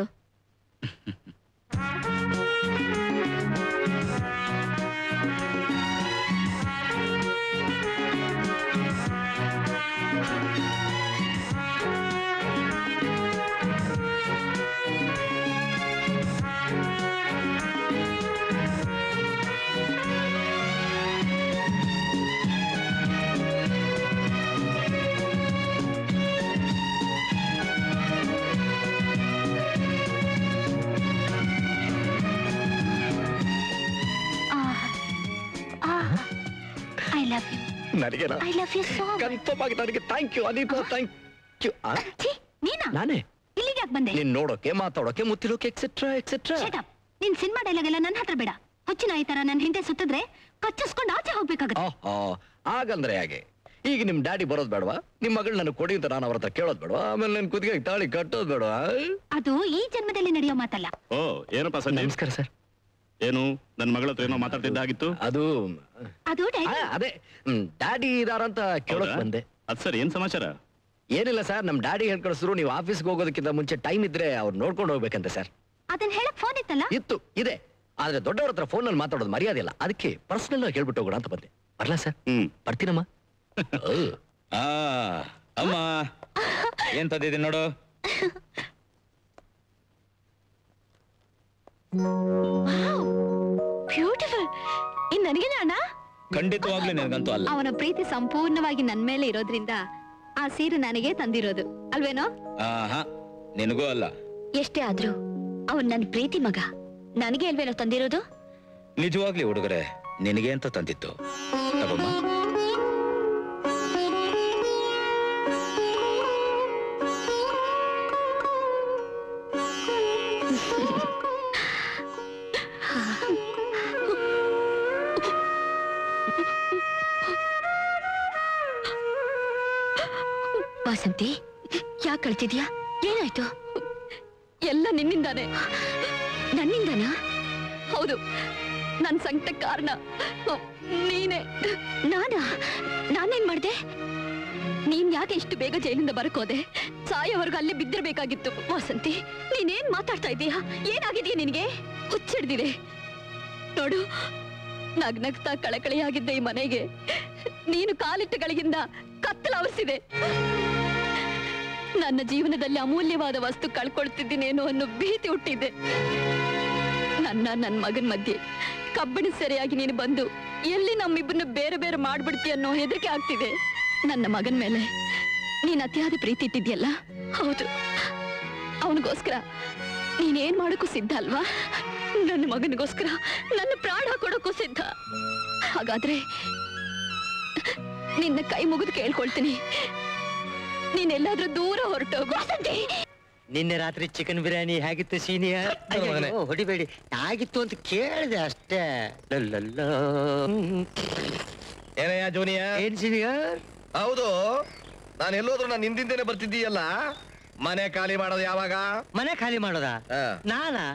ಐ ಲವ್ ಯು ನನಗೆ I love you so confirm ಆಗಿ ನನಗೆ thank you Anitha thank you ನೀನಾ ನಾನೇ ಇಲ್ಲಿಗೆ ಯಾಕೆ ಬಂದೆ ನೀನ್ ನೋಡೋಕೆ ಮಾತಾಡೋಕೆ ಮುತ್ತಿರೋಕೆ ಎಕ್ಸೆಟ್ರಾ ಎಕ್ಸೆಟ್ರಾ Shut up. ನಿನ್ ಸಿನಿಮಾ ಡೈಲಾಗ್ ಎಲ್ಲ ನನ್ನ ಹತ್ರ ಬೇಡ ಹುಚ್ಚಿನ ಈ ತರ ನನ್ನ ಹಿಂದೆ ಸುತ್ತಿದ್ರೆ ಕಚ್ಚಿಸ್ಕೊಂಡು ಆಚೆ ಹೋಗ್ಬೇಕಾಗತ್ತೆ ಆಹಾ ಆಗಂದ್ರೆ ಹಾಗೆ ಈಗ ನಿಮ್ ಡ್ಯಾಡಿ ಬರೋದ್ ಬೇಡವಾ ನಿಮ್ ಮಗಳು ನನಗೆ ಕೊಡಿ ಅಂತ ನಾನು ಅವ್ರ ಹತ್ರ ಕೇಳೋದ್ ಬೇಡವಾ ಆಮೇಲೆ ನನ್ ಕುದಿಗೆ ತಾಳಿ ಕಟ್ಟೋದ್ ಬೇಡವಾ ಅದು ಈ ಜನ್ಮದಲ್ಲಿ ನಡೆಯೋ ಮಾತಲ್ಲ ಓ ಏನಪ್ಪ ಸಂಜಯ್ ನಮಸ್ಕಾರ ಸರ್ ಏನು ನನ್ನ ಮಗಳ ಹತ್ರ ಏನೋ ಮಾತಾಡ್ತಿದ್ದಾಗಿತ್ತು ಅದು ಅದು ಆ, ಅದೇ ಡ್ಯಾಡಿ ಇದಾರಂತ ಕೇಳೋಕ್ ಹೌದಾ? ಬಂದೆ ಅದ್ ಸರ್ ಏನ್ ಸಮಾಚಾರ ಏನಿಲ್ಲ ಸರ್ ನಮ್ ಡ್ಯಾಡಿ ಹೇಳ್ ಕಳಿಸಿದ್ರು ನೀವು ಆಫೀಸ್ಗೆ ಹೋಗೋದಕ್ಕಿಂತ ಮುಂಚೆ ಟೈಮ್ ಇದ್ರೆ ಅವ್ರು ನೋಡ್ಕೊಂಡು ಹೋಗ್ಬೇಕಂತೆ ಸರ್ ಅದನ್ನ ಹೇಳಕ್ ಫೋನ್ ಇತ್ತಲ್ಲ ಇತ್ತು ಇದೆ ಆದ್ರೆ ದೊಡ್ಡವ್ರ ಹತ್ರ ಫೋನ್ ನಲ್ಲಿ ಮಾತಾಡೋದು ಮರ್ಯಾದೆ ಇಲ್ಲ ಅದಕ್ಕೆ ಪರ್ಸನಲ್ ಆಗಿ ಹೇಳ್ಬಿಟ್ಟು ಹೋಗೋಣ ಅಂತ ಬಂದೆ ಬರ್ಲಾ ಸರ್ ಹ್ಮ್ ಬರ್ತೀನಮ್ಮ ಆ ಅಮ್ಮ ಏನ್ ತಂದಿದ್ದೀನಿ ನೋಡು ಬ್ಯೂಟಿಫುಲ್ ಇನ್ ನನಗೇನೆ ಅಣ್ಣ ಖಂಡಿತವಾಗ್ಲೂ ನಿನಗಂತೂ ಅಲ್ಲ ಅವನ ಪ್ರೀತಿ ಸಂಪೂರ್ಣವಾಗಿ ನನ್ ಮೇಲೆ ಇರೋದ್ರಿಂದ ಆ ಸೀರೆ ನನಗೆ ತಂದಿರೋದು ಅಲ್ವೇನೋ ಆಹಾ ನಿನಗೂ ಅಲ್ಲ ಎಷ್ಟೇ ಆದ್ರೂ ಅವನ್ ನನ್ ಪ್ರೀತಿ ಮಗ ನನಗೆ ಅಲ್ವೇನೋ ತಂದಿರೋದು ನಿಜವಾಗ್ಲಿ ಹುಡುಗರೆ ನಿನಗೆ ಅಂತ ತಂದಿತ್ತು ತಗೊಮ್ಮ ವಾಸಂತಿ ಯಾಕೆ ಕಳ್ತಿದ್ಯಾ ಏನಾಯ್ತು ಎಲ್ಲ ನಿನ್ನಿಂದಾನೆ ನನ್ನಿಂದನಾ ಹೌದು ನನ್ ಸಂಕಟ ಕಾರಣ ನೀನೇ ನಾನಾ ನಾನೇನ್ ಮಾಡ್ದೆ ನೀನ್ ಯಾಕೆ ಇಷ್ಟು ಬೇಗ ಜೈಲಿಂದ ಬರಕೋದೆ ಸಾಯೋವರೆಗೂ ಅಲ್ಲೇ ಬಿದ್ದಿರ್ಬೇಕಾಗಿತ್ತು ವಾಸಂತಿ ನೀನೇನ್ ಮಾತಾಡ್ತಾ ಇದೀಯಾ ಏನಾಗಿದೆಯಾ ನಿನಗೆ ಹುಚ್ಚಿಡ್ದಿದೆ ನೋಡು ನಗ್ನಗ್ತಾ ಕಳಕಳಿಯಾಗಿದ್ದ ಈ ಮನೆಗೆ ನೀನು ಕಾಲಿಟ್ಟ ಗಳಿಗಿಂದ ಕತ್ತಲ ಅವರಿಸಿದೆ ನನ್ನ ಜೀವನದಲ್ಲಿ ಅಮೂಲ್ಯವಾದ ವಸ್ತು ಕಳ್ಕೊಳ್ತಿದ್ದೀನೇನೋ ಅನ್ನೋ ಭೀತಿ ಹುಟ್ಟಿದೆ ನನ್ನ ನನ್ನ ಮಗನ ಮಧ್ಯೆ ಕಬ್ಬಿಣ ಸೆರೆಯಾಗಿ ನೀನು ಬಂದು ಎಲ್ಲಿ ನಮ್ಮಿಬ್ಬರನ್ನ ಬೇರೆ ಬೇರೆ ಮಾಡ್ಬಿಡ್ತಿ ಅನ್ನೋ ಹೆದರಿಕೆ ಆಗ್ತಿದೆ ನನ್ನ ಮಗನ ಮೇಲೆ ನೀನ್ ಅತಿಯಾದ ಪ್ರೀತಿ ಇಟ್ಟಿದ್ಯಲ್ಲ ಹೌದು ಅವನಿಗೋಸ್ಕರ ನೀನೇನ್ ಮಾಡೋಕ್ಕೂ ಸಿದ್ಧ ಅಲ್ವಾ ನನ್ನ ಮಗನಿಗೋಸ್ಕರ ನನ್ನ ಪ್ರಾಣ ಕೊಡೋಕ್ಕೂ ಸಿದ್ಧ ಹಾಗಾದ್ರೆ ನಿನ್ನ ಕೈ ಮುಗಿದು ಕೇಳ್ಕೊಳ್ತೀನಿ ನೀನೆಲ್ಲಾದ್ರೂ ದೂರ ಹೊರಟೋಗು ನಿನ್ನೆ ರಾತ್ರಿ ಚಿಕನ್ ಬಿರಿಯಾನಿ ಹೇಗಿತ್ತು ಸೀನಿಯರ್ ನನ್ನ ಮಗನೇ. ಅಯ್ಯೋ, ಹೊಡಿಬೇಡಿ ಹೇಗಿತ್ತು ಅಂತ ಕೇಳಿದೆ ಅಷ್ಟೇ ಲಲ್ಲಲ್ಲ. ಏನಯ್ಯ ಜೂನಿಯರ್ ಏನ್ ಸೀನಿಯರ್ ಹೌದು ನಾನು ಎಲ್ಲೋದ್ರು ನಾನು ಹಿಂದಿಂದೇನೆ ಬರ್ತಿದ್ದೀಯಲ್ಲ ಮನೆ ಖಾಲಿ ಮಾಡೋದು ಯಾವಾಗ ಮನೆ ಖಾಲಿ ಮಾಡೋದ ನಾನಾ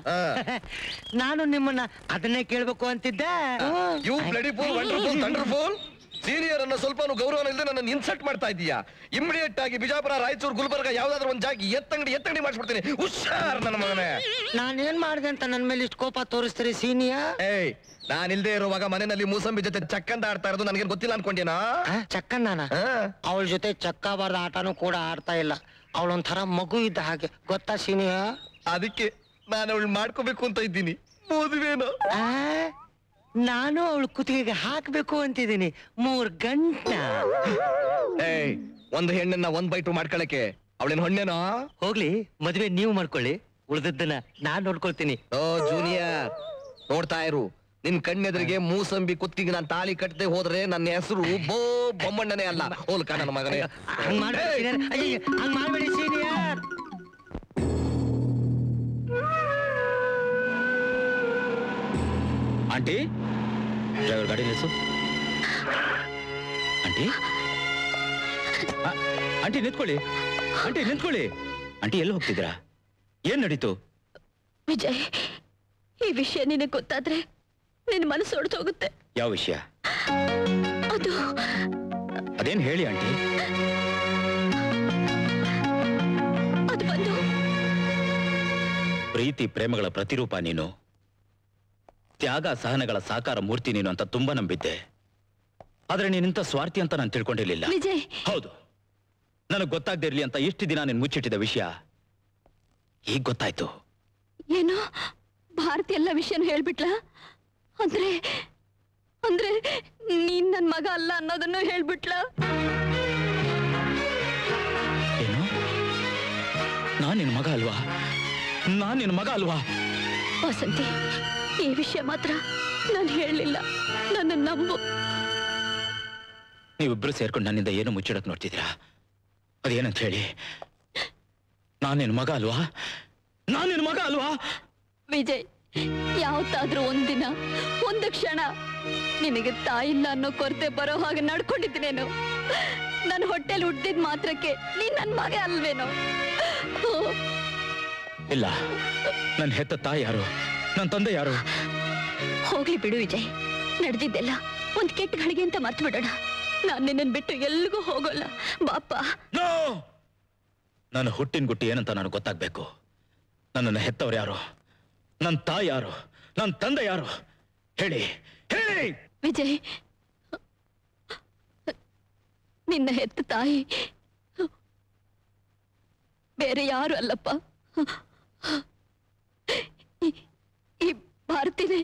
ನಾನು ನಿಮ್ಮನ್ನ ಅದನ್ನೇ ಕೇಳ್ಬೇಕು ಅಂತಿದ್ದೆ you bloody fool wonderful thunderful senior ಅನ್ನ ಸ್ವಲ್ಪ ಗೌರವ ಇಲ್ಲದೆ ನನ್ನ ಇನ್ಸಲ್ಟ್ ಮಾಡ್ತಾ ಇದೀಯಾ ಇಮಿಡಿಯೇಟ್ ಆಗಿ ಬಿಜಾಪುರ ರಾಯಚೂರು ಗುಲ್ಬರ್ಗ ಯಾವ್ದಾದ್ರು ಒಂದ್ ಜಾಗ ಎತ್ತಂಗಡಿ ಎತ್ತಂಗಡಿ ಮಾಡಿಸ್ಬಿಡ್ತೀನಿ ಹುಷಾರ್ ನನ್ನ ಮಗನೇ ನಾನೇನ್ ಮಾಡಿದೆ ಅಂತ ನನ್ ಮೇಲೆ ಇಷ್ಟು ಕೋಪ ತೋರಿಸ್ತೀರಿ ಸೀನಿಯರ್ ಏಯ್ ನಾನ್ ಇಲ್ದೇ ಇರುವಾಗ ಮನೆಯಲ್ಲಿ ಮೂಸಂಬಿ ಜೊತೆ ಚಕ್ಕಂದ ಆಡ್ತಾ ಇರೋದು ನನಗೇನ್ ಗೊತ್ತಿಲ್ಲ ಅನ್ಕೊಂಡೇನಾ ಚಕ್ಕಣ್ಣನ ಅವಳ ಜೊತೆ ಚಕ್ಕ ಬಾರ್ದ ಆಟನೂ ಕೂಡ ಆಡ್ತಾ ಇಲ್ಲ ಅವಳೊಂಥರ ಮಗು ಇದ್ದ ಹಾಗೆ ಗೊತ್ತಾ ಸೀನಿಯರ್ ಅದಕ್ಕೆ ನಾನು ಅವಳು ಮಾಡ್ಕೋಬೇಕು ಅಂತ ಇದ್ದೀನಿ ಮದುವೆನೋ ನಾನು ಅವಳು ಕುತ್ತಿಗೆಗೆ ಹಾಕ್ಬೇಕು ಅಂತಿದ್ದೀನಿ ಮೂರ್ ಗಂಟ ಏಯ್ ಒಂದು ಹೆಣ್ಣನ್ನ ಒಂದ್ ಬೈಟು ಮಾಡ್ಕೊಳಕ್ಕೆ ಅವಳೇನ್ ಹೊಣ್ಣೇನೋ ಹೋಗ್ಲಿ ಮದ್ವೆ ನೀವು ಮಾಡ್ಕೊಳ್ಳಿ ಉಳಿದದ್ದನ್ನ ನಾನ್ ನೋಡ್ಕೊಳ್ತೀನಿ ಓ ಜೂನಿಯರ್ ನೋಡ್ತಾ ಇರು ನಿನ್ ಕಣ್ಣೆದುರಿಗೆ ಮೂಸಂಬಿ ಕುತ್ತಿಗೆ ನಾನು ತಾಳಿ ಕಟ್ಟದೆ ಹೋದ್ರೆ ನನ್ನ ಹೆಸರು ಬೋ ಬೊಮ್ಮಣ್ಣನೇ ಅಲ್ಲ ಹೋಲ್ಕ ನನ್ನ ಮಗನೇ ಹಂಗ್ ಮಾಡ್ಬೇಡಿ senior. ಅಯ್ಯಯ್ಯ, ಹಂಗ್ ಮಾಡ್ಬೇಡಿ ಸೀನಿಯರ್ ಆಂಟಿ ಡ್ರೈವರ್ ಗಾಡಿ ನಿಲ್ಸು ಆಂಟಿ ಆ, ಆಂಟಿ ನಿಂತ್ಕೊಳ್ಳಿ ಆಂಟಿ ನಿಂತ್ಕೊಳ್ಳಿ ಆಂಟಿ ಎಲ್ಲಿ ಹೋಗ್ತಿದ್ದೀರಾ ಏನ್ ನಡೀತು ವಿಜಯ್ ಈ ವಿಷಯ ನಿನಗೆ ಗೊತ್ತಾದ್ರೆ ನಿನ್ನ ಮನಸ್ಸು ಹೊಡೆದು ಹೋಗುತ್ತೆ ಯಾವ ವಿಷಯ ಅದು ಅದೇನ್ ಹೇಳಿ ಆಂಟಿ ಅದು ಬಂದು ಪ್ರೀತಿ ಪ್ರೇಮಗಳ ಪ್ರತಿರೂಪ ನೀನು ತ್ಯಾಗ ಸಹನಗಳ ಸಾಕಾರ ಮೂರ್ತಿ ನೀನು ಅಂತ ತುಂಬಾ ನಂಬಿದ್ದೆ ಆದ್ರೆ ನೀನಿಂತ ಸ್ವಾರ್ಥಿ ಅಂತ ನಾನು ತಿಳ್ಕೊಂಡಿರ್ಲಿಲ್ಲ ವಿಜಯ್ ಹೌದು ನನಗೆ ಗೊತ್ತಾಗ್ದೇ ಇರ್ಲಿ ಅಂತ ಇಷ್ಟು ದಿನ ನೀನು ಮುಚ್ಚಿಟ್ಟಿದ್ದ ವಿಷಯ ಈಗ ಗೊತ್ತಾಯ್ತು ಏನು ಭಾರತಿ ಎಲ್ಲ ವಿಷಯನೂ ಹೇಳ್ಬಿಟ್ಲಾ ಅಂದ್ರೆ ಅಂದ್ರೆ ನೀನ್ ನನ್ ಮಗ ಅಲ್ಲ ಅನ್ನೋದನ್ನು ಹೇಳ್ಬಿಟ್ಲಾ ಏನು ನಾನ್ ನಿನ್ ಮಗ ಅಲ್ವಾ ನಾನ್ ನಿನ್ ಮಗ ಅಲ್ವಾ ವಸಂತಿ ಈ ವಿಷಯ ಮಾತ್ರ ನಾನು ಹೇಳಲಿಲ್ಲ ನನ್ನ ನಂಬು ನೀವಿಬ್ರು ಸೇರ್ಕೊಂಡು ನನ್ನಿಂದ ಏನು ಮುಚ್ಚಿಡಕ್ ನೋಡ್ತಿದ್ದೀರಾ ಅದೇನಂತ ಹೇಳಿ ನಾನ್ ನಿನ್ ಮಗ ಅಲ್ವಾ ನಾನ್ ನಿನ್ ಮಗ ಅಲ್ವಾ ವಿಜಯ್ ಯಾವತ್ತಾದ್ರೂ ಒಂದಿನ ಒಂದು ಕ್ಷಣ ನಿನಗೆ ತಾಯಿಲ್ಲ ಅನ್ನೋ ಕೊರತೆ ಬರೋ ಹಾಗೆ ನಡ್ಕೊಂಡಿದ್ದೀನೇನು ನನ್ನ ಹೊಟ್ಟೆಲಿ ಹುಟ್ಟಿದ ಮಾತ್ರಕ್ಕೆ ನೀನ್ ನನ್ ಮಗ ಅಲ್ವೇನೋ ಓ, ಇಲ್ಲ ನನ್ನ ಹೆತ್ತ ತಾಯಿ ಯಾರು ನನ್ನ ತಂದೆ ಯಾರು ಹೋಗ್ಲಿ ಬಿಡು ವಿಜಯ್ ನಡೆದಿದ್ದೆಲ್ಲ ಒಂದ್ ಕೆಟ್ಟ ಗಳಿಗೆ ಅಂತ ಮರ್ತು ಬಿಡೋಣ ನಾನ್ ನಿನ್ನನ್ ಬಿಟ್ಟು ಎಲ್ಲಿಗೂ ಹೋಗೋಲ್ಲ ಬಾಪ ನನ್ನ ಹುಟ್ಟಿನ ಗುಟ್ಟಿ ಏನಂತ ನನಗೆ ಗೊತ್ತಾಗ್ಬೇಕು ನನ್ನನ್ನು ಹೆತ್ತವ್ರು ಯಾರು ನನ್ನ ತಾಯಿ ಯಾರು ನನ್ನ ತಂದೆ ಯಾರು ಹೇಳಿ ಹೇಳಿ ವಿಜಯ್ ನಿನ್ನ ಹೆತ್ತ ತಾಯಿ ಬೇರೆ ಯಾರು ಅಲ್ಲಪ್ಪ ಈ- ಈ ಭಾರತಿನೇ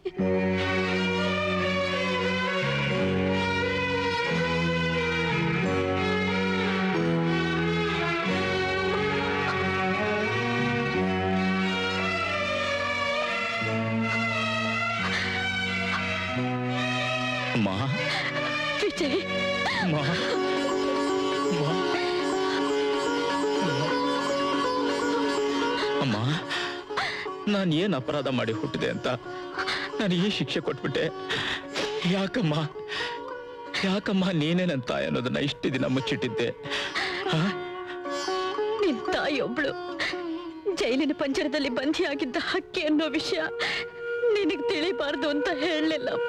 ಅಮ್ಮ ವಿಜಯ್ ಅಮ್ಮ ಅಮ್ಮ ನಾನು ಏನ್ ಅಪರಾಧ ಮಾಡಿ ಹುಟ್ಟಿದೆ ಅಂತ ನಾನು ಈ ಶಿಕ್ಷೆ ಕೊಟ್ಬಿಟ್ಟೆ ಯಾಕಮ್ಮ ಯಾಕಮ್ಮ ನೀನೇ ನನ್ನ ತಾಯಿ ಅನ್ನೋದನ್ನ ಇಷ್ಟು ದಿನ ಮುಚ್ಚಿಟ್ಟಿದ್ದೆ ಆ? ನಿನ್ ತಾಯಿ ಒಬ್ಳು ಜೈಲಿನ ಪಂಜರದಲ್ಲಿ ಬಂಧಿಯಾಗಿದ್ದ ಹಕ್ಕಿ ಅನ್ನೋ ವಿಷಯ ನಿನಗ್ ತಿಳಿಬಾರ್ದು ಅಂತ ಹೇಳಲಿಲ್ಲಪ್ಪ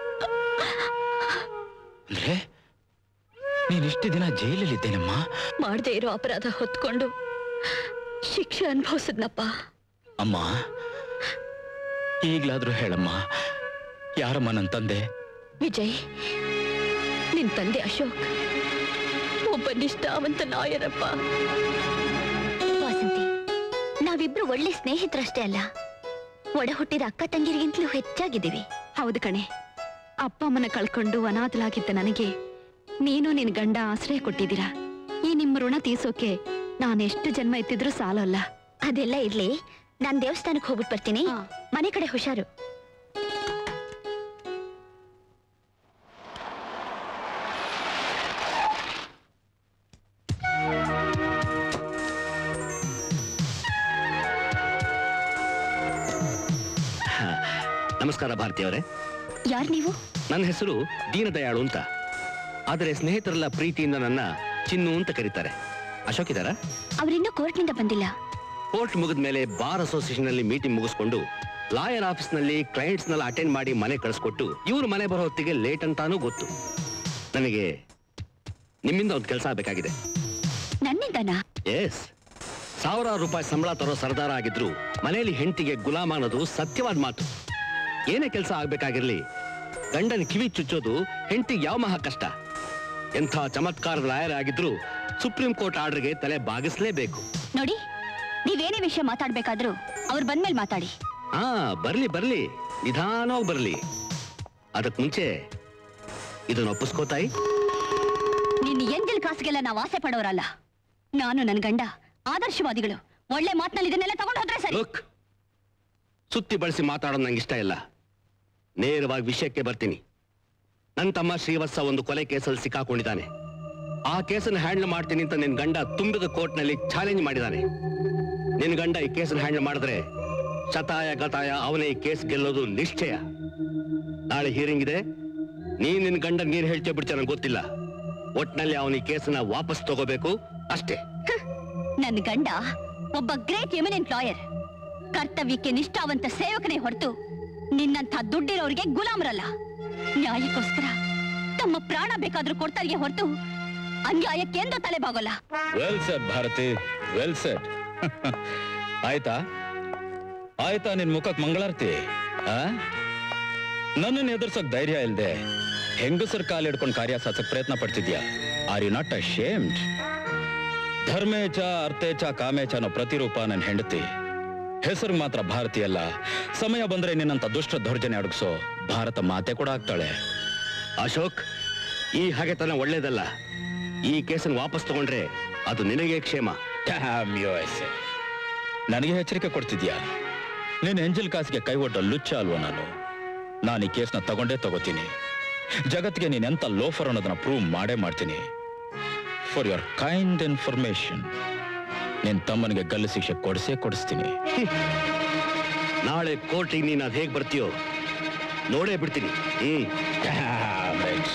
ಅಂದ್ರೆ ನೀನ್ ಇಷ್ಟು ದಿನ ಜೈಲಲ್ಲಿದ್ದೇನಮ್ಮ ಮಾಡದೇ ಇರೋ ಅಪರಾಧ ಹೊತ್ಕೊಂಡು ಶಿಕ್ಷೆ ಅನುಭವಿಸಿದ್ನಪ್ಪ ಅಮ್ಮ ಈಗ್ಲಾದ್ರೂ ಹೇಳಮ್ಮ ಯಾರಮ್ಮ ನನ್ನ ತಂದೆ ವಿಜಯ್ ನಿನ್ ತಂದೆ ಅಶೋಕ್ ಒಬ್ಬ ನಿಷ್ಠಾವಂತ ನಾಯರಪ್ಪ ವಾಸಂತಿ ನಾವಿಬ್ರು ಒಳ್ಳೆ ಸ್ನೇಹಿತರಷ್ಟೇ ಅಲ್ಲ ಒಡ ಹುಟ್ಟಿದ ಅಕ್ಕ ತಂಗಿರಿಗಿಂತಲೂ ಹೆಚ್ಚಾಗಿದ್ದೀವಿ ಹೌದು ಕಣೆ ಅಪ್ಪ ಅಮ್ಮನ ಕಳ್ಕೊಂಡು ಅನಾಥಲಾಗಿದ್ದ ನನಗೆ ನೀನು ನಿನ್ ಗಂಡ ಆಶ್ರಯ ಕೊಟ್ಟಿದ್ದೀರಾ ಈ ನಿಮ್ಮ ಋಣ ತೀರ್ಸೋಕೆ ನಾನೆಷ್ಟು ಜನ್ಮ ಎತ್ತಿದ್ರೂ ಸಾಲಲ್ಲ ಅದೆಲ್ಲ ಇರ್ಲಿ ನಾನ್ ದೇವಸ್ಥಾನಕ್ಕೆ ಹೋಗ್ಬಿಟ್ಟು ಬರ್ತೀನಿ ಮನೆ ಕಡೆ ಹುಷಾರು ನಮಸ್ಕಾರ ಭಾರತಿಯವರೇ ಯಾರ್ ನೀವು ನನ್ನ ಹೆಸರು ದೀನದಯಾಳು ಅಂತ ಆದರೆ ಸ್ನೇಹಿತರೆಲ್ಲ ಪ್ರೀತಿಯಿಂದ ನನ್ನ ಚಿನ್ನು ಅಂತ ಕರೀತಾರೆ ಅಶೋಕ್ ಇದಾರ ಅವರಿನ್ನೂ ಕೋರ್ಟ್ನಿಂದ ಬಂದಿಲ್ಲ ಕೋರ್ಟ್ ಮುಗಿದ ಮೇಲೆ ಬಾರ್ ಅಸೋಸಿಯೇಷನ್ ನಲ್ಲಿ ಮೀಟಿಂಗ್ ಮುಗಿಸ್ಕೊಂಡು ಲಾಯರ್ ಆಫೀಸ್ ನಲ್ಲಿ ಕ್ಲೈಂಟ್ಸ್ ನೆಲ್ಲ ಅಟೆಂಡ್ ಮಾಡಿ ಮನೆ ಕಳಿಸ್ಕೊಟ್ಟು ಇವ್ರು ಮನೆ ಬರೋ ಹೊತ್ತಿಗೆ ಲೇಟ್ ಅಂತಾನೂ ಗೊತ್ತು ನನಗೆ ನಿಮ್ಮಿಂದ ಒಂದು ಕೆಲಸ ಆಗಬೇಕಾಗಿದೆ ನನ್ನಿಂದನಾ ಎಸ್ ಸಾವಿರಾರು ರೂಪಾಯಿ ಸಂಬಳ ತರೋ ಸರ್ದಾರ ಆಗಿದ್ರು ಮನೆಯಲ್ಲಿ ಹೆಂಡತಿಗೆ ಗುಲಾಮ ಅನ್ನೋದು ಸತ್ಯವಾದ ಮಾತು ಏನೇ ಕೆಲಸ ಆಗ್ಬೇಕಾಗಿರ್ಲಿ ಗಂಡನ ಕಿವಿ ಚುಚ್ಚೋದು ಹೆಂಡತಿಗೆ ಯಾವ ಮಹಾ ಕಷ್ಟ ಎಂಥ ಚಮತ್ಕಾರದ ಲಾಯರ್ ಆಗಿದ್ರು ಸುಪ್ರೀಂ ಕೋರ್ಟ್ ಆರ್ಡರ್ಗೆ ತಲೆ ಬಾಗಿಸ್ಲೇಬೇಕು ನೋಡಿ ನೀವೇನೇ ವಿಷಯ ಮಾತಾಡ್ಬೇಕಾದ್ರೂ ಅವ್ರು ಬಂದ್ಮೇಲೆ ಮಾತಾಡಿ ಹಾ ಬರ್ಲಿ ಬರ್ಲಿ ನಿಧಾನವಾಗಿ ಬರ್ಲಿ ಅದಕ್ ಮುಂಚೆ ಇದನ್ನ ಒಪ್ಪಿಸ್ಕೋತಾಯಿ ನಿನ್ನ ಎಂದಿಲ್ ಕಾಸಿಗೆಲ್ಲ ನಾವು ಆಸೆ ಪಡೋರಲ್ಲ ನಾನು ನನ್ನ ಗಂಡ ಆದರ್ಶವಾದಿಗಳು ಒಳ್ಳೆ ಮಾತ್ನಲ್ಲಿ ಇದನ್ನೆಲ್ಲ ತಗೊಂಡು ಹೋದ್ರೆ ಸರಿ ಲುಕ್ ಸುತ್ತಿ ಬಳಸಿ ಮಾತಾಡೋದು ನಂಗೆ ಇಷ್ಟ ಇಲ್ಲ ನೇರವಾಗಿ ವಿಷಯಕ್ಕೆ ಬರ್ತೀನಿ ನನ್ನ ತಮ್ಮ ಶ್ರೀವತ್ಸ ಒಂದು ಕೊಲೆ ಕೇಸಲ್ಲಿ ಸಿಕ್ಕಾಕೊಂಡಿದ್ದಾನೆ ಆ ಕೇಸನ್ನು ಹ್ಯಾಂಡಲ್ ಮಾಡ್ತೀನಿ ಅಂತ ನಿನ್ ಗಂಡ ತುಂಬಿದ ಕೋರ್ಟ್ನಲ್ಲಿ ಚಾಲೆಂಜ್ ಮಾಡಿದ್ದಾನೆ ನಿನ್ ಗಂಡ ಈ ಕೇಸನ್ನು ಹ್ಯಾಂಡಲ್ ಮಾಡಿದ್ರೆ ಶತಾಯ ಗತಾಯ ಅವನೇ ಈ ಕೇಸ್ ಗೆಲ್ಲೋದು ನಿಶ್ಚಯ ನಾಳೆ ಹಿಯರಿಂಗ್ ಇದೆ ನೀನ್ ನಿನ್ ಗಂಡ ನೀನ್ ಹೇಳ್ತೀಯ ಬಿಡ್ತೀಯ ನಂಗೆ ಗೊತ್ತಿಲ್ಲ ಒಟ್ನಲ್ಲಿ ಅವನ ಈ ಕೇಸನ್ನ ವಾಪಸ್ ತಗೋಬೇಕು ಅಷ್ಟೇ ನನ್ನ ಗಂಡ ಒಬ್ಬ ಗ್ರೇಟ್ ಎಮಿನೆಂಟ್ ಲಾಯರ್ ಕರ್ತವ್ಯಕ್ಕೆ ನಿಷ್ಠಾವಂತ ಸೇವಕನೇ ಹೊರತು ನಿನ್ನಂಥ ದುಡ್ಡಿರೋರಿಗೆ ಗುಲಾಮರಲ್ಲ ನ್ಯಾಯಕ್ಕೋಸ್ಕರ ತಮ್ಮ ಪ್ರಾಣ ಬೇಕಾದ್ರೂ ಕೊಡ್ತಾರಿಗೆ ಹೊರತು ಅನ್ಯಾಯಕ್ಕೆಂದು ತಲೆ ಬಾಗೋಲ್ಲ well said Bharathi well said ಆಯ್ತಾ ಆಯ್ತಾ ನಿನ್ ಮುಖಕ್ ಮಂಗಳಾರತಿ ಆ ನನ್ನನ್ನು ಎದುರ್ಸೋಕ್ ಧೈರ್ಯ ಇಲ್ದೆ ಹೆಂಗಸರ್ ಕಾಲ್ ಹಿಡ್ಕೊಂಡು ಕಾರ್ಯ ಸಾಧಕ್ ಪ್ರಯತ್ನ ಪಡ್ತಿದ್ಯಾ ಆರ್ ಯು ನಾಟ್ ಅಶೇಮ್ಡ್ ಧರ್ಮೇಚ ಅರ್ಥೇಚ ಕಾಮೇಚ ಅನ್ನೋ ಪ್ರತಿರೂಪ ನನ್ನ ಹೆಂಡತಿ ಹೆಸರು ಮಾತ್ರ ಭಾರತಿ ಅಲ್ಲ ಸಮಯ ಬಂದ್ರೆ ನಿನ್ನಂತ ದುಷ್ಟ ದೌರ್ಜನ್ಯ ಅಡಗಿಸೋ ಭಾರತ ಮಾತೆ ಕೂಡ ಆಗ್ತಾಳೆ ಅಶೋಕ್ ಈ ಹಾಗೆತನ ಒಳ್ಳೇದಲ್ಲ ಈ ಕೇಸನ್ನು ವಾಪಸ್ ತಗೊಂಡ್ರೆ ಅದು ನಿನಗೆ ಕ್ಷೇಮ Damn USA. ನನಗೆ ಎಚ್ಚರಿಕೆ ಕೊಡ್ತಿದ್ಯಾ ನೀನ್ ಎಂಜಲ್ ಕಾಸಿಗೆ ಕೈ ಒಡ್ಡ ಲುಚ್ಚ ಅಲ್ವಾ ನಾನು ನಾನು ಈ ಕೇಸ್ನ ತಗೊಂಡೇ ತಗೋತೀನಿ ಜಗತ್ತಿಗೆ ನೀನ್ ಎಂತ ಲೋಫರ್ ಅನ್ನೋದನ್ನ ಪ್ರೂವ್ ಮಾಡೇ ಮಾಡ್ತೀನಿ ಫಾರ್ ಯುವರ್ ಕೈಂಡ್ ಇನ್ಫಾರ್ಮೇಶನ್ ನಿನ್ ತಮ್ಮನಿಗೆ ಗಲ್ಲು ಶಿಕ್ಷೆ ಕೊಡಿಸೇ ಕೊಡಿಸ್ತೀನಿ ನಾಳೆ ಕೋರ್ಟಿಗೆ ನೀನು ಅದು ಹೇಗೆ ಬರ್ತೀಯೋ ನೋಡೇ ಬಿಡ್ತೀನಿ hmm Damn it.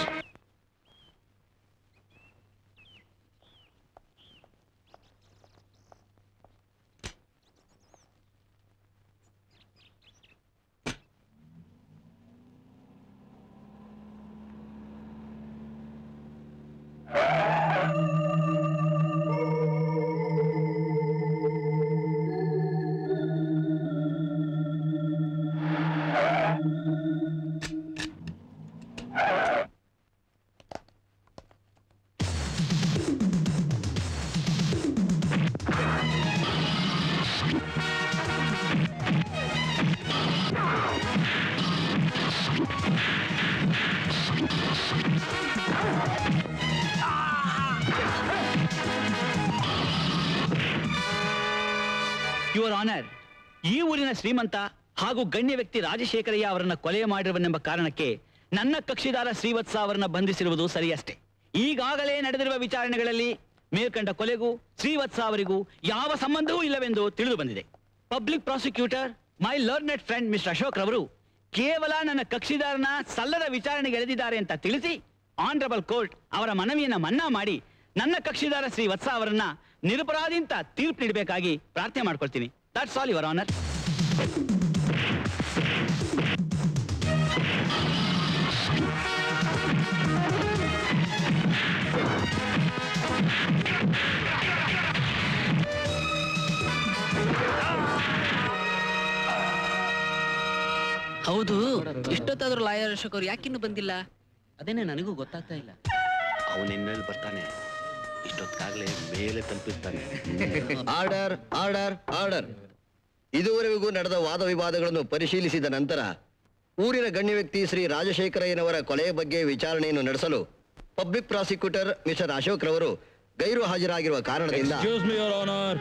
Your honour ಈ ಊರಿನ ಶ್ರೀಮಂತ ಹಾಗೂ ಗಣ್ಯ ವ್ಯಕ್ತಿ ರಾಜಶೇಖರಯ್ಯ ಅವರನ್ನ ಕೊಲೆ ಮಾಡಿರುವನೆಂಬ ಕಾರಣಕ್ಕೆ ನನ್ನ ಕಕ್ಷಿದಾರ ಶ್ರೀವತ್ಸ ಅವರನ್ನ ಬಂಧಿಸಿರುವುದು ಸರಿಯಷ್ಟೇ ಈಗಾಗಲೇ ನಡೆದಿರುವ ವಿಚಾರಣೆಗಳಲ್ಲಿ ಮೇಲ್ಕಂಡ ಕೊಲೆಗೂ ಶ್ರೀವತ್ಸ ಅವರಿಗೂ ಯಾವ ಸಂಬಂಧವೂ ಇಲ್ಲವೆಂದು ತಿಳಿದು ಬಂದಿದೆ public prosecutor my learned friend mister Ashok ರವರು ಕೇವಲ ನನ್ನ ಕಕ್ಷಿದಾರನ ಸಲ್ಲದ ವಿಚಾರಣೆಗೆ ಎಳೆದಿದ್ದಾರೆ ಅಂತ ತಿಳಿಸಿ ಆನರಬಲ್ ಕೋರ್ಟ್ ಅವರ ಮನವಿಯನ್ನ ಮನ್ನಾ ಮಾಡಿ ನನ್ನ ಕಕ್ಷಿದಾರ ಶ್ರೀ ವತ್ಸ ಅವರನ್ನ ನಿರಪರಾಧಿ ಅಂತ ತೀರ್ಪು ನೀಡಬೇಕಾಗಿ ಪ್ರಾರ್ಥನೆ ಮಾಡ್ಕೊಳ್ತೀನಿ ದಟ್ಸ್ ಆಲ್ ಯುವರ್ ಆನರ್ ಹೌದು ಇಷ್ಟೊತ್ತಾದ್ರೂ ಲಾಯರ್ ಅಶೋಕ್ ಅವ್ರು ಯಾಕಿನ್ನು ಬಂದಿಲ್ಲ ಅದೇನೆ ನನಗೂ ಗೊತ್ತಾಗ್ತಾ ಇಲ್ಲ ಅವನಿನ್ಮೇಲೆ ಬರ್ತಾನೆ ಇಷ್ಟೊತ್ತಾಗ್ಲೇ ಮೇಲೆ ತಲುಪಿಸ್ತಾನೆ ಆರ್ಡರ್ ಆರ್ಡರ್ ಆರ್ಡರ್ ಇದುವರೆಗೂ ನಡೆದ ವಾದ ವಿವಾದಗಳನ್ನು ಪರಿಶೀಲಿಸಿದ ನಂತರ ಊರಿನ ಗಣ್ಯ ವ್ಯಕ್ತಿ ಶ್ರೀ ರಾಜಶೇಖರಯ್ಯನವರ ಕೊಲೆಯ ಬಗ್ಗೆ ವಿಚಾರಣೆಯನ್ನು ನಡೆಸಲು ಪಬ್ಲಿಕ್ ಪ್ರಾಸಿಕ್ಯೂಟರ್ ಮಿಸ್ಟರ್ ಅಶೋಕ್ ರವರು ಗೈರು ಹಾಜರಾಗಿರುವ ಕಾರಣದಿಂದ Excuse me, Your Honor.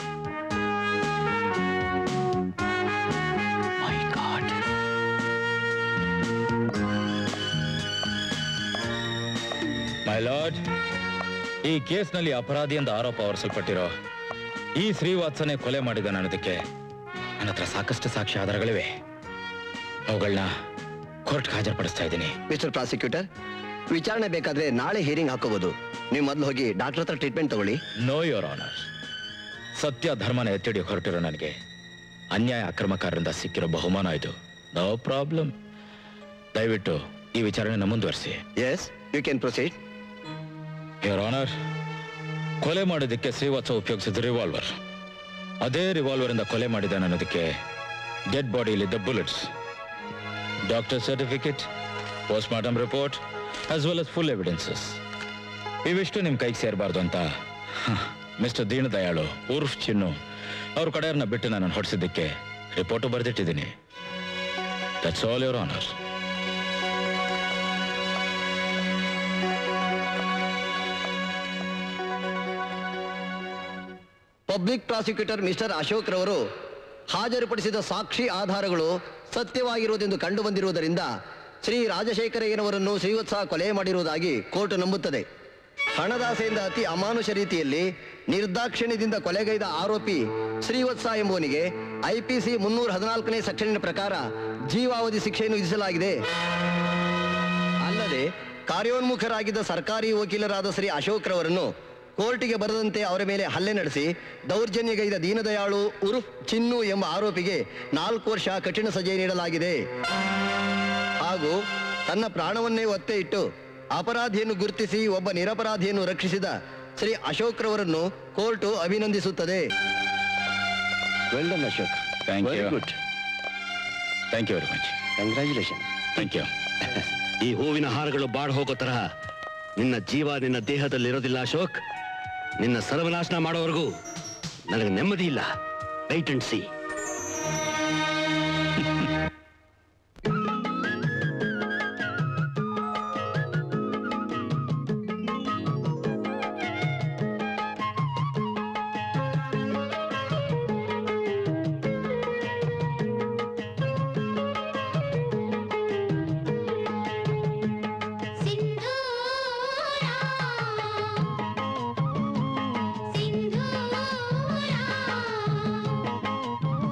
My lord ಈ ಕೇಸ್ನಲ್ಲಿ ಅಪರಾಧಿ ಎಂದು ಆರೋಪ ಹೊರಿಸಲ್ಪಟ್ಟಿರೋ ಈ ಶ್ರೀವಾತ್ಸನೆ ಕೊಲೆ ಮಾಡಿದ ಅನ್ನೋದಕ್ಕೆ ನನ್ನ ಹತ್ರ ಸಾಕಷ್ಟು ಸಾಕ್ಷಿ ಆಧಾರಗಳಿವೆ ಅವುಗಳನ್ನ ಕೋರ್ಟ್ಗೆ ಹಾಜರುಪಡಿಸ್ತಾ ಇದ್ದೀನಿ ಮಿಸ್ಟರ್ ಪ್ರಾಸಿಕ್ಯೂಟರ್ ವಿಚಾರಣೆ ಬೇಕಾದ್ರೆ ನಾಳೆ ಹಿಯರಿಂಗ್ ಹಾಕೋಬಹುದು ನೀವು ಮೊದಲು ಹೋಗಿ ಡಾಕ್ಟರ್ ಹತ್ರ ಟ್ರೀಟ್ಮೆಂಟ್ ತಗೊಳ್ಳಿ ನೋ ಯೋರ್ ಆನರ್ ಸತ್ಯ ಧರ್ಮನ ಎತ್ತಿಡಿ ಹೊರಟಿರೋ ನನಗೆ ಅನ್ಯಾಯ ಅಕ್ರಮಕಾರರಿಂದ ಸಿಕ್ಕಿರೋ ಬಹುಮಾನ ಇದು ನೋ ಪ್ರಾಬ್ಲಮ್ ದಯವಿಟ್ಟು ಈ ವಿಚಾರಣೆನ ಮುಂದುವರಿಸಿ yes you can proceed your honour ಕೊಲೆ ಮಾಡೋದಕ್ಕೆ ಶ್ರೀವತ್ಸ ಉಪಯೋಗಿಸಿದ ರಿವಾಲ್ವರ್ ಅದೇ ರಿವಾಲ್ವರ್ ಇಂದ ಕೊಲೆ ಮಾಡಿದ್ದಾನೆ ಅನ್ನೋದಕ್ಕೆ ಡೆಡ್ ಬಾಡಿಯಲ್ಲಿದ್ದ bullets doctor certificate post mortem report as well as full evidences ಇವಿಷ್ಟು ನಿಮ್ಮ ಕೈಗೆ ಸೇರಬಾರ್ದು ಅಂತ ಮಿಸ್ಟರ್ ದೀನದಯಾಳು ಉರ್ಫ್ ಚಿನ್ನು ಅವ್ರ ಕಡೆಯವ್ರನ್ನ ಬಿಟ್ಟು ನಾನು ಹೊಡಿಸಿದ್ದಕ್ಕೆ ರಿಪೋರ್ಟು ಬರೆದಿಟ್ಟಿದ್ದೀನಿ that's all your honour public prosecutor mister Ashok ರವರು ಹಾಜರುಪಡಿಸಿದ ಸಾಕ್ಷಿ ಆಧಾರಗಳು ಸತ್ಯವಾಗಿರುವುದೆಂದು ಕಂಡು ಬಂದಿರುವುದರಿಂದ ಶ್ರೀ ರಾಜಶೇಖರಯ್ಯನವರನ್ನು ಶ್ರೀವತ್ಸ ಕೊಲೆ ಮಾಡಿರುವುದಾಗಿ ಕೋರ್ಟ್ ನಂಬುತ್ತದೆ ಹಣದಾಸೆಯಿಂದ ಅತಿ ಅಮಾನುಷ ರೀತಿಯಲ್ಲಿ ನಿರ್ದಾಕ್ಷಿಣ್ಯದಿಂದ ಕೊಲೆಗೈದ ಆರೋಪಿ ಶ್ರೀವತ್ಸ ಎಂಬುವನಿಗೆ ಐಪಿಸಿ ಮುನ್ನೂರ ಹದಿನಾಲ್ಕನೇ ಸೆಕ್ಷನ್ನಿನ ಪ್ರಕಾರ ಜೀವಾವಧಿ ಶಿಕ್ಷೆಯನ್ನು ವಿಧಿಸಲಾಗಿದೆ ಅಲ್ಲದೆ ಕಾರ್ಯೋನ್ಮುಖರಾಗಿದ್ದ ಸರ್ಕಾರಿ ವಕೀಲರಾದ ಶ್ರೀ ಅಶೋಕ್ ರವರನ್ನು ಕೋರ್ಟಿಗೆ ಬರದಂತೆ ಅವರ ಮೇಲೆ ಹಲ್ಲೆ ನಡೆಸಿ ದೌರ್ಜನ್ಯಗೈದ ದೀನದಯಾಳು ಉರುಫ್ ಚಿನ್ನು ಎಂಬ ಆರೋಪಿಗೆ ನಾಲ್ಕು ವರ್ಷ ಕಠಿಣ ಸಜೆ ನೀಡಲಾಗಿದೆ ಹಾಗೂ ತನ್ನ ಪ್ರಾಣವನ್ನೇ ಒತ್ತೆ ಇಟ್ಟು ಅಪರಾಧಿಯನ್ನು ಗುರುತಿಸಿ ಒಬ್ಬ ನಿರಪರಾಧಿಯನ್ನು ರಕ್ಷಿಸಿದ ಶ್ರೀ ಅಶೋಕ್ ರವರನ್ನು ಕೋರ್ಟು ಅಭಿನಂದಿಸುತ್ತದೆ well done Ashok thank you good thank you very much congratulation thank you ಈ ಹೂವಿನ ಹಾರಗಳು ಬಾಡ್ ಹೋಗೋ ತರಹ ನಿನ್ನ ಜೀವ ನಿನ್ನ ದೇಹದಲ್ಲಿರೋದಿಲ್ಲ ಅಶೋಕ್ ನಿನ್ನ ಸರ್ವನಾಶನ ಮಾಡೋವರೆಗೂ ನನಗೆ ನೆಮ್ಮದಿ ಇಲ್ಲ ರೈಟ್ ಅಂಡ್ ಸಿ ಸಿಂಧೂರ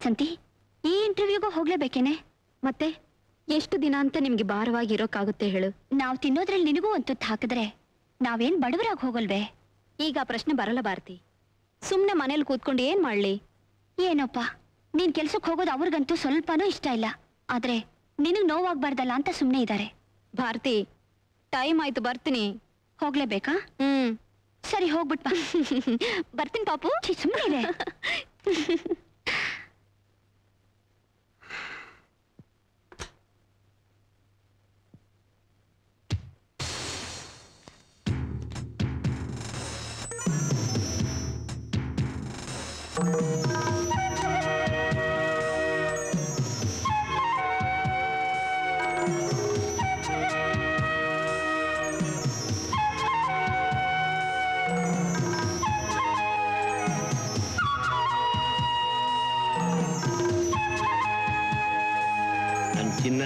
ಸಂತಿ ಈ ಇಂಟರ್ವ್ಯೂಗೂ ಹೋಗ್ಲೇಬೇಕೇನೆ ಮತ್ತೆ ಎಷ್ಟು ದಿನ ಅಂತ ನಿಮ್ಗೆ ಭಾರವಾಗಿರೋಕ್ಕಾಗುತ್ತೆ ಹೇಳು ನಾವ್ ತಿನ್ನೋದ್ರಲ್ಲಿ ನಿನಗೂ ಒಂದು ತುತ್ತು ಹಾಕಿದ್ರೆ ನಾವೇನ್ ಬಡವರಾಗಿ ಹೋಗಲ್ವೇ ಈಗ ಆ ಪ್ರಶ್ನೆ ಬರಲ್ಲ ಭಾರತಿ ಸುಮ್ನೆ ಮನೇಲಿ ಕೂತ್ಕೊಂಡು ಏನ್ ಮಾಡ್ಲಿ ಏನೋಪ್ಪ ನೀನ್ ಕೆಲ್ಸಕ್ಕೆ ಹೋಗೋದು ಅವ್ರಿಗಂತೂ ಸ್ವಲ್ಪನೂ ಇಷ್ಟ ಇಲ್ಲ ಆದ್ರೆ ನಿನಗ್ ನೋವಾಗ್ಬಾರ್ದಲ್ಲ ಅಂತ ಸುಮ್ನೆ ಇದ್ದಾರೆ ಭಾರತಿ ಟೈಮ್ ಆಯ್ತು ಬರ್ತೀನಿ ಹೋಗ್ಲೇಬೇಕಾ ಹ್ಮ್ ಸರಿ ಹೋಗ್ಬಿಟ್ ಬಾ ಬರ್ತೀನಿ ಪಾಪು ಸುಮ್ಮನೆ ನನ್ ಚಿನ್ನ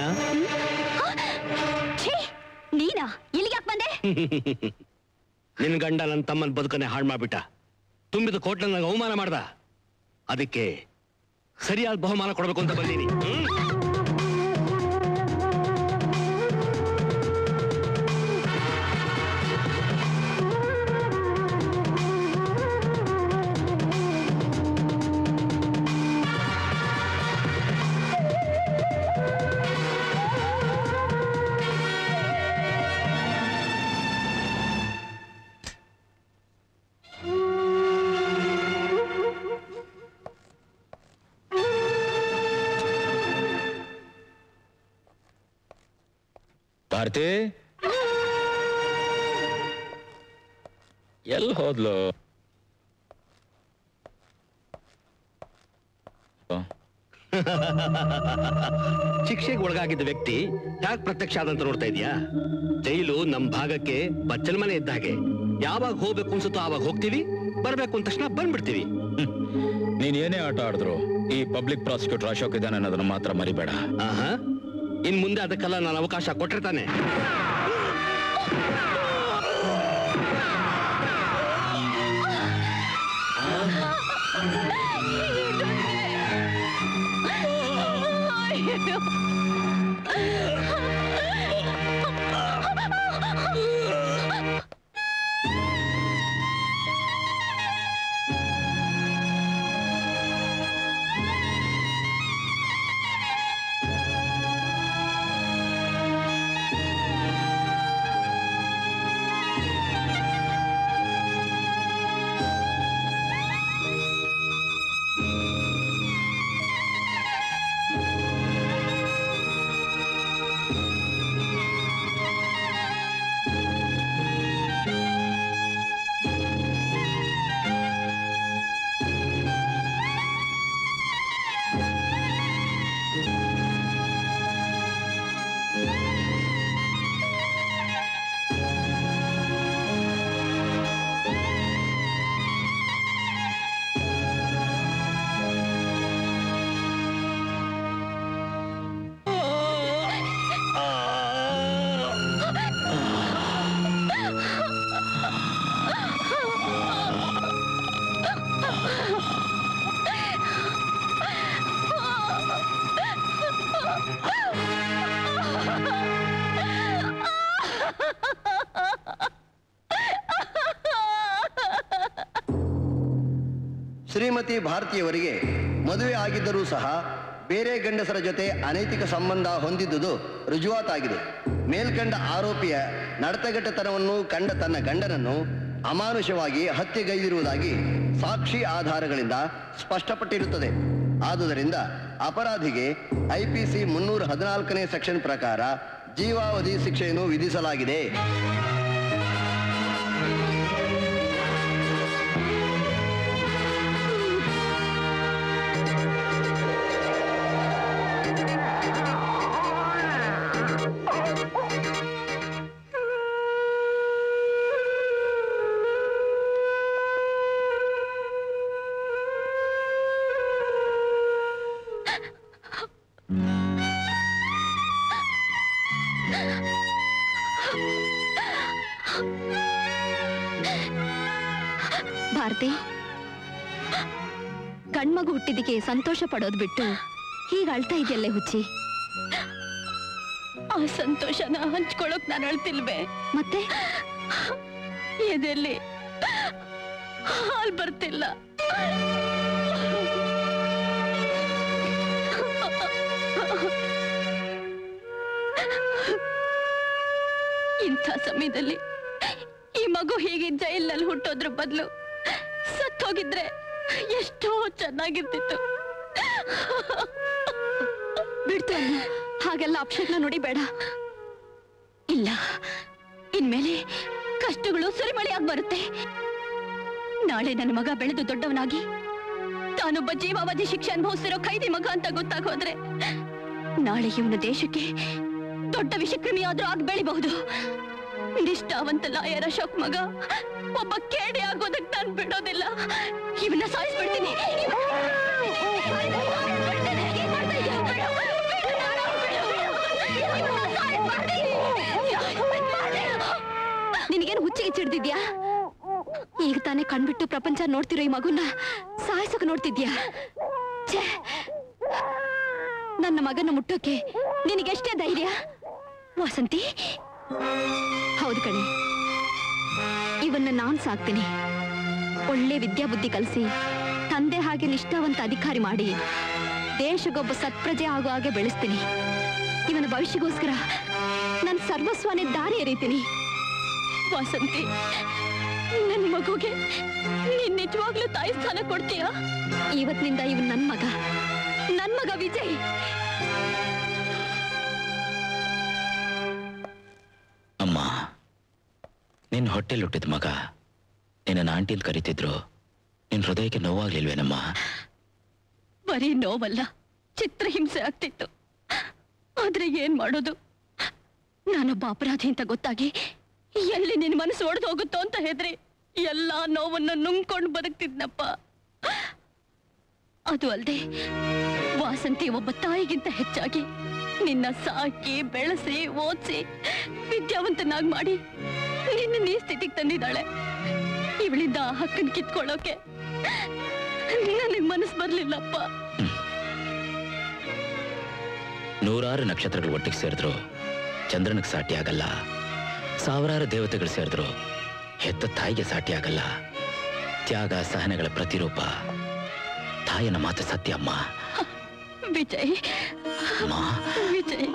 ಛೀ ನೀನಾ ಇಲ್ಲಿಗೆ ಯಾಕೆ ಬಂದೆ ನಿನ್ ಗಂಡ ನನ್ನ ತಮ್ಮನ ಬದುಕನ್ನೇ ಹಾಳು ಮಾಡ್ಬಿಟ್ಟ ತುಂಬಿದ ಕೋಟ್ಲ ನನಗೆ ಅವಮಾನ ಮಾಡ್ದ ಅದಕ್ಕೆ ಸರಿಯಾದ ಬಹುಮಾನ ಕೊಡಬೇಕು ಅಂತ ಬಂದೀನಿ ಹ್ಮ್? ಭಾರತಿ ಎಲ್ಲಿ ಹೋದ್ಲು ಶಿಕ್ಷೆಗೆ ಒಳಗಾಗಿದ್ದ ವ್ಯಕ್ತಿ ಯಾಕೆ ಪ್ರತ್ಯಕ್ಷ ಆದಂತ ನೋಡ್ತಾ ಇದೀಯಾ ಜೈಲು ನಮ್ ಭಾಗಕ್ಕೆ ಬಚ್ಚಲ ಮನೆ ಇದ್ದ ಹಾಗೆ ಯಾವಾಗ ಹೋಗ್ಬೇಕು ಅನ್ಸುತ್ತೋ ಆವಾಗ ಹೋಗ್ತೀವಿ ಬರ್ಬೇಕು ಅಂದ ತಕ್ಷಣ ಬಂದ್ಬಿಡ್ತೀವಿ ನೀನ್ ಏನೇ ಆಟ ಆಡಿದ್ರು ಈ ಪಬ್ಲಿಕ್ ಪ್ರಾಸಿಕ್ಯೂಟರ್ ಅಶೋಕ್ ಇದ್ದಾನೆ ಅನ್ನೋದನ್ನ ಮಾತ್ರ ಮರಿಬೇಡ ಆಹಾ ಇನ್ ಮುಂದೆ ಅದಕ್ಕೆಲ್ಲ ನಾನು ಅವಕಾಶ ಕೊಟ್ಟಿರ್ತಾನೆ ಶ್ರೀಮತಿ ಭಾರತಿಯವರಿಗೆ ಮದುವೆ ಆಗಿದ್ದರೂ ಸಹ ಬೇರೆ ಗಂಡಸರ ಜೊತೆ ಅನೈತಿಕ ಸಂಬಂಧ ಹೊಂದಿದ್ದುದು ರುಜುವಾತಾಗಿದೆ ಮೇಲ್ಕಂಡ ಆರೋಪಿಯ ನಡತೆಗಟ್ಟತನವನ್ನು ಕಂಡ ತನ್ನ ಗಂಡನನ್ನು ಅಮಾನುಷವಾಗಿ ಹತ್ಯೆಗೈದಿರುವುದಾಗಿ ಸಾಕ್ಷಿ ಆಧಾರಗಳಿಂದ ಸ್ಪಷ್ಟಪಟ್ಟಿರುತ್ತದೆ ಆದುದರಿಂದ ಅಪರಾಧಿಗೆ ಐಪಿಸಿ ಮುನ್ನೂರ ಹದಿನಾಲ್ಕನೇ ಸೆಕ್ಷನ್ ಪ್ರಕಾರ ಜೀವಾವಧಿ ಶಿಕ್ಷೆಯನ್ನು ವಿಧಿಸಲಾಗಿದೆ ಭಾರತಿ ಗಂಡ್ಮಗು ಹುಟ್ಟಿದಕ್ಕೆ ಸಂತೋಷ ಪಡೋದ್ ಬಿಟ್ಟು ಹೀಗ ಅಳ್ತಾ ಇದೆಯಲ್ಲೇ ಹುಚ್ಚಿ ಆ ಸಂತೋಷನ ಹಂಚ್ಕೊಳಕ್ ನಾನು ಅಳ್ತಿಲ್ವೇ ಮತ್ತೆ ಎದೆಲ್ಲಿ ಹಾಲ್ ಬರ್ತಿಲ್ಲ ಇಂಥ ಸಮಯದಲ್ಲಿ ಈ ಮಗು ಹೀಗೆ ಜೈಲಲ್ಲಿ ಹುಟ್ಟೋದ್ರ ಬದಲು ಸತ್ತೋಗಿದ್ರೆ ಎಷ್ಟೋ ಚೆನ್ನಾಗಿರ್ತಿತ್ತು ಬಿಡ್ತು ಅನ್ನ ಹಾಗೆಲ್ಲ ಅಪ್ಶಕ್ನ ನೋಡಿ ಬೇಡ ಇಲ್ಲ ಇನ್ಮೇಲೆ ಕಷ್ಟಗಳು ಸುರಿಮಳೆಯಾಗಿ ಬರುತ್ತೆ ನಾಳೆ ನನ್ನ ಮಗ ಬೆಳೆದು ದೊಡ್ಡವನಾಗಿ ತಾನೊಬ್ಬ ಜೀವಾವಧಿ ಶಿಕ್ಷೆ ಅನುಭವಿಸಿರೋ ಖೈದಿ ಮಗ ಅಂತ ಗೊತ್ತಾಗೋದ್ರೆ ನಾಳೆ ಇವನ ದೇಶಕ್ಕೆ ದೊಡ್ಡ ವಿಷಕ್ರಿಮಿ ಆದ್ರೂ ಆಗಿ ಬೆಳಿಬಹುದು ನಿಷ್ಠಾವಂತ ಲಾಯರ್ ಅಶೋಕ್ ಮಗ ಒಬ್ಬ ಕೇಡಿ ಆಗೋದಕ್ಕೆ ನಾನು ಬಿಡೋದಿಲ್ಲ ಇವನ್ನ ಸಾಯಿಸ್ಬಿಡ್ತೀನಿ ನಿನಗೇನು ಹುಚ್ಚಿ ಚಿಡ್ದಿದ್ಯಾ ಈಗ ತಾನೇ ಕಣ್ಬಿಟ್ಟು ಪ್ರಪಂಚ ನೋಡ್ತಿರೋ ಈ ಮಗುನ ಸಾಯಿಸೋಕ್ ನೋಡ್ತಿದ್ಯಾ ಛೇ ನನ್ನ ಮಗನ ಮುಟ್ಟೋಕೆ ನಿನಗೆಷ್ಟೇ ಧೈರ್ಯ ವಾಸಂತಿ ಹೌದು ಕಣೆ ಇವನ್ನ ನಾನ್ ಸಾಕ್ತೀನಿ ಒಳ್ಳೆ ವಿದ್ಯಾಬುದ್ಧಿ ಕಲಿಸಿ ತಂದೆ ಹಾಗೆ ನಿಷ್ಠಾವಂತ ಅಧಿಕಾರಿ ಮಾಡಿ ದೇಶಗೊಬ್ಬ ಸತ್ಪ್ರಜೆ ಆಗೋ ಹಾಗೆ ಬೆಳೆಸ್ತೀನಿ ಇವನ ಭವಿಷ್ಯಕ್ಕೋಸ್ಕರ ನನ್ನ ಸರ್ವಸ್ವನೇ ದಾರಿ ಎರೀತೀನಿ ವಾಸಂತಿ ನನ್ನ ಮಗುಗೆ ನೀನ್ ನಿಜವಾಗ್ಲೂ ತಾಯಿ ಸ್ಥಾನ ಕೊಡ್ತೀಯಾ ಇವತ್ತಿನಿಂದ ಇವನ್ ನನ್ ಮಗ ನನ್ ಮಗ ವಿಜಯ್ ಅಮ್ಮ ನಿನ್ನ ಹೊಟ್ಟೆಲ್ ಹುಟ್ಟಿದ ಮಗ ನಿನ್ನ ಆಂಟಿ ಅಂತ ಕರಿತಿದ್ರು ನಿನ್ ಹೃದಯಕ್ಕೆ ನೋವಾಗ್ಲಿಲ್ವೇನಮ್ಮ ಬರೀ ನೋವಲ್ಲ ಚಿತ್ರಹಿಂಸೆ ಆಗ್ತಿತ್ತು ಆದ್ರೆ ಏನ್ ಮಾಡೋದು ನಾನೊಬ್ಬ ಅಪರಾಧಿ ಅಂತ ಗೊತ್ತಾಗಿ ಎಲ್ಲಿ ನಿನ್ ಮನಸ್ಸು ಒಡೆದು ಹೋಗುತ್ತೋ ಅಂತ ಹೆದ್ರಿ ಎಲ್ಲಾ ನೋವನ್ನು ನುಂಗ್ಕೊಂಡು ಬದುಕ್ತಿದ್ನಪ್ಪ ಅದು ಅಲ್ದೆ ವಾಸಂತಿ ಒಬ್ಬ ತಾಯಿಗಿಂತ ಹೆಚ್ಚಾಗಿ ನಿನ್ನ ಸಾಕಿ ಬೆಳೆಸಿ ಓದಿಸಿ ವಿದ್ಯಾವಂತನಾಗಿ ಮಾಡಿ ನಿನ್ನ ನೀ ಸ್ಥಿತಿಗೆ ತಂದಿದ್ದಾಳೆ ಇವಳಿಂದ ಆ ಹಕ್ಕನ್ ಕಿತ್ಕೊಳ್ಳೋಕೆ ನನಗೆ ಮನಸ್ಸು ಬರ್ಲಿಲ್ಲಪ್ಪ ನೂರಾರು ನಕ್ಷತ್ರಗಳು ಒಟ್ಟಿಗೆ ಸೇರಿದ್ರು ಚಂದ್ರನಿಗೆ ಸಾಟಿ ಆಗಲ್ಲ ಸಾವಿರಾರು ದೇವತೆಗಳು ಸೇರಿದ್ರು ಹೆತ್ತ ತಾಯಿಗೆ ಸಾಟಿ ಆಗಲ್ಲ ತ್ಯಾಗ ಸಹನೆಗಳ ಪ್ರತಿರೂಪ ತಾಯಿನ ಮಾತು ಸತ್ಯ ಅಮ್ಮ ವಿಜಯ್ ಅಮ್ಮ ವಿಜಯ್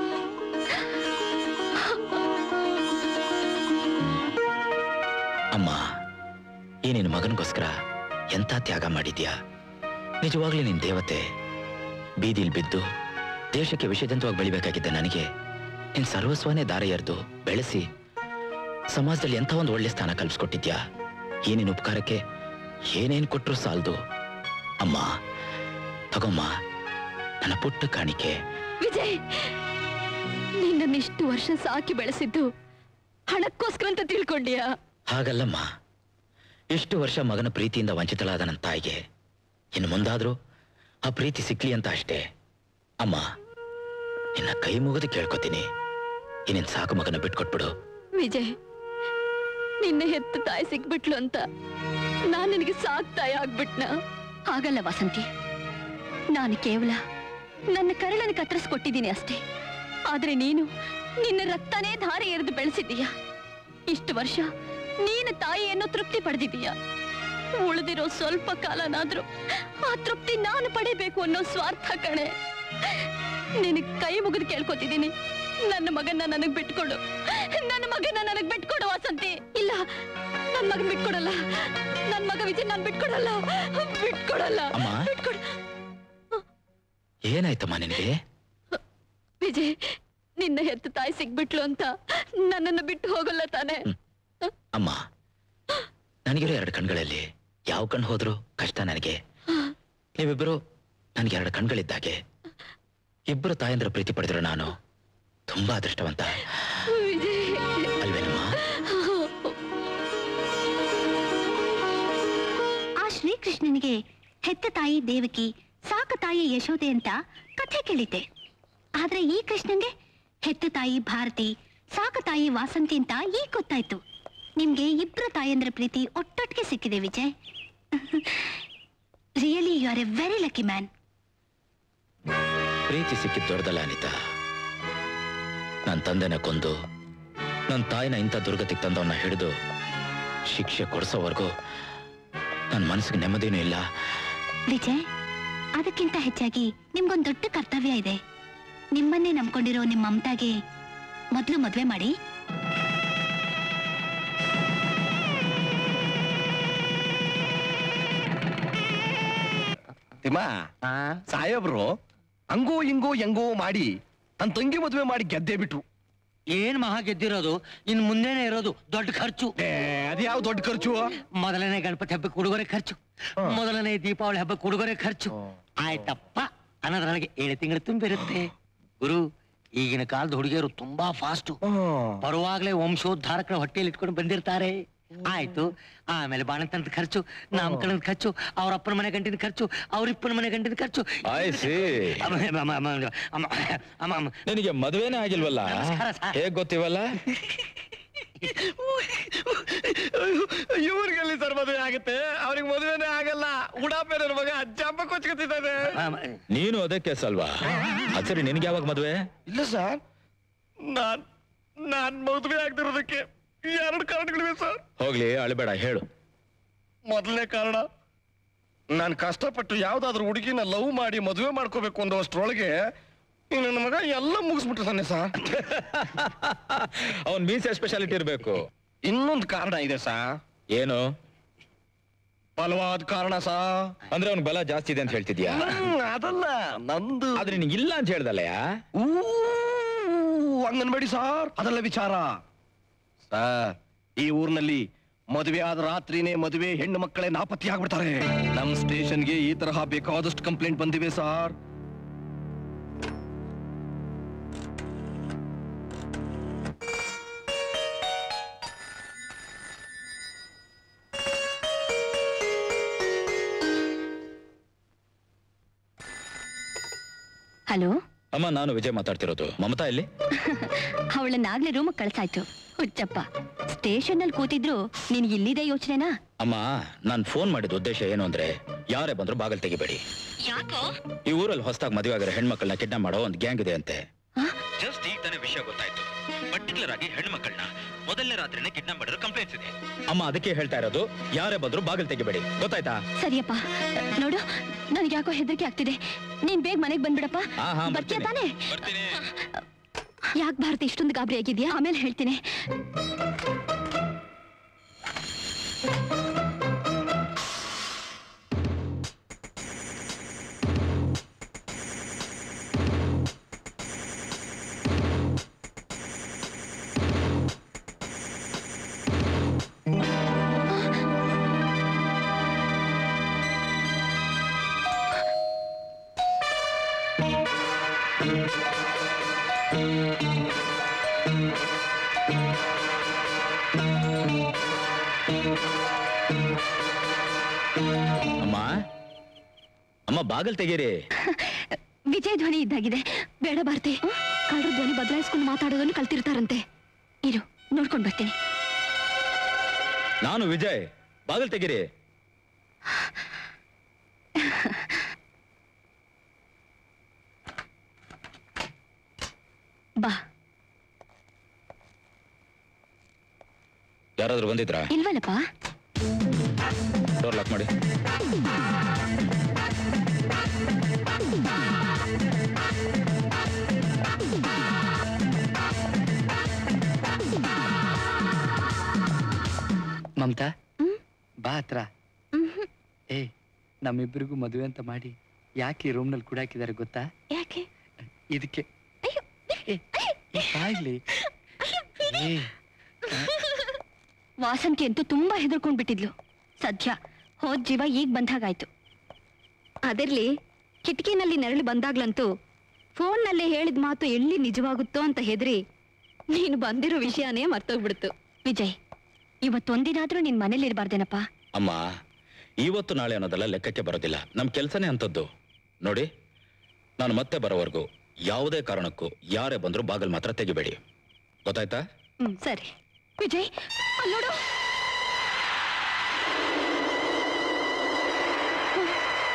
ಅಮ್ಮ ಈ ನಿನ್ನ ಮಗನಿಗೋಸ್ಕರ ಎಂಥ ತ್ಯಾಗ ಮಾಡಿದ್ಯಾ ನಿಜವಾಗ್ಲೂ ನಿನ್ ದೇವತೆ ಬೀದಿಲ್ ಬಿದ್ದು ದೇಶಕ್ಕೆ ವಿಷಜಂತವಾಗಿ ಬೆಳಿಬೇಕಾಗಿದ್ದ ನನಗೆ ನಿನ್ ಸರ್ವಸ್ವನೇ ದಾರ ಎರೆದು ಬೆಳೆಸಿ ಸಮಾಜದಲ್ಲಿ ಎಂಥ ಒಂದು ಒಳ್ಳೆ ಸ್ಥಾನ ಕಲ್ಪಿಸ್ಕೊಟ್ಟಿದ್ಯಾ ಈ ನಿನ್ನ ಉಪಕಾರಕ್ಕೆ ಏನೇನ್ ಕೊಟ್ರು ಸಾಲ್ದು ಅಮ್ಮ ತಗೊಮ್ಮ ನನ್ನ ಪುಟ್ಟ ಕಾಣಿಕೆ ವಿಜಯ್ ನಿನ್ನನ್ನಿಷ್ಟು ವರ್ಷ ಸಾಕಿ ಬೆಳೆಸಿದ್ದು ಹಣಕ್ಕೋಸ್ಕರ ಅಂತ ತಿಳ್ಕೊಂಡ್ಯಾ ಹಾಗಲ್ಲಮ್ಮ ಇಷ್ಟು ವರ್ಷ ಮಗನ ಪ್ರೀತಿಯಿಂದ ವಂಚಿತಳಾದ ನನ್ನ ತಾಯಿಗೆ ಇನ್ನು ಮುಂದಾದ್ರೂ ಆ ಪ್ರೀತಿ ಸಿಕ್ಲಿ ಅಂತ ಅಷ್ಟೇ ಅಮ್ಮ ನಿನ್ನ ಕೈ ಮುಗಿದು ಕೇಳ್ಕೊತೀನಿ ಇನ್ನೇನ್ ಸಾಕು ಮಗನ ಬಿಟ್ಕೊಟ್ಬಿಡು ವಿಜಯ್ ನಿನ್ನೆ ಹೆತ್ತ ತಾಯಿ ಸಿಕ್ಬಿಟ್ಲು ಅಂತ ನಾನ್ ನಿನಗೆ ಸಾಕ್ ತಾಯಿ ಆಗ್ಬಿಟ್ನ ಹಾಗಲ್ಲ ವಸಂತಿ ನಾನು ಕೇವಲ ನನ್ನ ಕರಳನ್ನು ಕತ್ತರಿಸ್ಕೊಟ್ಟಿದ್ದೀನಿ ಅಷ್ಟೇ ಆದ್ರೆ ನೀನು ನಿನ್ನ ರಕ್ತನೇ ಧಾರೆ ಎರೆದು ಬೆಳೆಸಿದ್ದೀಯ ಇಷ್ಟು ವರ್ಷ ನೀನು ತಾಯಿ ಅನ್ನೋ ತೃಪ್ತಿ ಪಡೆದಿದ್ದೀಯ ಉಳಿದಿರೋ ಸ್ವಲ್ಪ ಕಾಲನಾದ್ರೂ ಆ ತೃಪ್ತಿ ನಾನು ಪಡಿಬೇಕು ಅನ್ನೋ ಸ್ವಾರ್ಥ ಕಣೆ ನಿನಗ್ ಕೈ ಮುಗಿದು ಕೇಳ್ಕೊತಿದ್ದೀನಿ ನನ್ನ ಮಗನ್ನ ನನಗ್ ಬಿಟ್ಕೊಡು ನನ್ನ ಮಗನ ನನಗ್ ಬಿಟ್ಕೊಡು ವಾಸಂತಿ ಇಲ್ಲ ನನ್ ಮಗನ್ ಬಿಟ್ಕೊಡಲ್ಲ ನನ್ ಮಗ ವಿಜಯ್ ನಾನ್ ಬಿಟ್ಕೊಡಲ್ಲ ಬಿಟ್ಕೊಡಲ್ಲ ಅಮ್ಮ. ಬಿಟ್ಕೊಡ ಏನಾಯ್ತಮ್ಮ ನಿನಗೆ ವಿಜಯ್ ನಿನ್ನ ಹೆತ್ತ ತಾಯಿ ಸಿಗ್ಬಿಟ್ಲು ಅಂತ ನನ್ನನ್ನು ಬಿಟ್ಟು ಹೋಗಲ್ಲ ತಾನೆ ಅಮ್ಮ ನನಗಿರೋ ಎರಡು ಕಣ್ಗಳಲ್ಲಿ ಯಾವ ಕಣ್ಣು ಹೋದ್ರು ಕಷ್ಟ ನನಗೆ ನೀವಿಬ್ಬರು ನನಗೆ ಎರಡು ಕಣ್ಗಳಿದ್ದಾಗೆ ಇಬ್ಬರು ತಾಯಂದ್ರ ಪ್ರೀತಿ ಪಡೆದಿರೋ ನಾನು ತುಂಬಾ ಅದೃಷ್ಟವಂತ ಅಲ್ವೇನಮ್ಮ ಆ ಶ್ರೀಕೃಷ್ಣನಿಗೆ ಹೆತ್ತ ತಾಯಿ ದೇವಕಿ ಸಾಕ ತಾಯಿ ಯಶೋದೆ ಅಂತ ಕಥೆ ಕೇಳಿದ್ದೆ ಆದ್ರೆ ಈ ಕೃಷ್ಣನ್ಗೆ ಹೆತ್ತ ತಾಯಿ ಭಾರತಿ ಸಾಕ ತಾಯಿ ವಾಸಂತಿ ಅಂತ ಈಗ ಗೊತ್ತಾಯ್ತು ನಿಮ್ಗೆ ಇಬ್ರು ತಾಯಂದ್ರ ಪ್ರೀತಿ ಒಟ್ಟೊಟ್ಟಿಗೆ ಸಿಕ್ಕಿದೆ Vijay really you are a very lucky man ಪ್ರೀತಿ ಸಿಕ್ಕಿದ್ ದೊಡ್ಡದಲ್ಲ ಅನಿತಾ ನನ್ನ ತಂದೆನ ಕೊಂದು ನನ್ನ ತಾಯಿನ ಇಂಥ ದುರ್ಗತಿಗೆ ತಂದವನ್ನ ಹಿಡಿದು ಶಿಕ್ಷೆ ಕೊಡಿಸೋವರೆಗೂ ನನ್ನ ಮನಸ್ಸಿಗೆ ನೆಮ್ಮದಿನೂ ಇಲ್ಲ ವಿಜಯ್ ಅದಕ್ಕಿಂತ ಹೆಚ್ಚಾಗಿ ನಿಮ್ಗೊಂದು ದೊಡ್ಡ ಕರ್ತವ್ಯ ಇದೆ ನಿಮ್ಮನ್ನೇ ನಂಬ್ಕೊಂಡಿರೋ ನಿಮ್ಮ ಮಮತಾಗೆ ಮೊದಲು ಮದ್ವೆ ಮಾಡಿ ತಿಮ್ಮ ಸಾಹೇಬ್ರು ಹಂಗೋ ಹಿಂಗೋ ಹೆಂಗೋ ಮಾಡಿ ನನ್ ತಂಗಿ ಮದುವೆ ಮಾಡಿ ಗೆದ್ದೇ ಬಿಟ್ರು ಏನ್ ಮಹಾ ಗೆದ್ದಿರೋದು ಇನ್ ಮುಂದೆನೆ ಇರೋದು ದೊಡ್ಡ ಖರ್ಚು ಅದ್ಯಾವ ದೊಡ್ಡ ಖರ್ಚು ಮೊದಲನೇ ಗಣಪತಿ ಹಬ್ಬಕ್ಕೆ ಉಡುಗೊರೆ ಖರ್ಚು ಮೊದಲನೇ ದೀಪಾವಳಿ ಹಬ್ಬಕ್ಕೆ ಉಡುಗೊರೆ ಖರ್ಚು ಆಯ್ತಪ್ಪ ಅನ್ನೋದ್ರೊಳಗೆ ಏಳು ತಿಂಗಳು ತುಂಬಿರುತ್ತೆ ಗುರು ಈಗಿನ ಕಾಲದ ಹುಡುಗಿಯರು ತುಂಬಾ ಫಾಸ್ಟು ಬರುವಾಗ್ಲೇ ವಂಶೋದ್ಧಾರಕರ ಹೊಟ್ಟೆಯಲ್ಲಿ ಇಟ್ಕೊಂಡು ಬಂದಿರ್ತಾರೆ ಆಯ್ತು ಆಮೇಲೆ ಬಾಣಂತನದ ಖರ್ಚು ನಾಮಕರಣದ ಖರ್ಚು ಅವ್ರ ಅಪ್ಪನ ಮನೆ ಗಂಟಿನ ಖರ್ಚು ಅವ್ರಿಪ್ಪನ ಮನೆ ಗಂಟಿನ ಖರ್ಚು I see. ಅಮ್ಮ, ಅಮ್ಮ, ಅಮ್ಮ, ಅಮ್ಮ, ಅಮ್ಮ, ಅಮ್ಮ. ನಿನಗೆ ಮದುವೆನೇ ಆಗಿಲ್ವಲ್ಲ ನಮಸ್ಕಾರ ಸರ್. ಹೇಗ್ ಗೊತ್ತಿವಲ್ಲ ಇವ್ರಿಗೆಲ್ಲಿ ಸರ್ ಮದುವೆ ಆಗುತ್ತೆ ಅವ್ರಿಗೆ ಮದುವೆನೇ ಆಗಲ್ಲ ಉಡಾಪೆ ನನ್ನ ಮಗ ಅಜ್ಜಪ್ಪ ಕೊಚ್ಕೊತಿದ್ದಾನೆ ನೀನು ಅದಕ್ಕೆ ಸಲ್ವಾ ಸರಿ ನಿನ್ಗೆ ಯಾವಾಗ ಮದುವೆ ಇಲ್ಲ ಸರ್ ನಾನ್ ನಾನ್ ಮದುವೆ ಆಗ್ದಿರೋದಕ್ಕೆ ಎರಡು ಕಾರಣಗಳಿವೆ ಸರ್ ಹೋಗ್ಲಿ ಅಳಬೇಡ ಹೇಳು ಮೊದಲನೇ ಕಾರಣ ನಾನು ಕಷ್ಟಪಟ್ಟು ಯಾವ್ದಾದ್ರು ಹುಡುಗಿನ ಲವ್ ಮಾಡಿ ಮದುವೆ ಮಾಡ್ಕೋಬೇಕು ಅನ್ನೋ ಅಷ್ಟ್ರೊಳಗೆ ಈ ನನ್ನ ಮಗ ಎಲ್ಲ ಮುಗಿಸ್ಬಿಟ್ಟಿದ್ದಾನೆ ಸರ್ ಅವನ್ ಮೀಸೆ ಸ್ಪೆಷಾಲಿಟಿ ಇರ್ಬೇಕು ಇನ್ನೊಂದು ಕಾರಣ ಇದೆ ಸಾ ಏನು ಬಲವಾದ ಕಾರಣ ಸಾ ಅಂದ್ರೆ ಅವ್ನ್ ಬಲ ಜಾಸ್ತಿ ಇದೆ ಅಂತ ಹೇಳ್ತಿದ್ಯಾ ಅದಲ್ಲ ನಂದು ಆದ್ರೆ ನಿಂಗೆ ಇಲ್ಲ ಅಂತ ಹೇಳ್ದಲ್ಲಯ್ಯ ಊ, ಹಂಗನ್ಬೇಡಿ ಸಾರ್ ಅದಲ್ಲ ವಿಚಾರ ಸರ್ ಈ ಊರಿನಲ್ಲಿ ಮದುವೆ ಆದ ರಾತ್ರಿನೇ ಮದುವೆ ಹೆಣ್ಣು ಮಕ್ಕಳೇ ನಾಪತ್ತೆ ಆಗ್ಬಿಡ್ತಾರೆ ನಮ್ ಸ್ಟೇಷನ್ಗೆ ಈ ತರಹ ಬೇಕಾದಷ್ಟು ಕಂಪ್ಲೇಂಟ್ ಬಂದಿವೆ ಸಾರ್ ಹಲೋ ಅಮ್ಮ ನಾನು ವಿಜಯ್ ಮಾತಾಡ್ತಿರೋದು ಮಮತಾ ಇಲ್ಲಿ ಅವಳನ್ನಾಗ್ಲೇ ರೂಮ್ ಕಳ್ಸಾಯ್ತು ಹುಚ್ಚಪ್ಪ ಸ್ಟೇಷನ್ ಅಲ್ಲಿ ಕೂತಿದ್ರು ನೀನ್ ಇಲ್ಲಿದೆ ಯೋಚನೆನಾ ಅಮ್ಮ ನಾನ್ ಫೋನ್ ಮಾಡಿದ ಉದ್ದೇಶ ಏನು ಅಂದ್ರೆ ಯಾರೇ ಬಂದ್ರು ಬಾಗಲ್ ತೆಗಿಬೇಡಿ ಯಾಕೋ ಈ ಊರಲ್ಲಿ ಹೊಸದಾಗಿ ಮದುವೆ ಆಗಿರೋ ಹೆಣ್ಮಕ್ಳನ್ನ ಕಿಡ್ನಾಪ್ ಮಾಡೋ ಒಂದು ಗ್ಯಾಂಗ್ ಇದೆ ಅಂತೆ ಜಸ್ಟ್ ಈಗ ತಾನೇ ವಿಷಯ ಗೊತ್ತಾಯ್ತು ಪರ್ಟಿಕ್ಯುಲರ್ ಆಗಿ ಹೆಣ್ಮಕ್ಳನ್ನ ಮೊದಲನೇ ರಾತ್ರಿನೇ ಕಿಡ್ನಾಪ್ ಮಾಡಿರೋ ಕಂಪ್ಲೇಂಟ್ಸ್ ಇದೆ ಅಮ್ಮ ಅದಕ್ಕೆ ಹೇಳ್ತಾ ಇರೋದು ಯಾರೇ ಬಂದ್ರು ಬಾಗಿಲು ತೆಗಿಬೇಡಿ ಗೊತ್ತಾಯ್ತಾ ಸರಿಯಪ್ಪ ನೋಡು ನನ್ಗೆ ಯಾಕೋ ಹೆದರಿಕೆ ಆಗ್ತಿದೆ ನೀನ್ ಬೇಗ ಮನೆಗ್ ಬಂದ್ಬಿಡಪ್ಪ ಹಾ, ಹಾ, ಬರ್ತೀಯ ಬರ್ತೀನಿ. ತಾನೇ ಯಾಕೆ ಭಾರತಿ ಇಷ್ಟೊಂದು ಗಾಬರಿ ಆಗಿದ್ಯಾ ಆಮೇಲೆ ಹೇಳ್ತೀನಿ ಅಮ್ಮ ಅಮ್ಮ ಬಾಗಲ್ ತೆಗೀರಿ ವಿಜಯ್ ಧ್ವನಿ ಇದ್ದಾಗಿದೆ ಬೇಡ ಭಾರತಿ ಕಳ್ಳರ ಧ್ವನಿ ಬದಲಾಯಿಸ್ಕೊಂಡು ಮಾತಾಡೋದನ್ನು ಕಲ್ತಿರ್ತಾರಂತೆ ಇರು ನೋಡ್ಕೊಂಡ್ ಬರ್ತೀನಿ ನಾನು ವಿಜಯ್ ಬಾಗಲ್ ತೆಗೀರಿ ಬಾ ಯಾರಾದ್ರೂ ಬಂದಿದ್ರಾ ಇಲ್ವಲ್ಲಪ್ಪ ಡೋರ್ ಲಾಕ್ ಮಾಡಿ ಮಮತಾ ಬಾ ಹತ್ರ ಏ ನಮ್ಮಿಬ್ಬರಿಗೂ ಮದುವೆ ಅಂತ ಮಾಡಿ ಯಾಕೆ ಈ ರೂಮ್ನಲ್ಲಿ ಕೂಡ ಹಾಕಿದ್ದಾರೆ ಗೊತ್ತಾ ಯಾಕೆ ಇದಕ್ಕೆ ಏ, ಈ ಬಾಯ್ಲಿ ಏ, ವಾಸಂತಿ ಅಂತೂ ತುಂಬಾ ಹೆದರ್ಕೊಂಡ್ ಬಿಟ್ಟಿದ್ಲು ಸದ್ಯ ಹೋದ್ ಜೀವ ಈಗ ಬಂದಾಗಾಯ್ತು ಅದಿರ್ಲಿ ಕಿಟಕಿನಲ್ಲಿ ನೆರಳು ಬಂದಾಗ್ಲಂತೂ ಫೋನ್ನಲ್ಲೇ ಹೇಳಿದ ಮಾತು ಎಲ್ಲಿ ನಿಜವಾಗುತ್ತೋ ಅಂತ ಹೆದರಿ ನೀನು ಬಂದಿರೋ ವಿಷಯನೇ ಮರ್ತೋಗ್ಬಿಡ್ತು ವಿಜಯ್ ಇವತ್ತೊಂದಿನಾದ್ರೂ ನಿನ್ ಮನೇಲಿ ಇರಬಾರ್ದೇನಪ್ಪ ಅಮ್ಮ ಇವತ್ತು ನಾಳೆ ಅನ್ನೋದೆಲ್ಲ ಲೆಕ್ಕಕ್ಕೆ ಬರೋದಿಲ್ಲ ನಮ್ ಕೆಲ್ಸನೇ ಅಂತದ್ದು ನೋಡಿ ನಾನು ಮತ್ತೆ ಬರೋವರೆಗೂ ಯಾವುದೇ ಕಾರಣಕ್ಕೂ ಯಾರೇ ಬಂದ್ರು ಬಾಗಲ್ ಮಾತ್ರ ತೆಗಿಬೇಡಿ ಗೊತ್ತಾಯ್ತಾ ಹ್ಮ್ ಸರಿ ವಿಜಯ್ ಅಲ್ಲೋಡು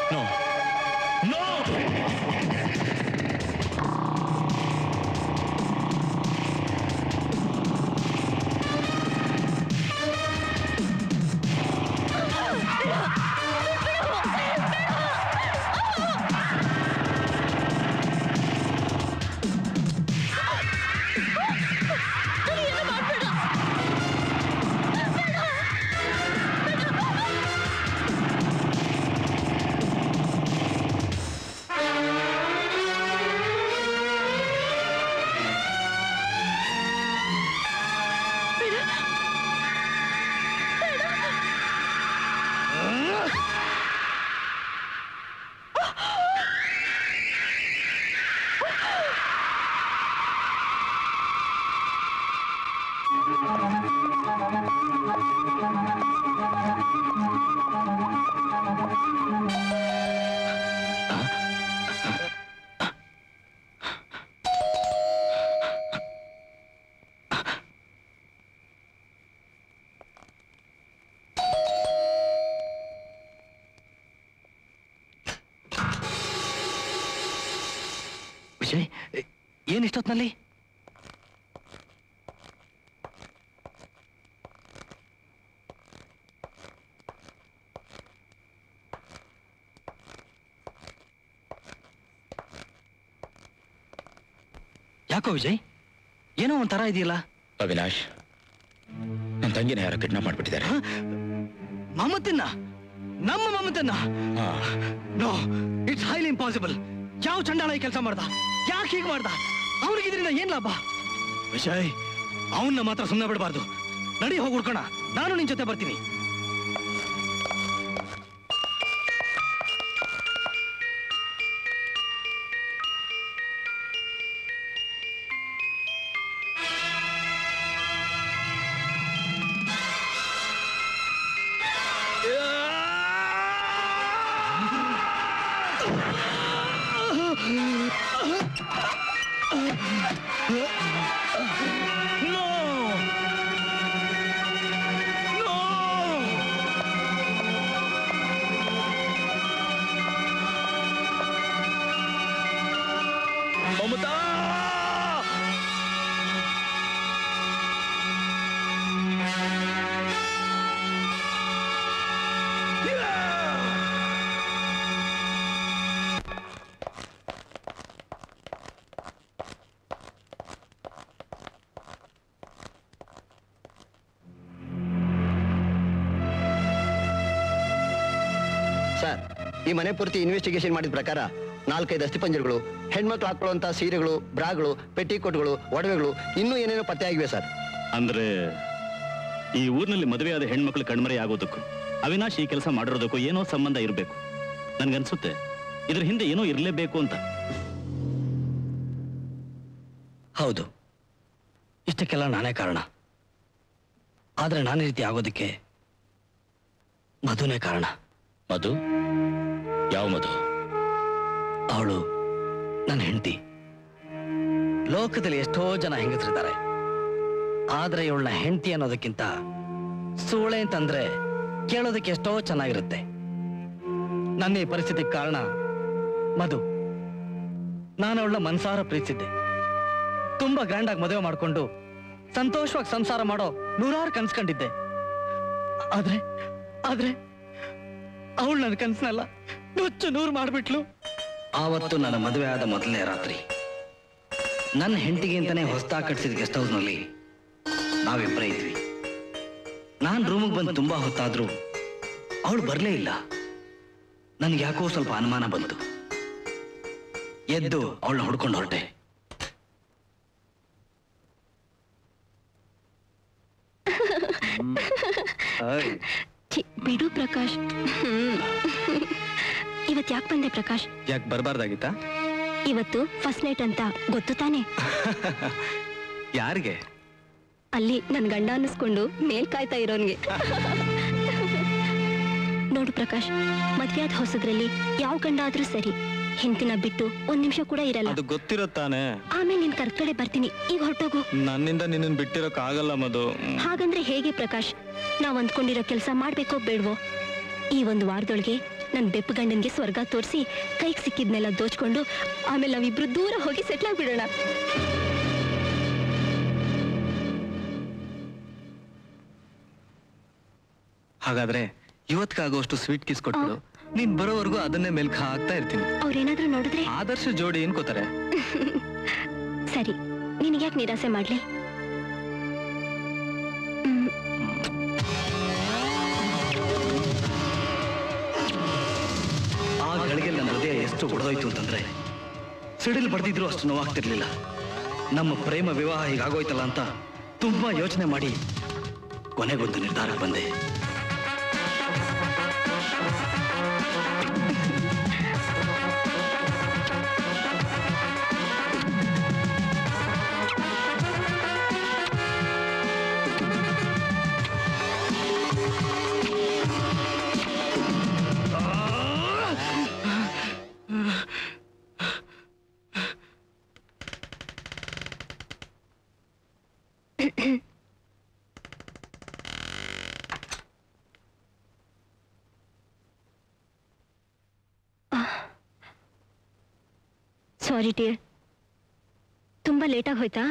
ನೋ ನೋ ವಿಜಯ್ ಏನ್ ಇಷ್ಟೊತ್ನಲ್ಲಿ ಯಾಕೋ ವಿಜಯ್ ಏನೋ ಒಂಥರ ಇದೆಯಲ್ಲ ಅವಿನಾಶ್ ನನ್ನ ತಂಗಿನ ಯಾರೋ ಕಿಡ್ನಾಪ್ ಮಾಡ್ಬಿಟ್ಟಿದ್ದಾರೆ ಮಮತನ್ನ ನಮ್ಮ ಮಮತನ್ನ ನೋ ಇಟ್ಸ್ ಹೈಲಿ ಇಂಪಾಸಿಬಲ್ ಯಾವ ಚಂಡಾಳ ಈ ಕೆಲಸ ಮಾಡ್ದ ಯಾಕೆ ಹೀಗೆ ಮಾಡ್ದ ಅವ್ರಿಗೆ ಇದರಿಂದ ಏನ್ ಲಾಭ ವಿಜಯ್ ಅವನ್ನ ಮಾತ್ರ ಸುಮ್ಮನೆ ಬಿಡಬಾರ್ದು ನಡಿ ಹೋಗಿ ಹುಡ್ಕೋಣ ನಾನು ನಿನ್ ಜೊತೆ ಬರ್ತೀನಿ ಮಮತಾ ಸರ್ ಈ ಮನೆ ಪೂರ್ತಿ ಇನ್ವೆಸ್ಟಿಗೇಷನ್ ಮಾಡಿದ ಪ್ರಕಾರ ನಾಲ್ಕೈದು ಅಸ್ಥಿಪಂಜರಗಳು ಹೆಣ್ಮಕ್ಳು ಹಾಕೊಳ್ಳುವಂತ ಸೀರೆಗಳು ಬ್ರಾಗಳು ಪೆಟ್ಟಿಕೋಟ್ಗಳು ಒಡವೆಗಳು ಇನ್ನೂ ಏನೇನೋ ಪತ್ತೆ ಆಗಿವೆ ಸರ್ ಅಂದ್ರೆ ಈ ಊರಿನಲ್ಲಿ ಮದುವೆಯಾದ ಹೆಣ್ಮಕ್ಳು ಕಣ್ಮರೆ ಆಗೋದಕ್ಕೂ ಅವಿನಾಶ್ ಈ ಕೆಲಸ ಮಾಡಿರೋದಕ್ಕೂ ಏನೋ ಸಂಬಂಧ ಇರಬೇಕು ನನ್ಗನ್ಸುತ್ತೆ ಇದ್ರ ಹಿಂದೆ ಏನೋ ಇರಲೇಬೇಕು ಅಂತ ಹೌದು ಇಷ್ಟಕ್ಕೆಲ್ಲ ನಾನೇ ಕಾರಣ ಆದ್ರೆ ನಾನು ಈ ರೀತಿ ಆಗೋದಕ್ಕೆ ಮಧುನೇ ಕಾರಣ ಮಧು ಯಾವ ಮಧು ಅವಳು ನನ್ನ ಹೆಂಡತಿ ಲೋಕದಲ್ಲಿ ಎಷ್ಟೋ ಜನ ಹೆಂಗಸರಿದ್ದಾರೆ ಆದ್ರೆ ಇವಳನ್ನ ಹೆಂಡತಿ ಅನ್ನೋದಕ್ಕಿಂತ ಸೂಳೆ ಅಂತಂದ್ರೆ ಕೇಳೋದಕ್ಕೆ ಎಷ್ಟೋ ಚೆನ್ನಾಗಿರುತ್ತೆ ನನ್ನ ಈ ಪರಿಸ್ಥಿತಿಗೆ ಕಾರಣ ಮಧು ನಾನು ಅವಳನ್ನ ಮನ್ಸಾರ ಪ್ರೀತಿಸಿದ್ದೆ ತುಂಬಾ ಗ್ರ್ಯಾಂಡ್ ಆಗಿ ಮದುವೆ ಮಾಡ್ಕೊಂಡು ಸಂತೋಷವಾಗಿ ಸಂಸಾರ ಮಾಡೋ ನೂರಾರು ಕನ್ಸ್ಕೊಂಡಿದ್ದೆ ಆದ್ರೆ ಆದ್ರೆ ಅವಳು ನನ್ನ ಕನ್ಸನ್ನೆಲ್ಲ ನುಚ್ಚು ನೂರು ಮಾಡ್ಬಿಟ್ಲು ಆವತ್ತು ನನ್ನ ಮದುವೆ ಆದ ಮೊದಲನೇ ರಾತ್ರಿ ನನ್ನ ಹೆಂಡತಿಗೆ ಅಂತಾನೆ ಹೊಸದಾಗಿ ಕಟ್ಸಿದ ಗೆಸ್ಟ್ ಹೌಸ್ನಲ್ಲಿ ನಾವಿಬ್ಬರೇ ಇದ್ವಿ ನಾನ್ ರೂಮಿಗೆ ಬಂದು ತುಂಬಾ ಹೊತ್ತಾದ್ರೂ ಅವಳು ಬರಲೇ ಇಲ್ಲ ನನ್ಗೆ ಯಾಕೋ ಸ್ವಲ್ಪ ಅನುಮಾನ ಬಂತು ಎದ್ದು ಅವಳನ್ನ ಹುಡ್ಕೊಂಡು ಹೊರಟೆ ಛೀ, ಬಿಡು ಪ್ರಕಾಶ್ ಹ್ಮ್. ಇವತ್ ಯಾಕೆ ಬಂದೆ ಪ್ರಕಾಶ್ ಯಾಕೆ ಬರಬಾರ್ದಾಗಿತ್ತಾ ಇವತ್ತು ಫಸ್ಟ್ ನೈಟ್ ಅಂತ ಗೊತ್ತು ತಾನೆ ಯಾರಿಗೆ ಅಲ್ಲಿ ನನ್ ಗಂಡ ಅನ್ನಿಸ್ಕೊಂಡು ಮೇಲ್ ಕಾಯ್ತಾ ಇರೋನ್ಗೆ ನೋಡು ಪ್ರಕಾಶ್ ಮದ್ವೆಯಾದ ಹೊಸದ್ರಲ್ಲಿ ಯಾವ ಗಂಡ ಆದ್ರೂ ಸರಿ ಹೆಂಡತಿನ ಬಿಟ್ಟು ಒಂದ್ ನಿಮಿಷ ಕೂಡ ಇರಲ್ಲ ಅದು ಗೊತ್ತಿರುತ್ತಾನೆ ಆಮೇಲೆ ನಿನ್ ಕರ್ಕಡೆ ಬರ್ತೀನಿ ಈಗ ಹೊರಟೋಗು ನನ್ನಿಂದ ನಿನ್ನ ಬಿಟ್ಟಿರೋಕ್ ಆಗಲ್ಲ ಮಧು ಹಾಗಂದ್ರೆ ಹೇಗೆ ಪ್ರಕಾಶ್ ನಾವ್ ಅಂದ್ಕೊಂಡಿರೋ ಕೆಲಸ ಮಾಡ್ಬೇಕೋ ಬೇಡ್ವೋ ಈ ಒಂದು ವಾರದೊಳಗೆ ನನ್ನ ಬೆಪ್ಪು ಗಂಡನ್ಗೆ ಸ್ವರ್ಗ ತೋರಿಸಿ ಕೈಗೆ ಸಿಕ್ಕಿದ್ನೆಲ್ಲ ದೋಚ್ಕೊಂಡು ಆಮೇಲೆ ನಾವಿಬ್ರು ದೂರ ಹೋಗಿ ಸೆಟ್ಲ್ ಆಗ್ಬಿಡೋಣ ಹಾಗಾದ್ರೆ ಇವತ್ಕಾಗೋಷ್ಟು ಸ್ವೀಟ್ ಕಿಸ್ ಕೊಟ್ಬಿಡು ನೀನ್ ಬರೋವರೆಗೂ ಅದನ್ನೇ ಮೆಲ್ಕ್ ಹಾಕ್ತಾ ಇರ್ತೀನಿ ಅವ್ರೇನಾದ್ರೂ ನೋಡಿದ್ರೆ ಆದರ್ಶ ಜೋಡಿ ಏನ್ ಕೋತಾರೆ ಸರಿ ನಿನಗ್ಯಾಕೆ ನಿರಾಸೆ ಮಾಡ್ಲಿ ಆ ಗಳಿಗೆ ನನ್ನ ಹೃದಯ ಎಷ್ಟು ಒಡೆದೋಯ್ತು ಅಂತಂದ್ರೆ ಸಿಡಿಲ್ ಬಡ್ದಿದ್ರು ಅಷ್ಟು ನೋವಾಗ್ತಿರ್ಲಿಲ್ಲ ನಮ್ಮ ಪ್ರೇಮ ವಿವಾಹ ಹೀಗಾಗೋಯ್ತಲ್ಲ ಅಂತ ತುಂಬಾ ಯೋಚನೆ ಮಾಡಿ ಕೊನೆಗೊಂದು ನಿರ್ಧಾರಕ್ಕೆ ಬಂದೆ ಸಾರಿ ಟಿಯರ್ ತುಂಬಾ ಲೇಟಾಗಿ ಹೋಯ್ತಾ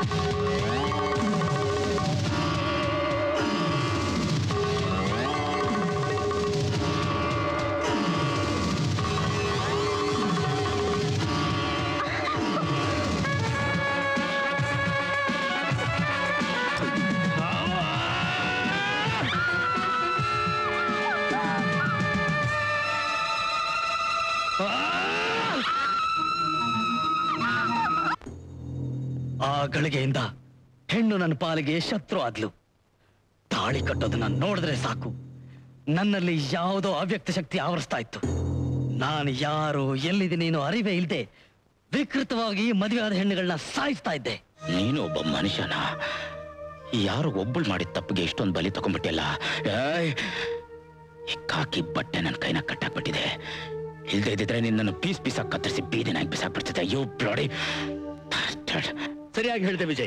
ಆ ಗಳಿಗೆಯಿಂದ ಹೆಣ್ಣು ನನ್ನ ಪಾಲಿಗೆ ಶತ್ರು ಆದ್ಲು ತಾಳಿ ಕಟ್ಟೋದನ್ನ ನೋಡಿದ್ರೆ ಸಾಕು ನನ್ನಲ್ಲಿ ಯಾವುದೋ ಅವ್ಯಕ್ತ ಶಕ್ತಿ ಆವರಿಸ್ತಾ ಇತ್ತು ನಾನು ಯಾರು ಎಲ್ಲಿದ್ದೀನಿ ಅನ್ನೋ ಅರಿವೇ ಇಲ್ದೆ ವಿಕೃತವಾಗಿ ಮದುವೆಯಾದ ಹೆಣ್ಣುಗಳನ್ನ ಸಾಯಿಸ್ತಾ ಇದ್ದೆ ನೀನು ಒಬ್ಬ ಮನುಷ್ಯನ ಯಾರು ಒಬ್ಬಳು ಮಾಡಿದ ತಪ್ಪಿಗೆ ಇಷ್ಟೊಂದು ಬಲಿ ತಗೊಂಡ್ಬಿಟ್ಟಿಲ್ಲ ಏಯ್! ಈ ಕಾಕಿ ಬಟ್ಟೆ ನನ್ನ ಕೈನ ಕಟ್ಟಾಕ್ಬಿಟ್ಟಿದೆ ಇಲ್ದೇ ಇದ್ದಿದ್ರೆ ನಿನ್ನನ್ನು ಪೀಸ್ ಪೀಸಾಗಿ ಕತ್ತರಿಸಿ ಬೀದಿನಾಗಿ ಬಿಸಾಕ್ಬಿಡ್ತಿದ್ದೆ ಯು ಬ್ಲಾಡಿ ಸರಿಯಾಗಿ ಹೇಳ್ದೆ ವಿಜಯ್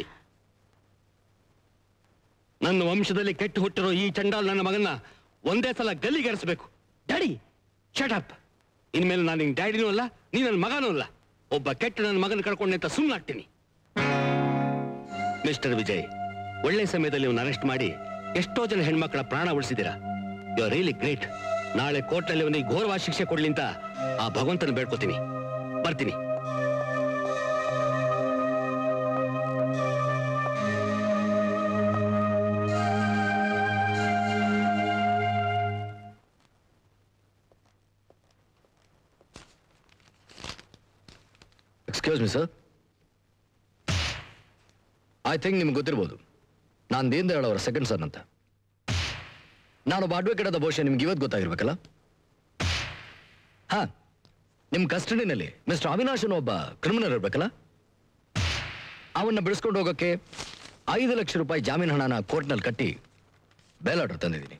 ನನ್ನ ವಂಶದಲ್ಲಿ ಕೆಟ್ಟು ಹುಟ್ಟಿರೋ ಈ ಚಂಡಾಲ್ ನನ್ನ ಮಗನ್ನ ಒಂದೇ ಸಲ ಗಲ್ಲಿಗೇರಿಸಬೇಕು ಡ್ಯಾಡಿ ಶಟಪ್ ಇನ್ಮೇಲೆ ನಾನು ನಿನ್ ಡ್ಯಾಡಿನೂ ಅಲ್ಲ ನೀ ನನ್ನ ಮಗನೂ ಅಲ್ಲ ಒಬ್ಬ ಕೆಟ್ಟ ನನ್ನ ಮಗನ ಕಳ್ಕೊಂಡೆ ಅಂತ ಸುಮ್ಮನಾಗ್ತೀನಿ ಮಿಸ್ಟರ್ ವಿಜಯ್ ಒಳ್ಳೆ ಸಮಯದಲ್ಲಿ ಇವನ್ನ ಅರೆಸ್ಟ್ ಮಾಡಿ ಎಷ್ಟೋ ಜನ ಹೆಣ್ಮಕ್ಳ ಪ್ರಾಣ ಉಳಿಸಿದ್ದೀರಾ ಯು ಆರ್ ರಿಯಲಿ ಗ್ರೇಟ್ ನಾಳೆ ಕೋರ್ಟ್ನಲ್ಲಿ ಅವನಿಗೆ ಘೋರವಾದ ಶಿಕ್ಷೆ ಕೊಡ್ಲಿ ಅಂತ ಆ ಭಗವಂತನ ಬೇಡ್ಕೋತೀನಿ ಬರ್ತೀನಿ excuse me sir I think ನಿಮ್ಗೆ ಗೊತ್ತಿರ್ಬೋದು ನಾನು ದೀನ್ ದಯಾಳ್ ಅವರ ಸೆಕೆಂಡ್ ಸನ್ ಅಂತ ನಾನೊಬ್ಬ ಅಡ್ವೊಕೇಟ್ ಆದ ಬಹುಶಃ ನಿಮ್ಗೆ ಇವತ್ತು ಗೊತ್ತಾಗಿರ್ಬೇಕಲ್ಲ ಹಾ ನಿಮ್ಮ ಕಸ್ಟಡಿನಲ್ಲಿ ಮಿಸ್ಟರ್ ಅವಿನಾಶ್ ಅನ್ನೋ ಒಬ್ಬ ಕ್ರಿಮಿನಲ್ ಇರ್ಬೇಕಲ್ಲ ಅವನ್ನ ಬಿಡಿಸ್ಕೊಂಡು ಹೋಗೋಕ್ಕೆ ಐದು ಲಕ್ಷ ರೂಪಾಯಿ ಜಾಮೀನು ಹಣನ ಕೋರ್ಟ್ನಲ್ಲಿ ಕಟ್ಟಿ ಬೇಲ್ ಆರ್ಡರ್ ತಂದಿದ್ದೀನಿ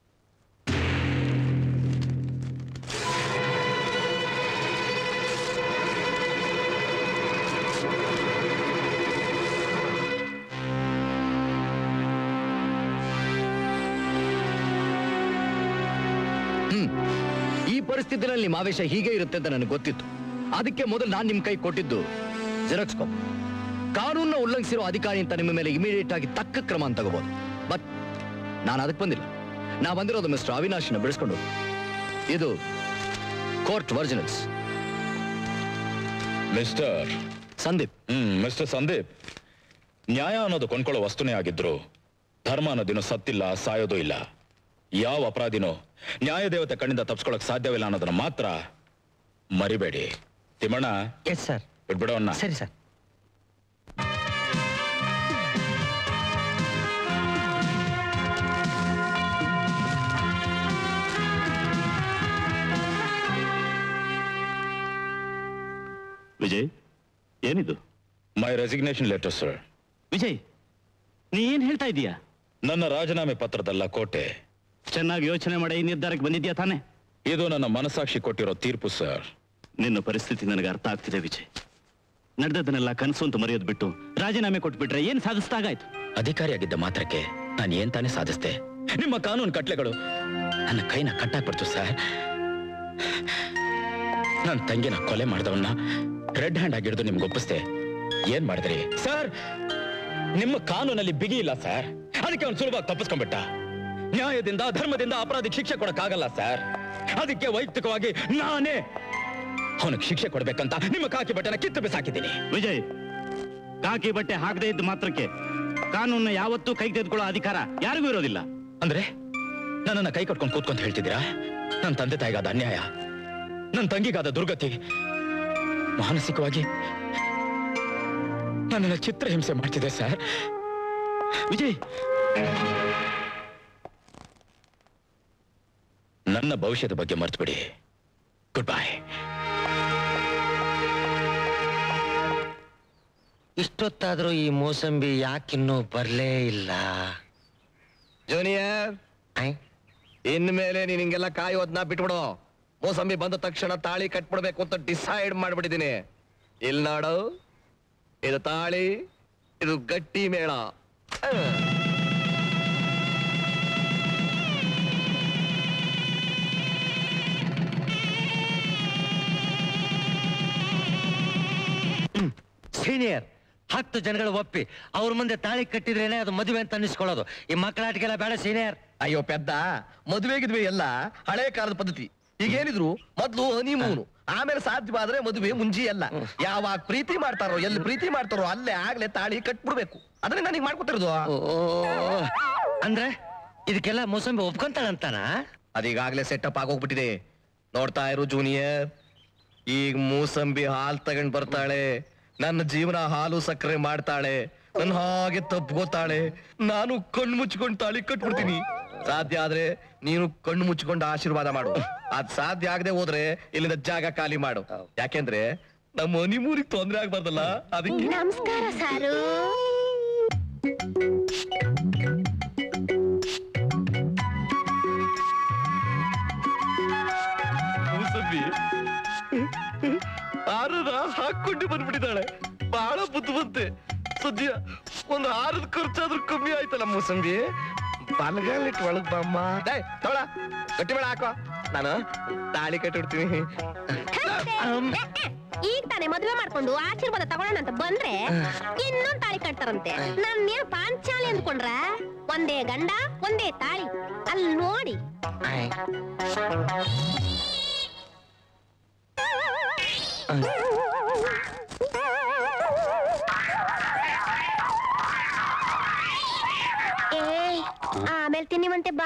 ಹ್ಮ್ ಈ ಪರಿಸ್ಥಿತಿನಲ್ಲಿ ನಿಮ್ಮ ಆವೇಶ ಹೀಗೆ ಇರುತ್ತೆ ಅಂತ ನನಗೆ ಗೊತ್ತಿತ್ತು ಅದಕ್ಕೆ ಮೊದಲು ನಾನು ನಿಮ್ಮ ಕೈ ಕೊಟ್ಟಿದ್ದು ಜೆರಾಕ್ಸ್ ಕಾಪಿ ಕಾನೂನನ್ನ ಉಲ್ಲಂಘಿಸಿರೋ ಅಧಿಕಾರಿ ಅಂತ ನಿಮ್ಮ ಮೇಲೆ ಇಮಿಡಿಯೇಟ್ ಆಗಿ ತಕ್ಕ ಕ್ರಮ ಅಂತ ತಗೋಬಹುದು ಬಟ್ ನಾನು ಅದಕ್ಕೆ ಬಂದಿಲ್ಲ ನಾ ಬಂದಿರೋದು ಮಿಸ್ಟರ್ ಅವಿನಾಶ್ನ ಬಿಡಿಸ್ಕೊಂಡು ಇದು court originals mister Sandeep hmm mister Sandeep ನ್ಯಾಯ ಅನ್ನೋದು ಕೊಂಡ್ಕೊಳ್ಳೋ ವಸ್ತುನೇ ಆಗಿದ್ರು ಧರ್ಮ ಅನ್ನೋದಿನ್ನು ಸತ್ತಿಲ್ಲ ಸಾಯೋದು ಇಲ್ಲ ಯಾವ ಅಪರಾಧಿನೂ ನ್ಯಾಯ ದೇವತೆ ಕಣ್ಣಿಂದ ತಪ್ಪಿಸ್ಕೊಳಕ್ ಸಾಧ್ಯವಿಲ್ಲ ಅನ್ನೋದನ್ನ ಮಾತ್ರ ಮರಿಬೇಡಿ ತಿಮ್ಮಣ್ಣ ಎಸ್ ಸರ್ ಬಿಡ್ಬಿಡೋಣ ಸರಿ ಸರ್ ವಿಜಯ್ ಏನಿದು my resignation letter sir Vijay ನೀ ಏನ್ ಹೇಳ್ತಾ ಇದೀಯಾ ನನ್ನ ರಾಜೀನಾಮೆ ಪತ್ರದಲ್ಲ ಕೋಟೆ ಚೆನ್ನಾಗಿ ಯೋಚನೆ ಮಾಡಿ ಈ ನಿರ್ಧಾರಕ್ಕೆ ಬಂದಿದ್ಯಾ ತಾನೆ ಇದು ನನ್ನ ಮನಸಾಕ್ಷಿ ಕೊಟ್ಟಿರೋ ತೀರ್ಪು ಸರ್ ನಿನ್ನ ಪರಿಸ್ಥಿತಿ ನನಗೆ ಅರ್ಥ ಆಗ್ತಿದೆ ವಿಜಯ್ ನಡೆದದನ್ನೆಲ್ಲ ಕನಸು ಅಂತ ಮರೆಯೋದು ಬಿಟ್ಟು ರಾಜೀನಾಮೆ ಕೊಟ್ಬಿಟ್ರೆ ಏನ್ ಸಾಧಿಸ್ದಾಗಾಯ್ತು ಅಧಿಕಾರಿಯಾಗಿದ್ದ ಮಾತ್ರಕ್ಕೆ ನಾನು ಏನ್ ತಾನೇ ಸಾಧಿಸ್ದೆ ನಿಮ್ಮ ಕಾನೂನು ಕಟ್ಲೆಗಳು ನನ್ನ ಕೈನ ಕಟ್ಟಾಕ್ಬಿಡ್ತು ಸರ್ ನನ್ನ ತಂಗಿನ ಕೊಲೆ ಮಾಡಿದವನ್ನ ರೆಡ್ ಹ್ಯಾಂಡ್ ಆಗಿಡ್ದು ನಿಮ್ಗೆ ಒಪ್ಪಿಸ್ದೆ ಏನ್ ಮಾಡಿದ್ರಿ ಸರ್ ನಿಮ್ಮ ಕಾನೂನಲ್ಲಿ ಬಿಗಿ ಇಲ್ಲ ಸರ್ ಅದಕ್ಕೆ ಅವ್ನು ಸುಲಭ ತಪ್ಪಿಸ್ಕೊಂಡ್ಬಿಟ್ಟ ನ್ಯಾಯದಿಂದ ಧರ್ಮದಿಂದ ಅಪರಾಧಿಗೆ ಶಿಕ್ಷೆ ಕೊಡಕ್ಕಾಗಲ್ಲ ಸರ್ ಅದಕ್ಕೆ ವೈಯಕ್ತಿಕವಾಗಿ ನಾನೇ ಅವನಿಗೆ ಶಿಕ್ಷೆ ಕೊಡ್ಬೇಕಂತ ನಿಮ್ಮ ಕಾಕಿ ಬಟ್ಟೆನ ಕಿತ್ತು ಬಿಸಾಕಿದ್ದೀನಿ ವಿಜಯ್ ಕಾಕಿ ಬಟ್ಟೆ ಹಾಕದೇ ಇದ್ದ ಮಾತ್ರಕ್ಕೆ ಕಾನೂನ ಯಾವತ್ತೂ ಕೈ ತೆಗೆದುಕೊಳ್ಳೋ ಅಧಿಕಾರ ಯಾರಿಗೂ ಇರೋದಿಲ್ಲ ಅಂದ್ರೆ ನನ್ನನ್ನ ಕೈ ಕಟ್ಕೊಂಡು ಕೂತ್ಕೊಂತ ಹೇಳ್ತಿದ್ದೀರಾ ನನ್ನ ತಂದೆ ತಾಯಿಗಾದ ಅನ್ಯಾಯ ನನ್ನ ತಂಗಿಗಾದ ದುರ್ಗತಿ ಮಾನಸಿಕವಾಗಿ ನನ್ನನ್ನ ಚಿತ್ರಹಿಂಸೆ ಮಾಡ್ತಿದೆ ಸರ್ ವಿಜಯ್ ನನ್ನ ಭವಿಷ್ಯದ ಬಗ್ಗೆ ಮರ್ತ್ಬಿಡಿ ಗುಡ್ ಬೈ ಇಷ್ಟೊತ್ತಾದ್ರೂ ಈ ಮೋಸಂಬಿ ಯಾಕಿನ್ನೂ ಬರ್ಲೇ ಇಲ್ಲ ಜೂನಿಯರ್ ಇನ್ಮೇಲೆ ನೀನ್ ಹಿಂಗೆಲ್ಲ ಕಾಯೋದ್ನ ಬಿಟ್ಬಿಡು ಮೋಸಂಬಿ ಬಂದ ತಕ್ಷಣ ತಾಳಿ ಕಟ್ಬಿಡ್ಬೇಕು ಅಂತ ಡಿಸೈಡ್ ಮಾಡ್ಬಿಟ್ಟಿದೀನಿ ಇಲ್ ನೋಡು ಇದು ತಾಳಿ ಇದು ಗಟ್ಟಿ ಮೇಳ ಆ. ಸೀನಿಯರ್ ಹತ್ತು ಜನಗಳು ಒಪ್ಪಿ ಅವ್ರ ಮುಂದೆ ತಾಳಿ ಕಟ್ಟಿದ್ರೇನೆ ಅದು ಮದುವೆ ಅಂತ ಅನ್ನಿಸ್ಕೊಳ್ಳೋದು ಈ ಮಕ್ಕಳಾಟಿಗೆಲ್ಲ ಬೇಡ ಸೀನಿಯರ್ ಅಯ್ಯೋ ಪೆದ್ದ ಮದುವೆ ಗಿದ್ವೆ ಎಲ್ಲ ಹಳೆ ಕಾಲದ ಪದ್ಧತಿ ಈಗೇನಿದ್ರು ಮೊದ್ಲು ಹನಿಮೂನು ಆಮೇಲೆ ಸಾಧ್ಯವಾದ್ರೆ ಮದುವೆ ಮುಂಜಿ ಅಲ್ಲ ಯಾವಾಗ ಪ್ರೀತಿ ಮಾಡ್ತಾರೋ ಎಲ್ಲಿ ಪ್ರೀತಿ ಮಾಡ್ತಾರೋ ಅಲ್ಲೇ ಆಗ್ಲೇ ತಾಳಿ ಕಟ್ಬಿಡ್ಬೇಕು ಅದನ್ನೇ ನನಗೆ ಮಾಡ್ಕೊತಿರೋದು ಅಂದ್ರೆ ಇದಕ್ಕೆಲ್ಲ ಮೋಸಂಬಿ ಒಪ್ಕೊಂತಾಳಂತಾನ ಅದೀಗಾಗ್ಲೇ ಸೆಟಪ್ ಆಗೋಗ್ಬಿಟ್ಟಿದೆ ನೋಡ್ತಾ ಇರು ಜೂನಿಯರ್ ಈಗ ಮೂಸಂಬಿ ಹಾಲ್ ತಗೊಂಡ್ ಬರ್ತಾಳೆ ನನ್ನ ಜೀವನ ಹಾಲು ಸಕ್ಕರೆ ಮಾಡ್ತಾಳೆ ನನ್ನ ಹಾಗೆ ತಪ್ಕೋತಾಳೆ ನಾನು ಕಣ್ಣು ಮುಚ್ಕೊಂಡು ತಾಳಿ ಕಟ್ಬಿಡ್ತೀನಿ ಸಾಧ್ಯ ಆದ್ರೆ ನೀನು ಕಣ್ಣು ಮುಚ್ಕೊಂಡು ಆಶೀರ್ವಾದ ಮಾಡು ಅದ್ ಸಾಧ್ಯ ಆಗದೆ ಹೋದ್ರೆ ಇಲ್ಲಿಂದ ಜಾಗ ಖಾಲಿ ಮಾಡು ಯಾಕೆಂದ್ರೆ ನಮ್ಮ ಹನಿಮೂರಿಗೆ ತೊಂದ್ರೆ ಆಗ್ಬಾರ್ದಲ್ಲ ಅದಕ್ಕೆ ನಮಸ್ಕಾರ ಸಾರು ಮೂಸಂಬಿ ಆರದ ಹಾಕೊಂಡು ಬಂದ್ಬಿಟ್ಟಿದ್ದಾಳೆ ಬಹಳ ಬುದ್ಧಿವಂತೆ ಸದ್ಯ ಒಂದು ಆರದ ಖರ್ಚಾದ್ರೂ ಕಮ್ಮಿ ಆಯ್ತಲ್ಲ ಮೂಸಂಬಿ ಬಲಗಾಲಿಟ್ಟು ಒಳಗ್ ಬಮ್ಮ ಡೇ ತೊಳ ಗಟ್ಟಿ ಬೇಡ ಹಾಕೋ ನಾನು ತಾಳಿ ಕಟ್ಟಿಡ್ತೀನಿ ಈಗ ತಾನೇ ಮದುವೆ ಮಾಡ್ಕೊಂಡು ಆಶೀರ್ವಾದ ತಗೊಳ್ಳೋಣ ಅಂತ ಬಂದ್ರೆ ಇನ್ನೊಂದ್ ತಾಳಿ ಕಟ್ತಾರಂತೆ ನನ್ನೇನು ಪಾಂಚಾಲಿ ಅಂದ್ಕೊಂಡ್ರ ಒಂದೇ ಗಂಡ ಒಂದೇ ತಾಳಿ ಅಲ್ಲಿ ನೋಡಿ ಏ ಆಮೇಲೆ ತಿನ್ನಿವಂತೆ ಬಾ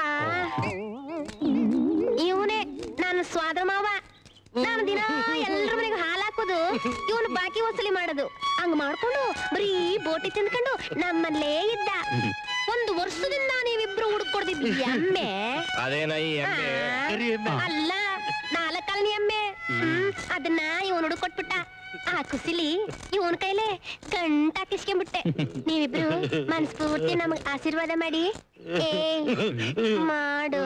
ಇವನೇ ನನ್ನ ಸ್ವಾದ್ರ ಮಾವ ನಾನು ದಿನ ಎಲ್ರ ಮನೆಗೆ ಹಾಲು ಹಾಕೋದು ಇವನು ಬಾಕಿ ವಸೂಲಿ ಮಾಡೋದು ಹಂಗ್ ಮಾಡ್ಕೊಂಡು ಬರೀ ಬೋಟಿ ತಿನ್ಕೊಂಡು ನಮ್ಮಲ್ಲೇ ಇದ್ದ ಒಂದು ವರ್ಷದಿಂದ ನೀವಿಬ್ರು ಹುಡುಕೊಡ್ತಿದ್ವಿ ಎಮ್ಮೆ ಅದೇನೈ ಎಮ್ಮೆ ಅಲ್ಲ ನಾಲ್ಕಲ್ನಿ ಎಮ್ಮೆ ಹ್ಮ್, ಅದನ್ನ ಇವನು ಹುಡುಕೊಟ್ಬಿಟ್ಟ ಆ ಕುಸಿಲಿ ಇವನ್ ಕೈಲೇ ಗಂಟ ಕಿಸ್ಕೊಂಡ್ಬಿಟ್ಟೆ ನೀವಿಬ್ರು ಮನ್ಸ್ಪೂರ್ತಿ ನಮಗ್ ಆಶೀರ್ವಾದ ಮಾಡಿ ಏ ಮಾಡು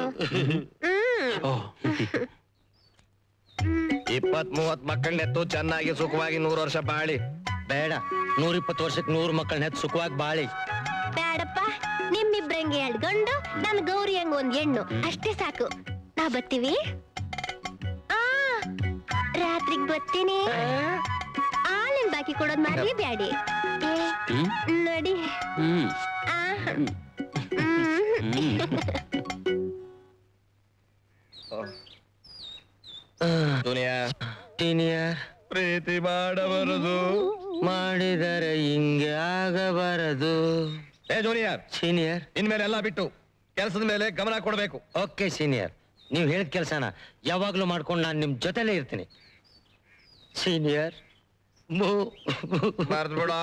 ಇಪ್ಪತ್ ಮೂವತ್ ಮಕ್ಕಳನ್ನೆತ್ತು ಚೆನ್ನಾಗಿ ಸುಖವಾಗಿ ನೂರು ವರ್ಷ ಬಾಳಿ ಬೇಡ ನೂರಿಪ್ಪತ್ತು ವರ್ಷಕ್ಕೆ ನೂರು ಮಕ್ಕಳನ್ನ ಹೆತ್ತು ಸುಖವಾಗಿ ಬಾಳಿ ಬೇಡಪ್ಪ ನಿಮ್ಮಿಬ್ರಂಗೆ ಎರಡು ಗಂಡು ನನ್ ಗೌರಿ ಹಂಗ ಒಂದ್ ಹೆಣ್ಣು ಅಷ್ಟೇ ಸಾಕು ನಾ ಬರ್ತೀವಿ ಆ ರಾತ್ರಿಗ್ ಬರ್ತೀನಿ ಹಾಲಿನ ಬಾಕಿ ಕೊಡೋದ್ ಮಾರಿ ಬ್ಯಾಡಿ ಏ, ನಡಿ ಆ ದುನಿಯಾ ಸೀನಿಯರ್ ಪ್ರೀತಿ ಮಾಡಬಾರದು ಮಾಡಿದರೆ ಹಿಂಗೆ ಆಗಬಾರದು ಏ ಜೂನಿಯರ್ ಸೀನಿಯರ್ ಇನ್ಮೇಲೆ ಎಲ್ಲ ಬಿಟ್ಟು ಕೆಲಸದ ಮೇಲೆ ಗಮನ ಕೊಡಬೇಕು ಓಕೆ ಸೀನಿಯರ್ ನೀವು ಹೇಳಿದ ಕೆಲಸನ ಯಾವಾಗ್ಲೂ ಮಾಡ್ಕೊಂಡು ನಾನು ನಿಮ್ ಜೊತೆಲೇ ಇರ್ತೀನಿ ಸೀನಿಯರ್ ಮರ್ದ್ಬಿಡ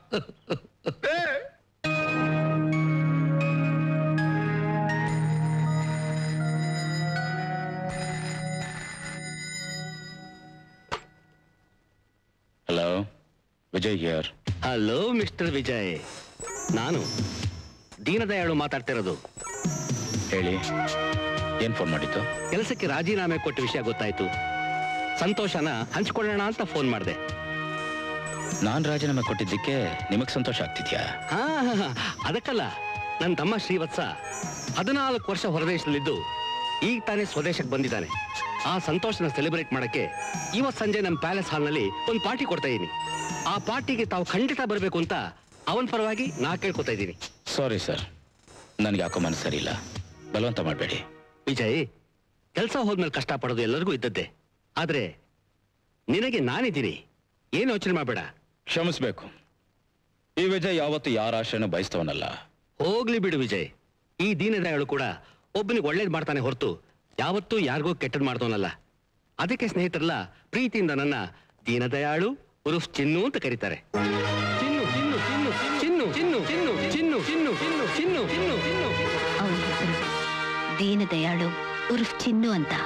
hello Vijay here hello mister Vijay ನಾನು ದೀನದಯಾಳು ಮಾತಾಡ್ತಿರೋದು ಹೇಳಿ ಏನ್ ಫೋನ್ ಮಾಡಿದ್ದು ಕೆಲಸಕ್ಕೆ ರಾಜೀನಾಮೆ ಕೊಟ್ಟ ವಿಷಯ ಗೊತ್ತಾಯ್ತು ಸಂತೋಷನ ಹಂಚ್ಕೊಳ್ಳೋಣ ಅಂತ ಫೋನ್ ಮಾಡಿದೆ ನಾನ್ ರಾಜೀನಾಮೆ ಕೊಟ್ಟಿದ್ದಕ್ಕೆ ನಿಮಗ್ ಸಂತೋಷ ಆಗ್ತಿದ್ಯಾ ಹಾ ಅದಕ್ಕಲ್ಲ ನನ್ನ ತಮ್ಮ ಶ್ರೀವತ್ಸ ಹದಿನಾಲ್ಕು ವರ್ಷ ಹೊರದೇಶದಲ್ಲಿದ್ದು ಈಗ ತಾನೇ ಸ್ವದೇಶಕ್ಕೆ ಬಂದಿದ್ದಾನೆ ಆ ಸಂತೋಷನ ಸೆಲೆಬ್ರೇಟ್ ಮಾಡಕ್ಕೆ ಇವತ್ ಸಂಜೆ ನಮ್ಮ ಪ್ಯಾಲೇಸ್ ಹಾಲ್ನಲ್ಲಿ ಒಂದು ಪಾರ್ಟಿ ಕೊಡ್ತಾ ಇದ್ದೀನಿ ಆ ಪಾರ್ಟಿಗೆ ತಾವು ಖಂಡಿತ ಬರಬೇಕು ಅಂತ ಅವನ ಪರವಾಗಿ ನಾ ಕೇಳ್ಕೊತಾ ಇದ್ದೀನಿ ಸಾರಿ ಸರ್ ನನಗೆ ಯಾಕೋ ಮನಸ್ಸು ಸರಿ ಇಲ್ಲ ಬಲವಂತ ಮಾಡಬೇಡಿ ವಿಜಯ್ ಕೆಲಸ ಹೋದ್ಮೇಲೆ ಕಷ್ಟ ಪಡೋದು ಎಲ್ಲರಿಗೂ ಇದ್ದದ್ದೇ ಆದ್ರೆ ನಿನಗೆ ನಾನಿದ್ದೀನಿ ಏನು ಯೋಚನೆ ಮಾಡಬೇಡ ಕ್ಷಮಿಸ್ಬೇಕು ಈ ವಿಜಯ್ ಯಾವತ್ತು ಯಾರ ಆಶೆಯನ್ನು ಬಯಸ್ತವನಲ್ಲ ಹೋಗ್ಲಿ ಬಿಡು ವಿಜಯ್ ಈ ದೀನದಯಾಳು ಕೂಡ ಒಬ್ಬನಿಗೆ ಒಳ್ಳೇದ್ ಮಾಡ್ತಾನೆ ಹೊರತು ಯಾವತ್ತೂ ಯಾರಿಗೂ ಕೆಟ್ಟದ್ ಮಾಡ್ದವನಲ್ಲ ಅದಕ್ಕೆ ಸ್ನೇಹಿತರೆಲ್ಲ ಪ್ರೀತಿಯಿಂದ ನನ್ನ ದೀನದಯಾಳು ಉರುಫ್ ಚಿನ್ನು ಅಂತ ಕರೀತಾರೆ ಚಿನ್ನು ಚಿನ್ನು ಚಿನ್ನು ಚಿನ್ನು ಚಿನ್ನು ಚಿನ್ನು ಚಿನ್ನು ಚಿನ್ನು ಚಿನ್ನು ಚಿನ್ನು ಚಿನ್ನು ಚಿನ್ನು ಅವನ ಹೆಸರು ದೀನದಯಾಳು ಉರ್ಫ್ ಚಿನ್ನು ಅಂತ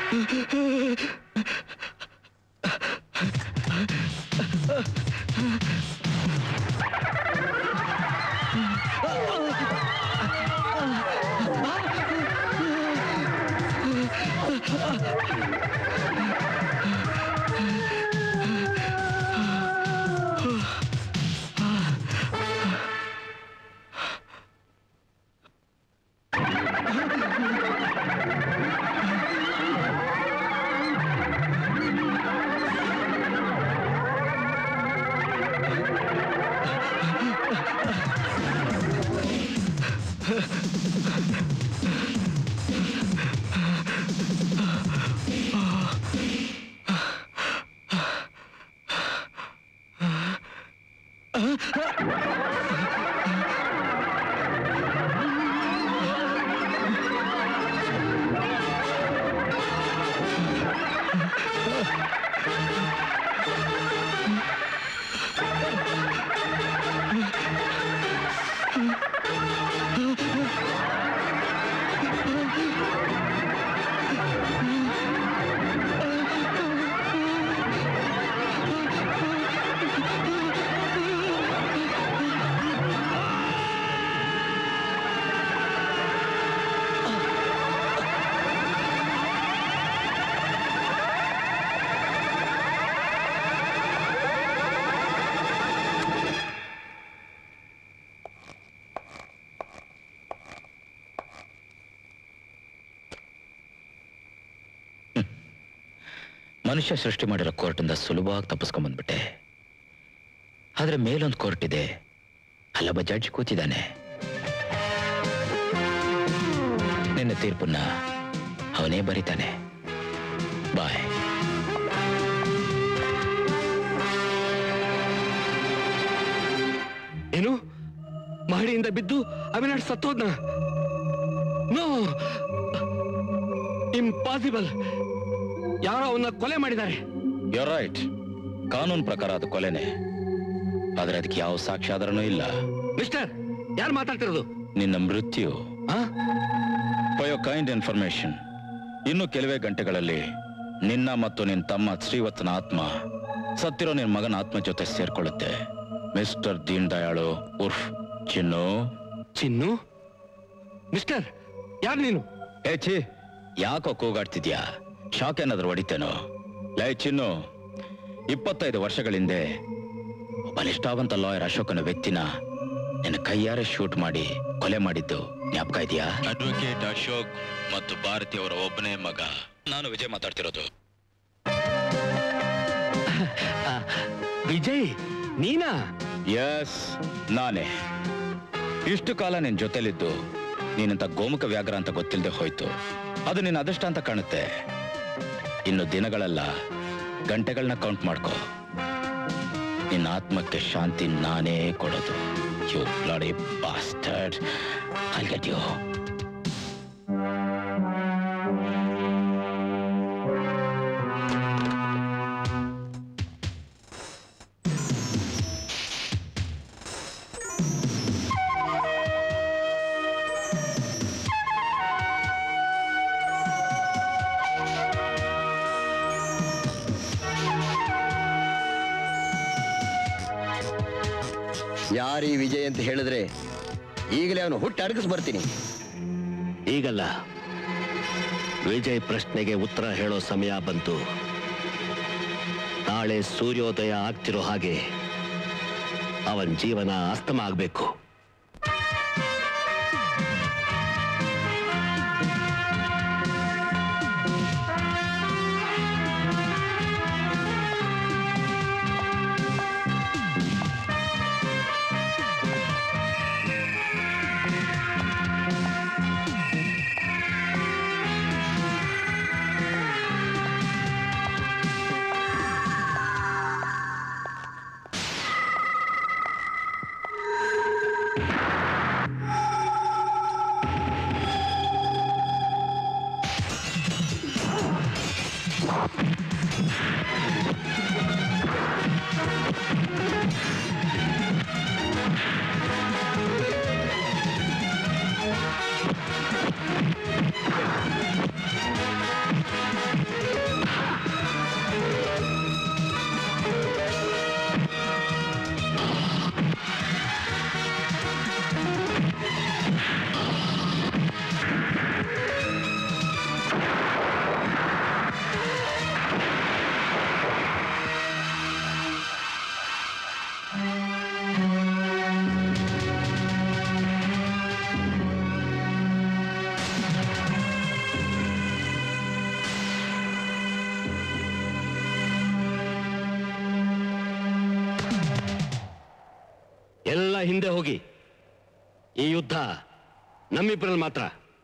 ಮನುಷ್ಯ ಸೃಷ್ಟಿ ಮಾಡಿರೋ ಕೋರ್ಟಿಂದ ಸುಲಭವಾಗಿ ತಪ್ಪಿಸ್ಕೊಂಡ್ಬಂದ್ಬಿಟ್ಟೆ ಆದ್ರೆ ಮೇಲೊಂದು ಕೋರ್ಟ್ ಇದೆ ಅಲ್ಲೊಬ್ಬ ಜಡ್ಜ್ ಕೂತಿದ್ದಾನೆ ನಿನ್ನ ತೀರ್ಪನ್ನ ಅವನೇ ಬರೀತಾನೆ ಬಾಯ್ ಏನು ಮಹಡಿಯಿಂದ ಬಿದ್ದು ಅವಿನಾಶ್ ಸತ್ತೋದ್ನ ನೋ ಇಂಪಾಸಿಬಲ್ ಯಾರೋ ಅವನ್ನ ಕೊಲೆ ಮಾಡಿದ್ದಾರೆ ಯೋರ್ ರೈಟ್ ಕಾನೂನು ಪ್ರಕಾರ ಅದು ಕೊಲೆನೆ ಆದ್ರೆ ಅದಕ್ಕೆ ಯಾವ ಸಾಕ್ಷ್ಯಾಧಾರನೂ ಇಲ್ಲ ಮಿಸ್ಟರ್ ಯಾರು ಮಾತಾಡ್ತಿರೋದು ನಿನ್ನ ಮೃತ್ಯು ಫಾರ್ ಯೋರ್ ಕೈಂಡ್ ಇನ್ಫಾರ್ಮೇಶನ್ ಇನ್ನು ಕೆಲವೇ ಗಂಟೆಗಳಲ್ಲಿ ನಿನ್ನ ಮತ್ತು ನಿನ್ನ ತಮ್ಮ ಶ್ರೀವತ್ನ ಆತ್ಮ ಸತ್ತಿರೋ ನಿನ್ನ ಮಗನ ಆತ್ಮ ಜೊತೆ ಸೇರ್ಕೊಳ್ಳುತ್ತೆ ಮಿಸ್ಟರ್ ದೀನ್ ದಯಾಳು ಉರ್ಫ್ ಚಿನ್ನು ಚಿನ್ನು ಮಿಸ್ಟರ್ ಯಾರು ನೀನು ಏ ಛೀ ಯಾಕೋ ಕೂಗಾಡ್ತಿದ್ಯಾ ಶಾಕ್ ಏನಾದ್ರು ಹೊಡಿತೇನೋ ಲೈ ಚಿನ್ನು ಇಪ್ಪತ್ತೈದು ವರ್ಷಗಳ ಹಿಂದೆ ಒಬ್ಬ ನಿಷ್ಠಾವಂತ ಲಾಯರ್ ಅಶೋಕನ ವ್ಯಕ್ತಿನ ನಿನ್ನ ಕೈಯಾರೆ ಶೂಟ್ ಮಾಡಿ ಕೊಲೆ ಮಾಡಿದ್ದು ಜ್ಞಾಪಕ ಇದೆಯಾ ಅಡ್ವೊಕೇಟ್ ಅಶೋಕ್ ಮತ್ತು ಭಾರತಿ ಅವರ ಒಬ್ಬನೇ ಮಗ ನಾನು ವಿಜಯ್ ಮಾತಾಡ್ತಿರೋದು ವಿಜಯ್ ನೀನಾ ಎಸ್ ನಾನೇ ಇಷ್ಟು ಕಾಲ ನಿನ್ ಜೊತೆಲಿದ್ದು ನೀನಂತ ಗೋಮುಖ ವ್ಯಾಘ್ರ ಅಂತ ಗೊತ್ತಿಲ್ಲದೆ ಹೋಯ್ತು ಅದು ನಿನ್ನ ಅದೃಷ್ಟ ಅಂತ ಕಾಣುತ್ತೆ ಇನ್ನು ದಿನಗಳಲ್ಲ ಗಂಟೆಗಳನ್ನ ಕೌಂಟ್ ಮಾಡ್ಕೋ ನಿನ್ನ ಆತ್ಮಕ್ಕೆ ಶಾಂತಿ ನಾನೇ ಕೊಡೋದು you bloody bastard I get you ಯಾರೀ ವಿಜಯ್ ಅಂತ ಹೇಳಿದ್ರೆ ಈಗಲೇ ಅವನು ಹುಟ್ಟು ಅಡಗಿಸ್ ಬರ್ತೀನಿ ಈಗಲ್ಲ ವಿಜಯ್ ಪ್ರಶ್ನೆಗೆ ಉತ್ತರ ಹೇಳೋ ಸಮಯ ಬಂತು ನಾಳೆ ಸೂರ್ಯೋದಯ ಆಗ್ತಿರೋ ಹಾಗೆ ಅವನ್ ಜೀವನ ಅಸ್ತಮ ಆಗ್ಬೇಕು ಹಿಂದೆ ಹೋಗಿ ಈ ಯುದ್ಧ ನಮ್ಮಿಬ್ಬರಲ್ಲಿ ಮಾತ್ರ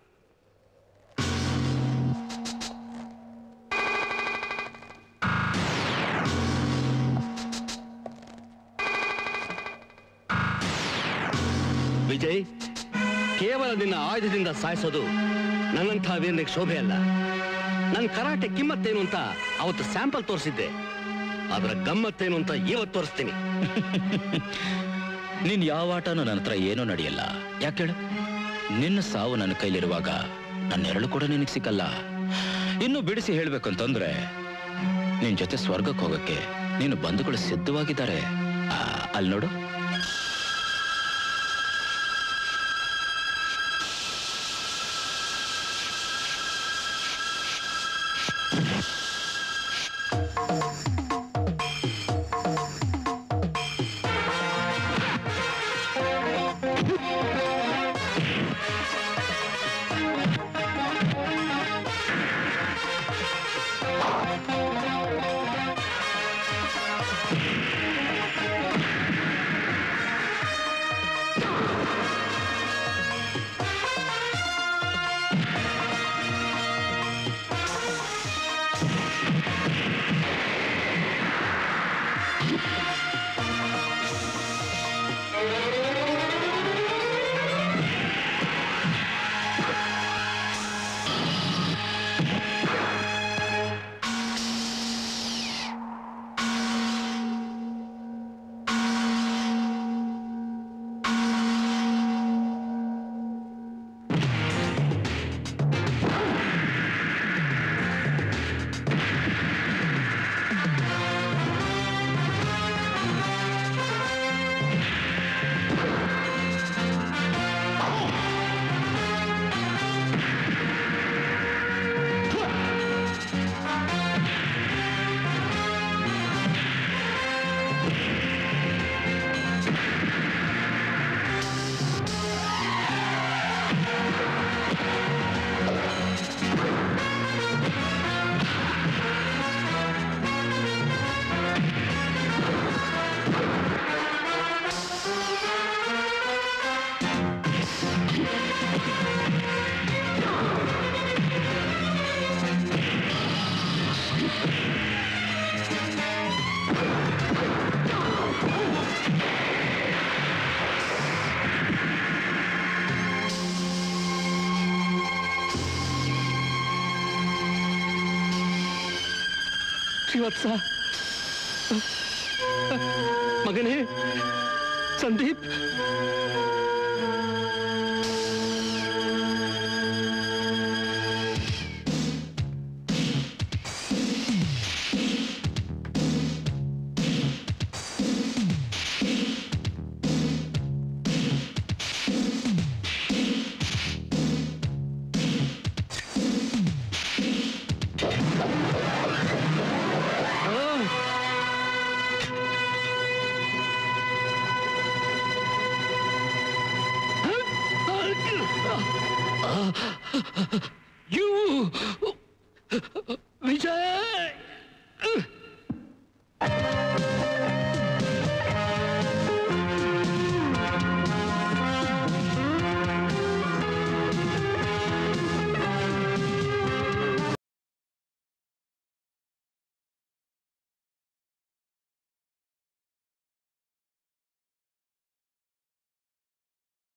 ವಿಜಯ್ ಕೇವಲ ನಿನ್ನ ಆಯುಧದಿಂದ ಸಾಯಿಸೋದು ನನ್ನಂಥ ವೀರನಿಗೆ ಶೋಭೆ ಅಲ್ಲ ನನ್ನ ಕರಾಟೆ ಕಿಮ್ಮತ್ತೇನು ಅಂತ ಅವತ್ತು ಸ್ಯಾಂಪಲ್ ತೋರಿಸಿದ್ದೆ ಅದರ ಗಮ್ಮತ್ತೇನು ಅಂತ ಇವತ್ತು ತೋರಿಸ್ತೀನಿ ನೀನ್ ಯಾವ ಆಟನೂ ನನ್ನ ಹತ್ರ ಏನೂ ನಡೆಯಲ್ಲ ಯಾಕೇಳು ನಿನ್ನ ಸಾವು ನನ್ನ ಕೈಲಿರುವಾಗ ನನ್ನ ನೆರಳು ಕೂಡ ನಿನಗೆ ಸಿಕ್ಕಲ್ಲ ಇನ್ನು ಬಿಡಿಸಿ ಹೇಳ್ಬೇಕಂತಂದ್ರೆ ನಿನ್ ಜೊತೆ ಸ್ವರ್ಗಕ್ಕೆ ಹೋಗಕ್ಕೆ ನೀನು ಬಂಧುಗಳು ಸಿದ್ಧವಾಗಿದ್ದಾರೆ ಆ, ಅಲ್ಲಿ ನೋಡು ಶ್ರೀವತ್ಸ ಮಗನೇ ಸಂದೀಪ್ You, Vijay.